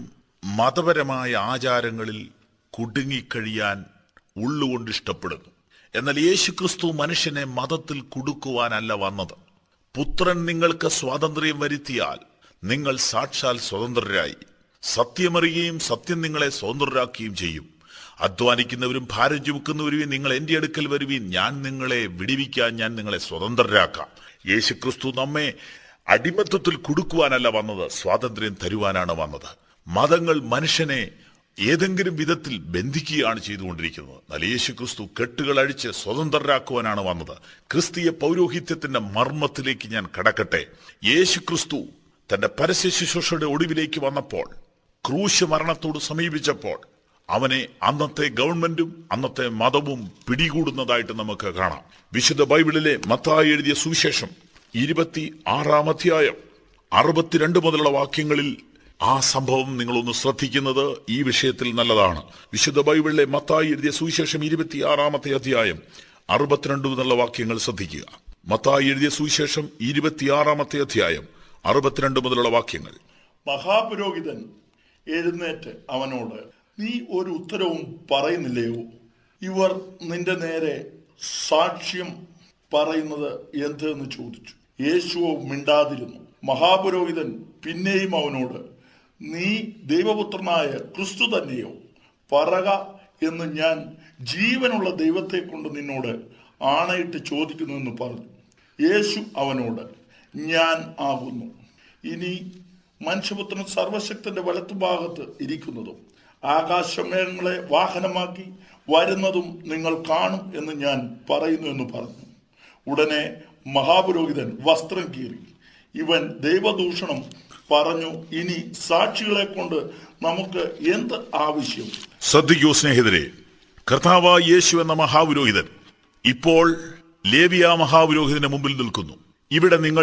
മതപരമായ ആചാരങ്ങളിൽ കുടുങ്ങിക്കഴിയാൻ ഉള്ളുകൊണ്ട് ഇഷ്ടപ്പെടുന്നു എന്നാൽ യേശുക്രിസ്തു മനുഷ്യനെ മതത്തിൽ കുടുക്കുവാനല്ല വന്നത് പുത്രൻ നിങ്ങൾക്ക് സ്വാതന്ത്ര്യം വരുത്തിയാൽ നിങ്ങൾ സാക്ഷാൽ സ്വതന്ത്രരായി സത്യമറിയുകയും സത്യം നിങ്ങളെ സ്വതന്ത്രരാക്കുകയും ചെയ്യും അധ്വാനിക്കുന്നവരും ഭാരം ചുമക്കുന്നവരും നിങ്ങൾ എന്റെ അടുക്കൽ വരുവീൻ ഞാൻ നിങ്ങളെ വിടിവിക്കാൻ ഞാൻ നിങ്ങളെ സ്വതന്ത്രരാക്കാം യേശുക്രിസ്തു നമ്മെ അടിമത്വത്തിൽ കുടുക്കുവാനല്ല വന്നത് സ്വാതന്ത്ര്യം തരുവാനാണ് വന്നത് മതങ്ങൾ മനുഷ്യനെ ഏതെങ്കിലും വിധത്തിൽ ബന്ധിക്കുകയാണ് ചെയ്തുകൊണ്ടിരിക്കുന്നത് എന്നാൽ യേശു ക്രിസ്തു കെട്ടുകൾ അഴിച്ച് സ്വതന്ത്രരാക്കുവാനാണ് വന്നത് ക്രിസ്തീയ പൗരോഹിത്യത്തിന്റെ മർമ്മത്തിലേക്ക് ഞാൻ കടക്കട്ടെ യേശു ക്രിസ്തു തന്റെ പരസ്യ ശുശ്രൂഷയുടെ ഒടുവിലേക്ക് വന്നപ്പോൾ ക്രൂശ് മരണത്തോട് സമീപിച്ചപ്പോൾ അവനെ അന്നത്തെ ഗവൺമെന്റും അന്നത്തെ മതവും പിടികൂടുന്നതായിട്ട് നമുക്ക് കാണാം വിശുദ്ധ ബൈബിളിലെ മത്തായി എഴുതിയ സുവിശേഷം ഇരുപത്തി ആറാം അധ്യായം അറുപത്തിരണ്ട് മുതലുള്ള വാക്യങ്ങളിൽ ആ സംഭവം നിങ്ങളൊന്ന് ശ്രദ്ധിക്കുന്നത് ഈ വിഷയത്തിൽ നല്ലതാണ് വിശുദ്ധ ബൈബിളിലെ മത്തായി എഴുതിയ സുവിശേഷം ഇരുപത്തിയാറാമത്തെ അധ്യായം അറുപത്തിരണ്ട് മുതലുള്ള വാക്യങ്ങൾ ശ്രദ്ധിക്കുക മത്തായി എഴുതിയ സുവിശേഷം ഇരുപത്തിയാറാമത്തെ അധ്യായം അറുപത്തിരണ്ട് മുതലുള്ള വാക്യങ്ങൾ
മഹാപുരോഹിതൻ എഴുന്നേറ്റ് അവനോട് നീ ഒരു ഉത്തരവും പറയുന്നില്ലയോ ഇവർ നിന്റെ നേരെ സാക്ഷ്യം പറയുന്നത് എന്ത് എന്ന് ചോദിച്ചു യേശുവോ മിണ്ടാതിരുന്നു മഹാപുരോഹിതൻ പിന്നെയും അവനോട് നീ ദൈവപുത്രനായ ക്രിസ്തു തന്നെയോ പറക എന്ന് ഞാൻ ജീവനുള്ള ദൈവത്തെ കൊണ്ട് നിന്നോട് ആണയിട്ട് ചോദിക്കുന്നു എന്ന് പറഞ്ഞു യേശു അവനോട് ഞാൻ ആകുന്നു ഇനി മനുഷ്യപുത്രൻ സർവശക്തന്റെ വലത്തുഭാഗത്ത് ഇരിക്കുന്നതും ആകാശമേഘങ്ങളെ വാഹനമാക്കി വരുന്നതും നിങ്ങൾ കാണും എന്ന് ഞാൻ പറയുന്നു എന്ന് പറഞ്ഞു ഉടനെ മഹാപുരോഹിതൻ വസ്ത്രം കീറി ഇവൻ ദൈവദൂഷണം പറഞ്ഞു ഇനി സാക്ഷികളെ കൊണ്ട് നമുക്ക് എന്ത് ആവശ്യം
ശ്രദ്ധിക്കൂ സ്നേഹിതരെ കർത്താവായ യേശു എന്ന മഹാപുരോഹിതൻ ഇപ്പോൾ ലേവിയ മഹാപുരോഹിതന്റെ മുമ്പിൽ നിൽക്കുന്നു ഇവിടെ നിങ്ങൾ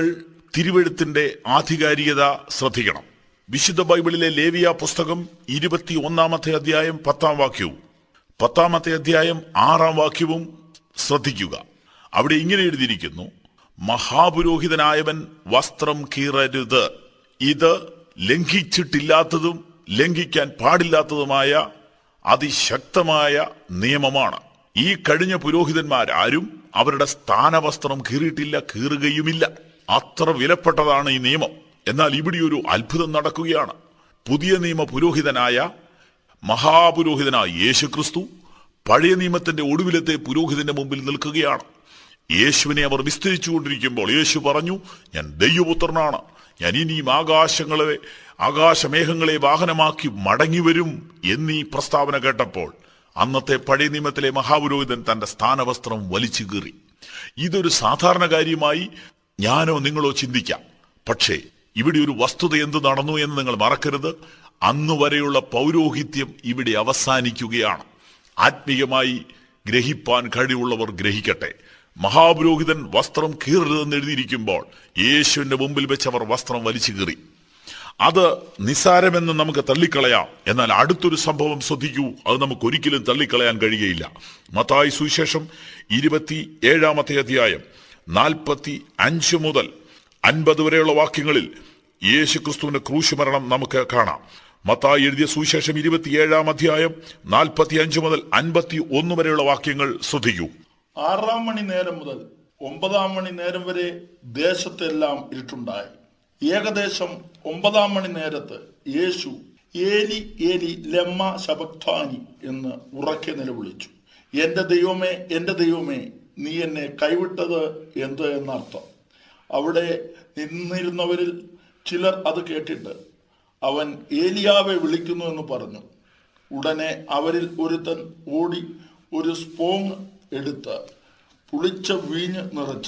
തിരുവെഴുത്തിന്റെ ആധികാരികത ശ്രദ്ധിക്കണം വിശുദ്ധ ബൈബിളിലെ ലേവിയ പുസ്തകം ഇരുപത്തി ഒന്നാമത്തെ അധ്യായം പത്താം വാക്യവും പത്താമത്തെ അധ്യായം ആറാം വാക്യവും ശ്രദ്ധിക്കുക അവിടെ ഇങ്ങനെ എഴുതിയിരിക്കുന്നു മഹാപുരോഹിതനായവൻ വസ്ത്രം കീറരുത് ഇത് ലംഘിച്ചിട്ടില്ലാത്തതും ലംഘിക്കാൻ പാടില്ലാത്തതുമായ അതിശക്തമായ നിയമമാണ് ഈ കഴിഞ്ഞ പുരോഹിതന്മാരാരും അവരുടെ സ്ഥാനവസ്ത്രം കീറിയിട്ടില്ല കീറുകയുമില്ല അത്ര വിലപ്പെട്ടതാണ് ഈ നിയമം എന്നാൽ ഇവിടെ ഒരു അത്ഭുതം നടക്കുകയാണ് പുതിയ നിയമ പുരോഹിതനായ മഹാപുരോഹിതനായ യേശുക്രിസ്തു പഴയ നിയമത്തിന്റെ ഒടുവിലത്തെ പുരോഹിതന്റെ മുമ്പിൽ നിൽക്കുകയാണ് യേശുവിനെ അവർ വിസ്തരിച്ചുകൊണ്ടിരിക്കുമ്പോൾ യേശു പറഞ്ഞു ഞാൻ ദൈവപുത്രനാണ് ഞാൻ ഇനിയും ആകാശങ്ങളെ ആകാശമേഘങ്ങളെ വാഹനമാക്കി മടങ്ങി വരും എന്നീ പ്രസ്താവന കേട്ടപ്പോൾ അന്നത്തെ പഴയ നിയമത്തിലെ മഹാപുരോഹിതൻ തന്റെ സ്ഥാനവസ്ത്രം വലിച്ചു കീറി ഇതൊരു സാധാരണ കാര്യമായി ഞാനോ നിങ്ങളോ ചിന്തിക്കാം പക്ഷേ ഇവിടെ ഒരു വസ്തുത എന്ത് നടന്നു എന്ന് നിങ്ങൾ മറക്കരുത് അന്ന് വരെയുള്ള പൗരോഹിത്യം ഇവിടെ അവസാനിക്കുകയാണ് ആത്മീയമായി ഗ്രഹിപ്പാൻ കഴിവുള്ളവർ ഗ്രഹിക്കട്ടെ മഹാപുരോഹിതൻ വസ്ത്രം കീറരുതെന്ന് എഴുതിയിരിക്കുമ്പോൾ യേശുവിന്റെ മുമ്പിൽ വെച്ച് അവർ വസ്ത്രം വലിച്ചു കീറി അത് നിസ്സാരമെന്ന് നമുക്ക് തള്ളിക്കളയാം എന്നാൽ അടുത്തൊരു സംഭവം ശ്രദ്ധിക്കൂ അത് നമുക്ക് ഒരിക്കലും തള്ളിക്കളയാൻ കഴിയുകയില്ല മത്തായി സുവിശേഷം ഇരുപത്തി ഏഴാമത്തെ അധ്യായം നാൽപ്പത്തി അഞ്ച് മുതൽ അൻപത് വരെയുള്ള വാക്യങ്ങളിൽ യേശു ക്രിസ്തുവിന്റെ ക്രൂശ് മരണം നമുക്ക് കാണാം മത്തായി എഴുതിയ സുവിശേഷം ഇരുപത്തിയേഴാം അധ്യായം നാൽപ്പത്തി അഞ്ച് മുതൽ അൻപത്തി ഒന്ന് വരെയുള്ള വാക്യങ്ങൾ ശ്രദ്ധിക്കൂ
ആറാം മണി നേരം മുതൽ ഒമ്പതാം മണി നേരം വരെ ദേശത്തെല്ലാം ഇരുട്ടുണ്ടായി ഏകദേശം ഒമ്പതാം മണി നേരത്ത് യേശു ഏലി ഏലി ലമ്മ ശബക്താനി എന്ന് ഉറക്കെ നിലവിളിച്ചു എന്റെ ദൈവമേ എന്റെ ദൈവമേ നീ എന്നെ കൈവിട്ടത് എന്ത് എന്നർത്ഥം അവിടെ നിന്നിരുന്നവരിൽ ചിലർ അത് കേട്ടിട്ട് അവൻ ഏലിയാവെ വിളിക്കുന്നു എന്ന് പറഞ്ഞു ഉടനെ അവരിൽ ഒരുത്തൻ ഓടി ഒരു സ്പോങ് എടുത്ത് പുളിച്ച വീഞ്ഞ് നിറച്ച്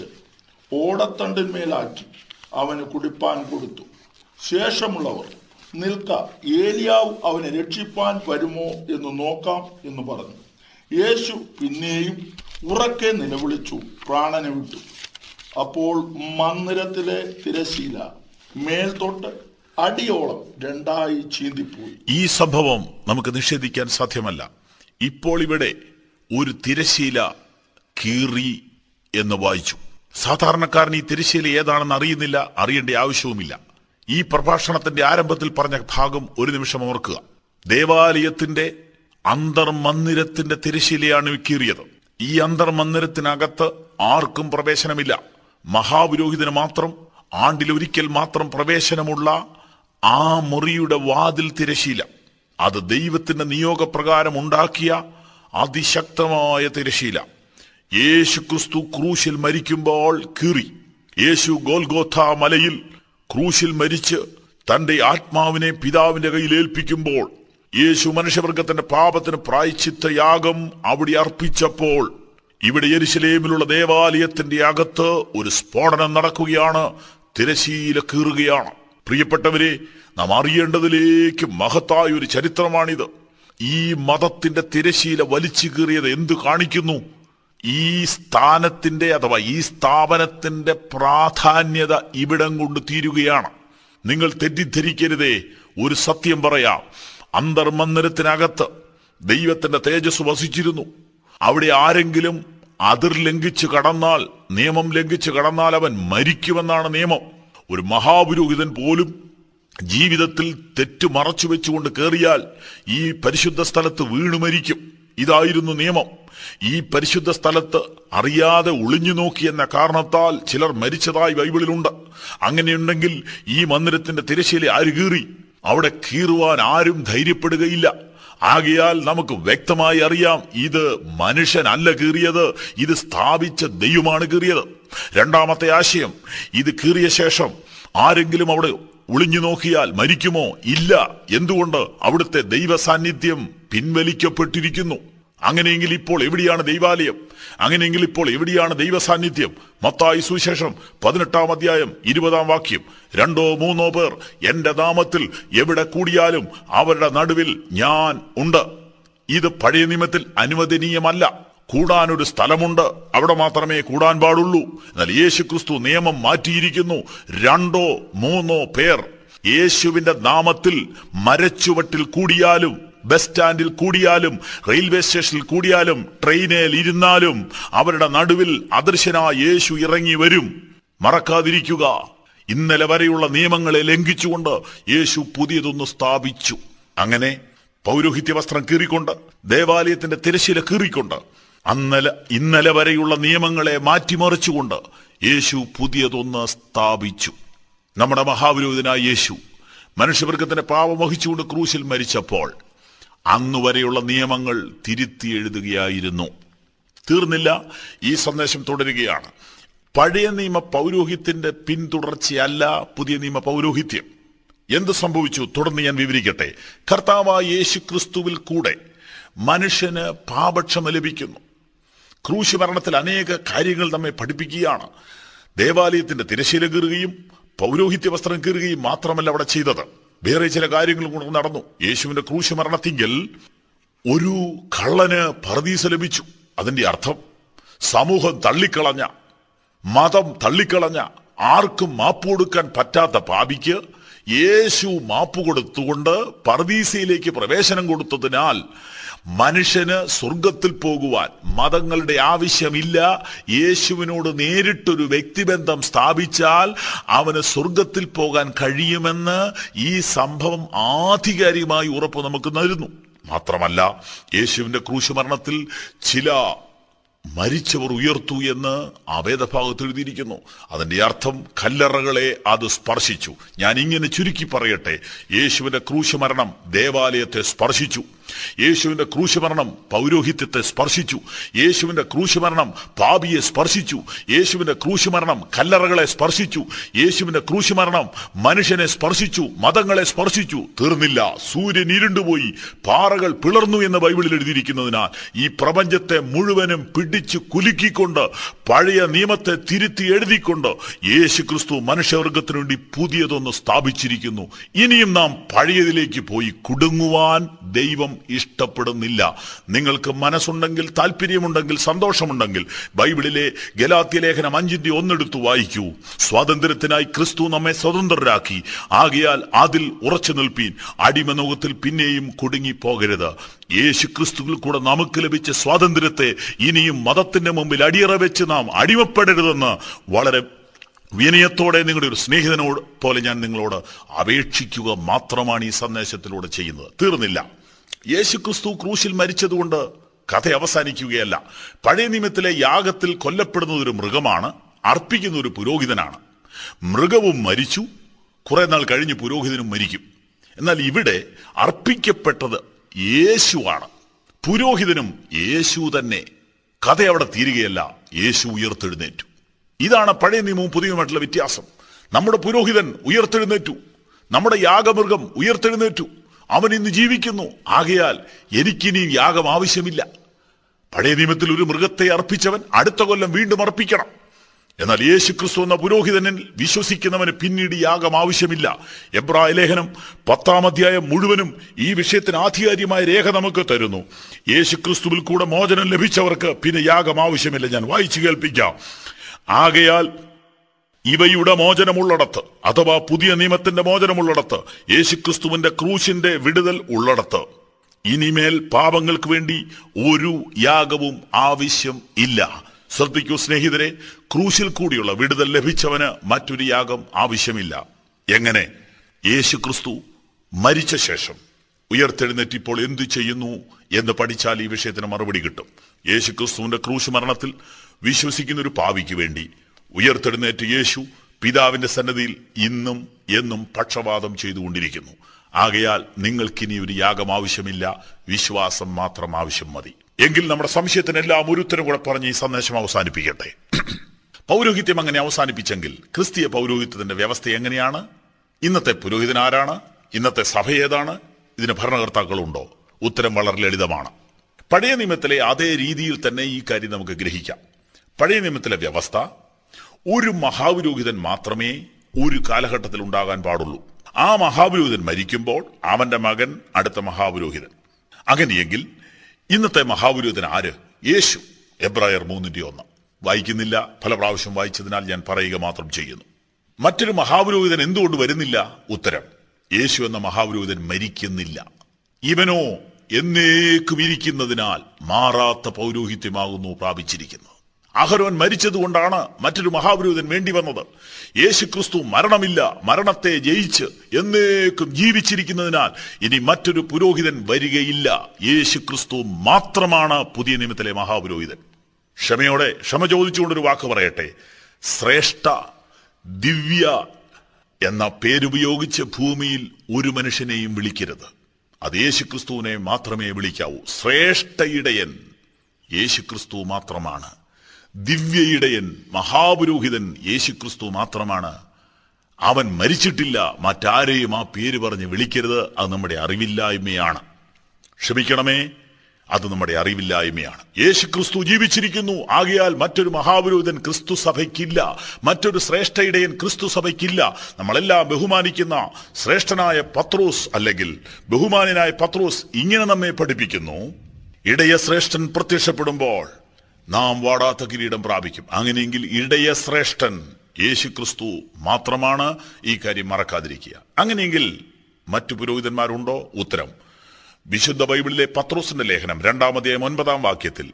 ഓടത്തണ്ടിന്മേലാക്കി അവന് കുടിപ്പാൻ കൊടുത്തു ശേഷമുള്ളവർ നിൽക്ക ഏലിയാവ് അവനെ രക്ഷിപ്പാൻ വരുമോ എന്ന് നോക്കാം എന്ന് പറഞ്ഞു യേശു പിന്നെയും ഉറക്കെ നിലവിളിച്ചു പ്രാണനെ വിട്ടു അപ്പോൾ മന്ദിരത്തിലെ തിരശീല മേൽതൊട്ട് അടിയോളം രണ്ടായി ചീന്തിപ്പോയി
ഈ സംഭവം നമുക്ക് നിഷേധിക്കാൻ സാധ്യമല്ല ഇപ്പോൾ ഇവിടെ ഒരു തിരശീല കീറി എന്ന് വായിച്ചു സാധാരണക്കാരൻ ഈ തിരശീല ഏതാണെന്ന് അറിയുന്നില്ല അറിയേണ്ട ആവശ്യവുമില്ല ഈ പ്രഭാഷണത്തിന്റെ ആരംഭത്തിൽ പറഞ്ഞ ഭാഗം ഒരു നിമിഷം ഓർക്കുക ദേവാലയത്തിന്റെ അന്തർമന്ദിരത്തിന്റെ തിരശീലയാണ് ഈ കീറിയത് ഈ അന്തർമന്ദിരത്തിനകത്ത് ആർക്കും പ്രവേശനമില്ല മഹാപുരോഹിതന് മാത്രം ആണ്ടിലൊരിക്കൽ മാത്രം പ്രവേശനമുള്ള ആ മുറിയുടെ വാതിൽ തിരശീല അത് ദൈവത്തിന്റെ നിയോഗപ്രകാരം ഉണ്ടാക്കിയ അതിശക്തമായ തിരശീല യേശു ക്രിസ്തു ക്രൂശിൽ മരിക്കുമ്പോൾ കീറി യേശു ഗോൽഗോഥ മലയിൽ ക്രൂശിൽ മരിച്ച് തന്റെ ആത്മാവിനെ പിതാവിന്റെ കയ്യിൽ ഏൽപ്പിക്കുമ്പോൾ യേശു മനുഷ്യവർഗത്തിന്റെ പാപത്തിന് പ്രായച്ചിത്ത യാഗം അവിടെ അർപ്പിച്ചപ്പോൾ ഇവിടെ യെരുശലേമിലുള്ള ദേവാലയത്തിന്റെ അകത്ത് ഒരു സ്ഫോടനം നടക്കുകയാണ് തിരശീല കീറുകയാണ് പ്രിയപ്പെട്ടവരെ നാം അറിയേണ്ടതിലേക്ക് മഹത്തായ ഒരു ചരിത്രമാണിത് ഈ മതത്തിന്റെ തിരശീല വലിച്ചു കീറിയത് എന്ത് കാണിക്കുന്നു ഈ സ്ഥാനത്തിന്റെ അഥവാ ഈ സ്ഥാപനത്തിന്റെ പ്രാധാന്യത ഇവിടം കൊണ്ട് തീരുകയാണ് നിങ്ങൾ തെറ്റിദ്ധരിക്കരുതേ ഒരു സത്യം പറയാം അന്തർമന്ദിരത്തിനകത്ത് ദൈവത്തിന്റെ തേജസ് വസിച്ചിരുന്നു അവിടെ ആരെങ്കിലും അതിർ ലംഘിച്ച് കടന്നാൽ നിയമം ലംഘിച്ച് കടന്നാൽ അവൻ മരിക്കുമെന്നാണ് നിയമം ഒരു മഹാപുരോഹിതൻ പോലും ജീവിതത്തിൽ തെറ്റ് മറച്ചു വെച്ചുകൊണ്ട് കയറിയാൽ ഈ പരിശുദ്ധ സ്ഥലത്ത് വീണു മരിക്കും ഇതായിരുന്നു നിയമം ഈ പരിശുദ്ധ സ്ഥലത്ത് അറിയാതെ ഒളിഞ്ഞു നോക്കി എന്ന കാരണത്താൽ ചിലർ മരിച്ചതായി ബൈബിളിലുണ്ട് അങ്ങനെയുണ്ടെങ്കിൽ ഈ മന്ദിരത്തിന്റെ തിരശ്ശീല ആര് കീറി അവിടെ കീറുവാൻ ആരും ധൈര്യപ്പെടുകയില്ല ആകയാൽ നമുക്ക് വ്യക്തമായി അറിയാം ഇത് മനുഷ്യനല്ല കീറിയത് ഇത് സ്ഥാപിച്ച ദൈവമാണ് കീറിയത് രണ്ടാമത്തെ ആശയം ഇത് കീറിയ ശേഷം ആരെങ്കിലും അവിടെ ഒളിഞ്ഞു നോക്കിയാൽ മരിക്കുമോ ഇല്ല എന്തുകൊണ്ട് അവിടുത്തെ ദൈവ സാന്നിധ്യം പിൻവലിക്കപ്പെട്ടിരിക്കുന്നു അങ്ങനെയെങ്കിൽ ഇപ്പോൾ എവിടെയാണ് ദൈവാലയം അങ്ങനെയെങ്കിൽ ഇപ്പോൾ എവിടെയാണ് ദൈവ സാന്നിധ്യം മത്തായി സുവിശേഷം പതിനെട്ടാം അധ്യായം ഇരുപതാം വാക്യം രണ്ടോ മൂന്നോ പേർ എന്റെ നാമത്തിൽ എവിടെ കൂടിയാലും അവരുടെ നടുവിൽ ഞാൻ ഉണ്ട് ഇത് പഴയ നിയമത്തിൽ അനുവദനീയമല്ല കൂടാൻ ഒരു സ്ഥലമുണ്ട് അവിടെ മാത്രമേ കൂടാൻ പാടുള്ളൂ എന്നാൽ യേശു ക്രിസ്തു നിയമം മാറ്റിയിരിക്കുന്നു രണ്ടോ മൂന്നോ പേർ യേശുവിന്റെ നാമത്തിൽ മരച്ചുവട്ടിൽ കൂടിയാലും ബസ് സ്റ്റാൻഡിൽ കൂടിയാലും റെയിൽവേ സ്റ്റേഷനിൽ കൂടിയാലും ട്രെയിനിൽ ഇരുന്നാലും അവരുടെ നടുവിൽ അദൃശ്യനായ യേശു ഇറങ്ങി വരും മറക്കാതിരിക്കുക ഇന്നലെ വരെയുള്ള നിയമങ്ങളെ ലംഘിച്ചുകൊണ്ട് യേശു പുതിയതൊന്ന് സ്ഥാപിച്ചു അങ്ങനെ പൗരോഹിത്യ വസ്ത്രം കീറിക്കൊണ്ട് ദേവാലയത്തിന്റെ തിരശ്ശീല കീറിക്കൊണ്ട് അന്നലെ ഇന്നലെ വരെയുള്ള നിയമങ്ങളെ മാറ്റിമറിച്ചുകൊണ്ട് യേശു പുതിയതൊന്ന് സ്ഥാപിച്ചു നമ്മുടെ മഹാവിരോധനായ യേശു മനുഷ്യവർഗത്തിന്റെ പാപം വഹിച്ചുകൊണ്ട് ക്രൂശിൽ മരിച്ചപ്പോൾ അന്നു വരെയുള്ള നിയമങ്ങൾ തിരുത്തി എഴുതുകയായിരുന്നു തീർന്നില്ല ഈ സന്ദേശം തുടരുകയാണ് പഴയ നിയമ പൗരോഹിത്യന്റെ പിന്തുടർച്ചയല്ല പുതിയ നിയമ പൗരോഹിത്യം എന്ത് സംഭവിച്ചു തുടർന്ന് ഞാൻ വിവരിക്കട്ടെ കർത്താവായ യേശു ക്രിസ്തുവിൽ കൂടെ മനുഷ്യന് പാപക്ഷമ ലഭിക്കുന്നു ക്രൂശ് മരണത്തിൽ അനേക കാര്യങ്ങൾ നമ്മെ പഠിപ്പിക്കുകയാണ് ദേവാലയത്തിന്റെ തിരശ്ശീല കീറുകയും പൗരോഹിത്യ വസ്ത്രം കീറുകയും മാത്രമല്ല അവിടെ ചെയ്തത് വേറെ ചില കാര്യങ്ങളും കൊണ്ട് നടന്നു യേശുവിന്റെ ക്രൂശ് മരണത്തിങ്കിൽ ഒരു കള്ളന് പർദീസ ലഭിച്ചു അതിന്റെ അർത്ഥം സമൂഹം തള്ളിക്കളഞ്ഞ മതം തള്ളിക്കളഞ്ഞ ആർക്കും മാപ്പ് കൊടുക്കാൻ പറ്റാത്ത പാപിക്ക് യേശു മാപ്പ് കൊടുത്തുകൊണ്ട് പർദീസയിലേക്ക് പ്രവേശനം കൊടുത്തതിനാൽ മനുഷ്യന് സ്വർഗത്തിൽ പോകുവാൻ മതങ്ങളുടെ ആവശ്യമില്ല യേശുവിനോട് നേരിട്ടൊരു വ്യക്തിബന്ധം സ്ഥാപിച്ചാൽ അവന് സ്വർഗത്തിൽ പോകാൻ കഴിയുമെന്ന് ഈ സംഭവം ആധികാരികമായി ഉറപ്പ് നമുക്ക് നൽകുന്നു മാത്രമല്ല യേശുവിന്റെ ക്രൂശുമരണത്തിൽ ചില മരിച്ചവർ ഉയർത്തു എന്ന് ആ വേദഭാഗത്ത് എഴുതിയിരിക്കുന്നു അതിന്റെ അർത്ഥം കല്ലറകളെ അത് സ്പർശിച്ചു ഞാൻ ഇങ്ങനെ ചുരുക്കി പറയട്ടെ യേശുവിന്റെ ക്രൂശമരണം ദേവാലയത്തെ സ്പർശിച്ചു യേശുവിന്റെ ക്രൂശമരണം പൗരോഹിത്യത്തെ സ്പർശിച്ചു യേശുവിന്റെ ക്രൂശമരണം പാപിയെ സ്പർശിച്ചു യേശുവിന്റെ ക്രൂശമരണം കല്ലറകളെ സ്പർശിച്ചു യേശുവിന്റെ ക്രൂശമരണം മനുഷ്യനെ സ്പർശിച്ചു മതങ്ങളെ സ്പർശിച്ചു തീർന്നില്ല സൂര്യൻ ഇരുണ്ടുപോയി പാറകൾ പിളർന്നു എന്ന് ബൈബിളിൽ എഴുതിയിരിക്കുന്നതിനാൽ ഈ പ്രപഞ്ചത്തെ മുഴുവനും പിടിച്ചു കുലുക്കിക്കൊണ്ട് പഴയ നിയമത്തെ തിരുത്തി എഴുതിക്കൊണ്ട് യേശു ക്രിസ്തു മനുഷ്യവർഗത്തിനു വേണ്ടി പുതിയതൊന്ന് സ്ഥാപിച്ചിരിക്കുന്നു ഇനിയും നാം പഴയതിലേക്ക് പോയി കുടുങ്ങുവാൻ ദൈവം ഇഷ്ടപ്പെടുന്നില്ല നിങ്ങൾക്ക് മനസ്സുണ്ടെങ്കിൽ താല്പര്യമുണ്ടെങ്കിൽ സന്തോഷമുണ്ടെങ്കിൽ ബൈബിളിലെ ഗലാത്യ ലേഖനം അഞ്ചിന്റെ ഒന്നെടുത്ത് വായിക്കൂ സ്വാതന്ത്ര്യത്തിനായി ക്രിസ്തു നമ്മെ സ്വതന്ത്രരാക്കി ആകയാൽ അതിൽ ഉറച്ചു നിൽപ്പീൻ അടിമനോകത്തിൽ പിന്നെയും കുടുങ്ങി പോകരുത് യേശു ക്രിസ്തുവിൽ കൂടെ നമുക്ക് ലഭിച്ച സ്വാതന്ത്ര്യത്തെ ഇനിയും മതത്തിന്റെ മുമ്പിൽ അടിയറ വെച്ച് നാം അടിമപ്പെടരുതെന്ന് വളരെ വിനയത്തോടെ നിങ്ങളുടെ ഒരു സ്നേഹിതനോട് പോലെ ഞാൻ നിങ്ങളോട് അപേക്ഷിക്കുക മാത്രമാണ് ഈ സന്ദേശത്തിലൂടെ ചെയ്യുന്നത് തീർന്നില്ല യേശുക്രിസ്തു ക്രൂശിൽ മരിച്ചതുകൊണ്ട് കഥ അവസാനിക്കുകയല്ല പഴയ നിയമത്തിലെ യാഗത്തിൽ കൊല്ലപ്പെടുന്ന ഒരു മൃഗമാണ് അർപ്പിക്കുന്ന ഒരു പുരോഹിതനാണ് മൃഗവും മരിച്ചു കുറെ നാൾ കഴിഞ്ഞ് പുരോഹിതനും മരിക്കും എന്നാൽ ഇവിടെ അർപ്പിക്കപ്പെട്ടത് യേശുവാണ് പുരോഹിതനും യേശു തന്നെ കഥ അവിടെ തീരുകയല്ല യേശു ഉയർത്തെഴുന്നേറ്റു ഇതാണ് പഴയ നിയമവും പുതിയവുമായിട്ടുള്ള വ്യത്യാസം നമ്മുടെ പുരോഹിതൻ ഉയർത്തെഴുന്നേറ്റു നമ്മുടെ യാഗമൃഗം ഉയർത്തെഴുന്നേറ്റു അവൻ ഇന്ന് ജീവിക്കുന്നു ആകയാൽ എനിക്കിനി യാഗം ആവശ്യമില്ല പഴയ നിയമത്തിൽ ഒരു മൃഗത്തെ അർപ്പിച്ചവൻ അടുത്ത കൊല്ലം വീണ്ടും അർപ്പിക്കണം എന്നാൽ യേശു ക്രിസ്തു എന്ന പുരോഹിതനിൽ വിശ്വസിക്കുന്നവന് പിന്നീട് യാഗം ആവശ്യമില്ല എബ്രായ ലേഖനം പത്താം അധ്യായം മുഴുവനും ഈ വിഷയത്തിന് ആധികാരികമായ രേഖ നമുക്ക് തരുന്നു യേശു ക്രിസ്തുവിൽ കൂടെ മോചനം ലഭിച്ചവർക്ക് പിന്നെ യാഗം ആവശ്യമില്ല ഞാൻ വായിച്ചു കേൾപ്പിക്കാം ആകയാൽ ഇവയുടെ മോചനമുള്ളിടത്ത് അഥവാ പുതിയ നിയമത്തിന്റെ മോചനമുള്ളിടത്ത് യേശുക്രിസ്തുവിന്റെ ക്രൂശിന്റെ വിടുതൽ ഉള്ളിടത്ത് ഇനിമേൽ പാപങ്ങൾക്ക് വേണ്ടി ഒരു യാഗവും ആവശ്യം ഇല്ല ശ്രദ്ധിക്കൂ സ്നേഹിതരെ ക്രൂശിൽ കൂടിയുള്ള വിടുതൽ ലഭിച്ചവന് മറ്റൊരു യാഗം ആവശ്യമില്ല എങ്ങനെ യേശുക്രിസ്തു മരിച്ച ശേഷം ഉയർത്തെഴുന്നേറ്റിപ്പോൾ എന്തു ചെയ്യുന്നു എന്ന് പഠിച്ചാൽ ഈ വിഷയത്തിന് മറുപടി കിട്ടും യേശുക്രിസ്തുവിന്റെ ക്രൂശ് മരണത്തിൽ വിശ്വസിക്കുന്ന ഒരു പാവിക്ക് വേണ്ടി ഉയർത്തെഴുന്നേറ്റ് യേശു പിതാവിന്റെ സന്നദ്ധിയിൽ ഇന്നും എന്നും പക്ഷപാതം ചെയ്തുകൊണ്ടിരിക്കുന്നു ആകയാൽ നിങ്ങൾക്കിനി ഒരു യാഗം ആവശ്യമില്ല വിശ്വാസം മാത്രം ആവശ്യം മതി എങ്കിൽ നമ്മുടെ സംശയത്തിനെല്ലാം ഒരു ഉത്തരം കൂടെ പറഞ്ഞ് ഈ സന്ദേശം അവസാനിപ്പിക്കട്ടെ പൗരോഹിത്യം അങ്ങനെ അവസാനിപ്പിച്ചെങ്കിൽ ക്രിസ്തീയ പൗരോഹിത്യത്തിന്റെ വ്യവസ്ഥ എങ്ങനെയാണ് ഇന്നത്തെ പുരോഹിതൻ ആരാണ് ഇന്നത്തെ സഭ ഏതാണ് ഇതിന് ഭരണകർത്താക്കളുണ്ടോ ഉത്തരം വളരെ ലളിതമാണ് പഴയ നിയമത്തിലെ അതേ രീതിയിൽ തന്നെ ഈ കാര്യം നമുക്ക് ഗ്രഹിക്കാം പഴയ നിയമത്തിലെ വ്യവസ്ഥ ഒരു മഹാപുരോഹിതൻ മാത്രമേ ഒരു കാലഘട്ടത്തിൽ ഉണ്ടാകാൻ പാടുള്ളൂ ആ മഹാപുരോഹിതൻ മരിക്കുമ്പോൾ അവന്റെ മകൻ അടുത്ത മഹാപുരോഹിതൻ അങ്ങനെയെങ്കിൽ ഇന്നത്തെ മഹാപുരോഹിതൻ ആര് യേശു എബ്രായർ മൂന്നിന്റെ ഒന്ന് വായിക്കുന്നില്ല പല പ്രാവശ്യം വായിച്ചതിനാൽ ഞാൻ പറയുക മാത്രം ചെയ്യുന്നു മറ്റൊരു മഹാപുരോഹിതൻ എന്തുകൊണ്ട് വരുന്നില്ല ഉത്തരം യേശു എന്ന മഹാപുരോഹിതൻ മരിക്കുന്നില്ല ഇവനോ എന്നേക്കും ഇരിക്കുന്നതിനാൽ മാറാത്ത പൗരോഹിത്യമാകുന്നു പ്രാപിച്ചിരിക്കുന്നത് അഹരോൻ മരിച്ചതുകൊണ്ടാണ് മറ്റൊരു മഹാപുരോഹിതൻ വേണ്ടി വന്നത് യേശു ക്രിസ്തു മരണമില്ല മരണത്തെ ജയിച്ച് എന്നേക്കും ജീവിച്ചിരിക്കുന്നതിനാൽ ഇനി മറ്റൊരു പുരോഹിതൻ വരികയില്ല യേശു ക്രിസ്തു മാത്രമാണ് പുതിയ നിയമത്തിലെ മഹാപുരോഹിതൻ ക്ഷമയോടെ ക്ഷമ ചോദിച്ചുകൊണ്ടൊരു വാക്ക് പറയട്ടെ ശ്രേഷ്ഠ ദിവ്യ എന്ന പേരുപയോഗിച്ച് ഭൂമിയിൽ ഒരു മനുഷ്യനെയും വിളിക്കരുത് അത് യേശുക്രിസ്തുവിനെ മാത്രമേ വിളിക്കാവൂ ശ്രേഷ്ഠ ഇടയൻ യേശുക്രിസ്തു മാത്രമാണ് ദിവ്യ ഇടയൻ മഹാപുരോഹിതൻ യേശുക്രിസ്തു മാത്രമാണ് അവൻ മരിച്ചിട്ടില്ല മറ്റാരെയും ആ പേര് പറഞ്ഞ് വിളിക്കരുത് അത് നമ്മുടെ അറിവില്ലായ്മയാണ് ക്ഷമിക്കണമേ അത് നമ്മുടെ അറിവില്ലായ്മയാണ് യേശു ക്രിസ്തു ജീവിച്ചിരിക്കുന്നു ആകയാൽ മറ്റൊരു മഹാപുരോഹിതൻ ക്രിസ്തു സഭയ്ക്കില്ല മറ്റൊരു ശ്രേഷ്ഠ ഇടയൻ ക്രിസ്തു സഭയ്ക്കില്ല നമ്മളെല്ലാം ബഹുമാനിക്കുന്ന ശ്രേഷ്ഠനായ പത്രോസ് അല്ലെങ്കിൽ ബഹുമാനായ പത്രോസ് ഇങ്ങനെ നമ്മെ പഠിപ്പിക്കുന്നു ഇടയ ശ്രേഷ്ഠൻ പ്രത്യക്ഷപ്പെടുമ്പോൾ നാം വാടാത്ത കിരീടം പ്രാപിക്കും അങ്ങനെയെങ്കിൽ ഇടയ ശ്രേഷ്ഠൻ യേശു ക്രിസ്തു മാത്രമാണ് ഈ കാര്യം മറക്കാതിരിക്കുക അങ്ങനെയെങ്കിൽ മറ്റു പുരോഹിതന്മാരുണ്ടോ ഉത്തരം വിശുദ്ധ ബൈബിളിലെ പത്രോസിന്റെ ലേഖനം രണ്ടാമതേയം ഒൻപതാം വാക്യത്തിൽ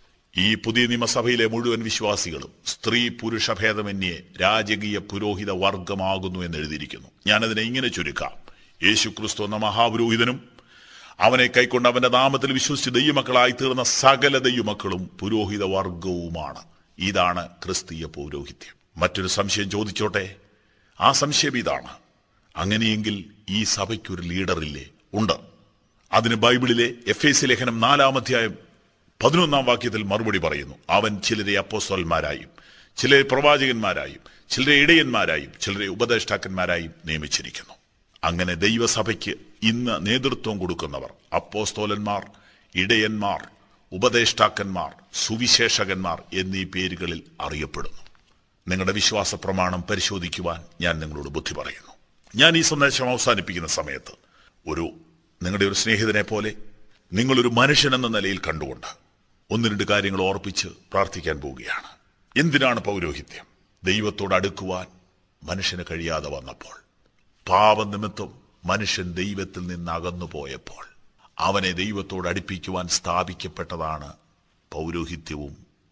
ഈ പുതിയ നിയമസഭയിലെ മുഴുവൻ വിശ്വാസികളും സ്ത്രീ പുരുഷ ഭേദമന്യേ രാജകീയ പുരോഹിത വർഗമാകുന്നു എന്ന് എഴുതിയിരിക്കുന്നു ഞാനതിനെ ഇങ്ങനെ ചുരുക്കാം യേശു ക്രിസ്തു എന്ന മഹാപുരോഹിതനും അവനെ കൈക്കൊണ്ട് അവന്റെ നാമത്തിൽ വിശ്വസിച്ച് ദൈവമക്കളായി തീർന്ന സകല ദൈവമക്കളും പുരോഹിത വർഗവുമാണ് ഇതാണ് ക്രിസ്തീയ പൗരോഹിത്യം മറ്റൊരു സംശയം ചോദിച്ചോട്ടെ ആ സംശയം ഇതാണ് അങ്ങനെയെങ്കിൽ ഈ സഭയ്ക്കൊരു ലീഡറില്ലേ ഉണ്ട് അതിന് ബൈബിളിലെ എഫ് എസ് ലേഖനം നാലാം അധ്യായം പതിനൊന്നാം വാക്യത്തിൽ മറുപടി പറയുന്നു അവൻ ചിലരെ അപ്പോസ്വൽമാരായും ചിലരെ പ്രവാചകന്മാരായും ചിലരെ ഇടയന്മാരായും ചിലരെ ഉപദേഷ്ടാക്കന്മാരായും നിയമിച്ചിരിക്കുന്നു അങ്ങനെ ദൈവസഭയ്ക്ക് ഇന്ന് നേതൃത്വം കൊടുക്കുന്നവർ അപ്പോസ്തോലന്മാർ ഇടയന്മാർ ഉപദേഷ്ടാക്കന്മാർ സുവിശേഷകന്മാർ എന്നീ പേരുകളിൽ അറിയപ്പെടുന്നു നിങ്ങളുടെ വിശ്വാസ പ്രമാണം പരിശോധിക്കുവാൻ ഞാൻ നിങ്ങളോട് ബുദ്ധി പറയുന്നു ഞാൻ ഈ സന്ദേശം അവസാനിപ്പിക്കുന്ന സമയത്ത് ഒരു നിങ്ങളുടെ ഒരു സ്നേഹിതനെ പോലെ നിങ്ങളൊരു മനുഷ്യൻ എന്ന നിലയിൽ കണ്ടുകൊണ്ട് ഒന്ന് രണ്ട് കാര്യങ്ങൾ ഓർപ്പിച്ച് പ്രാർത്ഥിക്കാൻ പോവുകയാണ് എന്തിനാണ് പൗരോഹിത്യം ദൈവത്തോട് അടുക്കുവാൻ മനുഷ്യന് കഴിയാതെ വന്നപ്പോൾ പാപനിമിത്തം മനുഷ്യൻ ദൈവത്തിൽ നിന്ന് അകന്നു പോയപ്പോൾ അവനെ ദൈവത്തോട് അടുപ്പിക്കുവാൻ സ്ഥാപിക്കപ്പെട്ടതാണ് പൗരോഹിത്യവും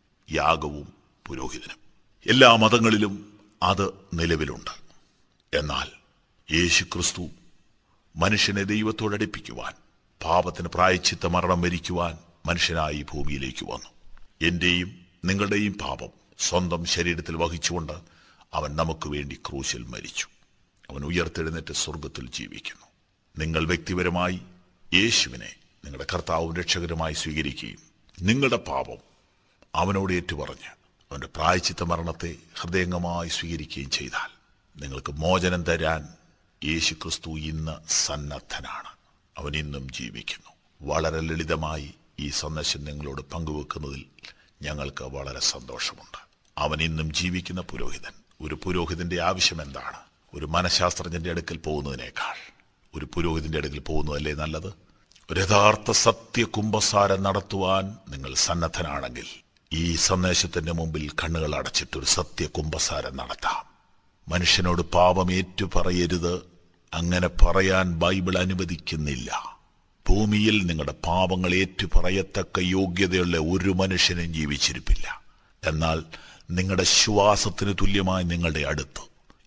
യാഗവും പുരോഹിതനും എല്ലാ മതങ്ങളിലും അത് നിലവിലുണ്ട് എന്നാൽ യേശു ക്രിസ്തു മനുഷ്യനെ ദൈവത്തോടടുപ്പിക്കുവാൻ പാപത്തിന് പ്രായച്ചിത്ത മരണം വരിക്കുവാൻ മനുഷ്യനായി ഈ ഭൂമിയിലേക്ക് വന്നു എന്റെയും നിങ്ങളുടെയും പാപം സ്വന്തം ശരീരത്തിൽ വഹിച്ചുകൊണ്ട് അവൻ നമുക്ക് വേണ്ടി ക്രൂശിൽ മരിച്ചു അവൻ ഉയർത്തെഴുന്നേറ്റ് സ്വർഗത്തിൽ ജീവിക്കുന്നു നിങ്ങൾ വ്യക്തിപരമായി യേശുവിനെ നിങ്ങളുടെ കർത്താവും രക്ഷകരുമായി സ്വീകരിക്കുകയും നിങ്ങളുടെ പാപം അവനോട് ഏറ്റുപറഞ്ഞ് അവന്റെ പ്രായച്ചിത്ത മരണത്തെ ഹൃദയംഗമായി സ്വീകരിക്കുകയും ചെയ്താൽ നിങ്ങൾക്ക് മോചനം തരാൻ യേശു ക്രിസ്തു ഇന്ന് സന്നദ്ധനാണ് അവൻ ഇന്നും ജീവിക്കുന്നു വളരെ ലളിതമായി ഈ സന്ദേശം നിങ്ങളോട് പങ്കുവെക്കുന്നതിൽ ഞങ്ങൾക്ക് വളരെ സന്തോഷമുണ്ട് അവൻ ഇന്നും ജീവിക്കുന്ന പുരോഹിതൻ ഒരു പുരോഹിതന്റെ ആവശ്യം എന്താണ് ഒരു മനഃശാസ്ത്രജ്ഞന്റെ അടുക്കൽ പോകുന്നതിനേക്കാൾ ഒരു പുരോഹിതന്റെ അടുക്കൽ പോകുന്നതല്ലേ നല്ലത് ഒരു യഥാർത്ഥ സത്യ കുംഭസാരം നടത്തുവാൻ നിങ്ങൾ സന്നദ്ധനാണെങ്കിൽ ഈ സന്ദേശത്തിന്റെ മുമ്പിൽ കണ്ണുകൾ അടച്ചിട്ടൊരു സത്യ കുംഭസാരം നടത്താം മനുഷ്യനോട് പാപം ഏറ്റു പറയരുത് അങ്ങനെ പറയാൻ ബൈബിൾ അനുവദിക്കുന്നില്ല ഭൂമിയിൽ നിങ്ങളുടെ പാപങ്ങൾ ഏറ്റു പറയത്തക്ക യോഗ്യതയുള്ള ഒരു മനുഷ്യനും ജീവിച്ചിരിപ്പില്ല എന്നാൽ നിങ്ങളുടെ ശ്വാസത്തിന് തുല്യമായി നിങ്ങളുടെ അടുത്ത്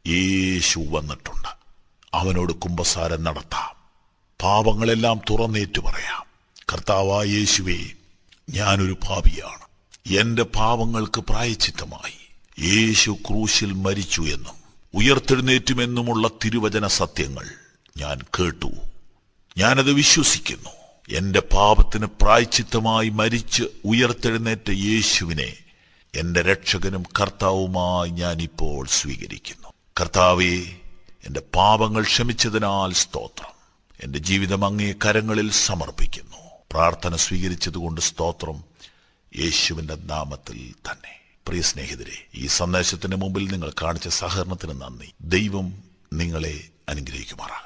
യേശു വന്നിട്ടുണ്ട് അവനോട് കുംഭസാരം നടത്താം പാപങ്ങളെല്ലാം തുറന്നേറ്റു പറയാം കർത്താവായ യേശുവേ ഞാനൊരു പാപിയാണ് എന്റെ പാപങ്ങൾക്ക് പ്രായച്ചിത്തമായി യേശു ക്രൂശിൽ മരിച്ചു എന്നും ഉയർത്തെഴുന്നേറ്റുമെന്നുമുള്ള തിരുവചന സത്യങ്ങൾ ഞാൻ കേട്ടു ഞാനത് വിശ്വസിക്കുന്നു എന്റെ പാപത്തിന് പ്രായച്ചിത്തമായി മരിച്ച് ഉയർത്തെഴുന്നേറ്റ യേശുവിനെ എന്റെ രക്ഷകനും കർത്താവുമായി ഞാൻ ഇപ്പോൾ സ്വീകരിക്കുന്നു കർത്താവേ എന്റെ പാപങ്ങൾ ക്ഷമിച്ചതിനാൽ സ്തോത്രം എന്റെ ജീവിതം അങ്ങേ കരങ്ങളിൽ സമർപ്പിക്കുന്നു പ്രാർത്ഥന സ്വീകരിച്ചതുകൊണ്ട് സ്തോത്രം യേശുവിന്റെ നാമത്തിൽ തന്നെ പ്രിയ സ്നേഹിതരെ ഈ സന്ദേശത്തിന് മുമ്പിൽ നിങ്ങൾ കാണിച്ച സഹകരണത്തിന് നന്ദി ദൈവം നിങ്ങളെ അനുഗ്രഹിക്കുമാറാകട്ടെ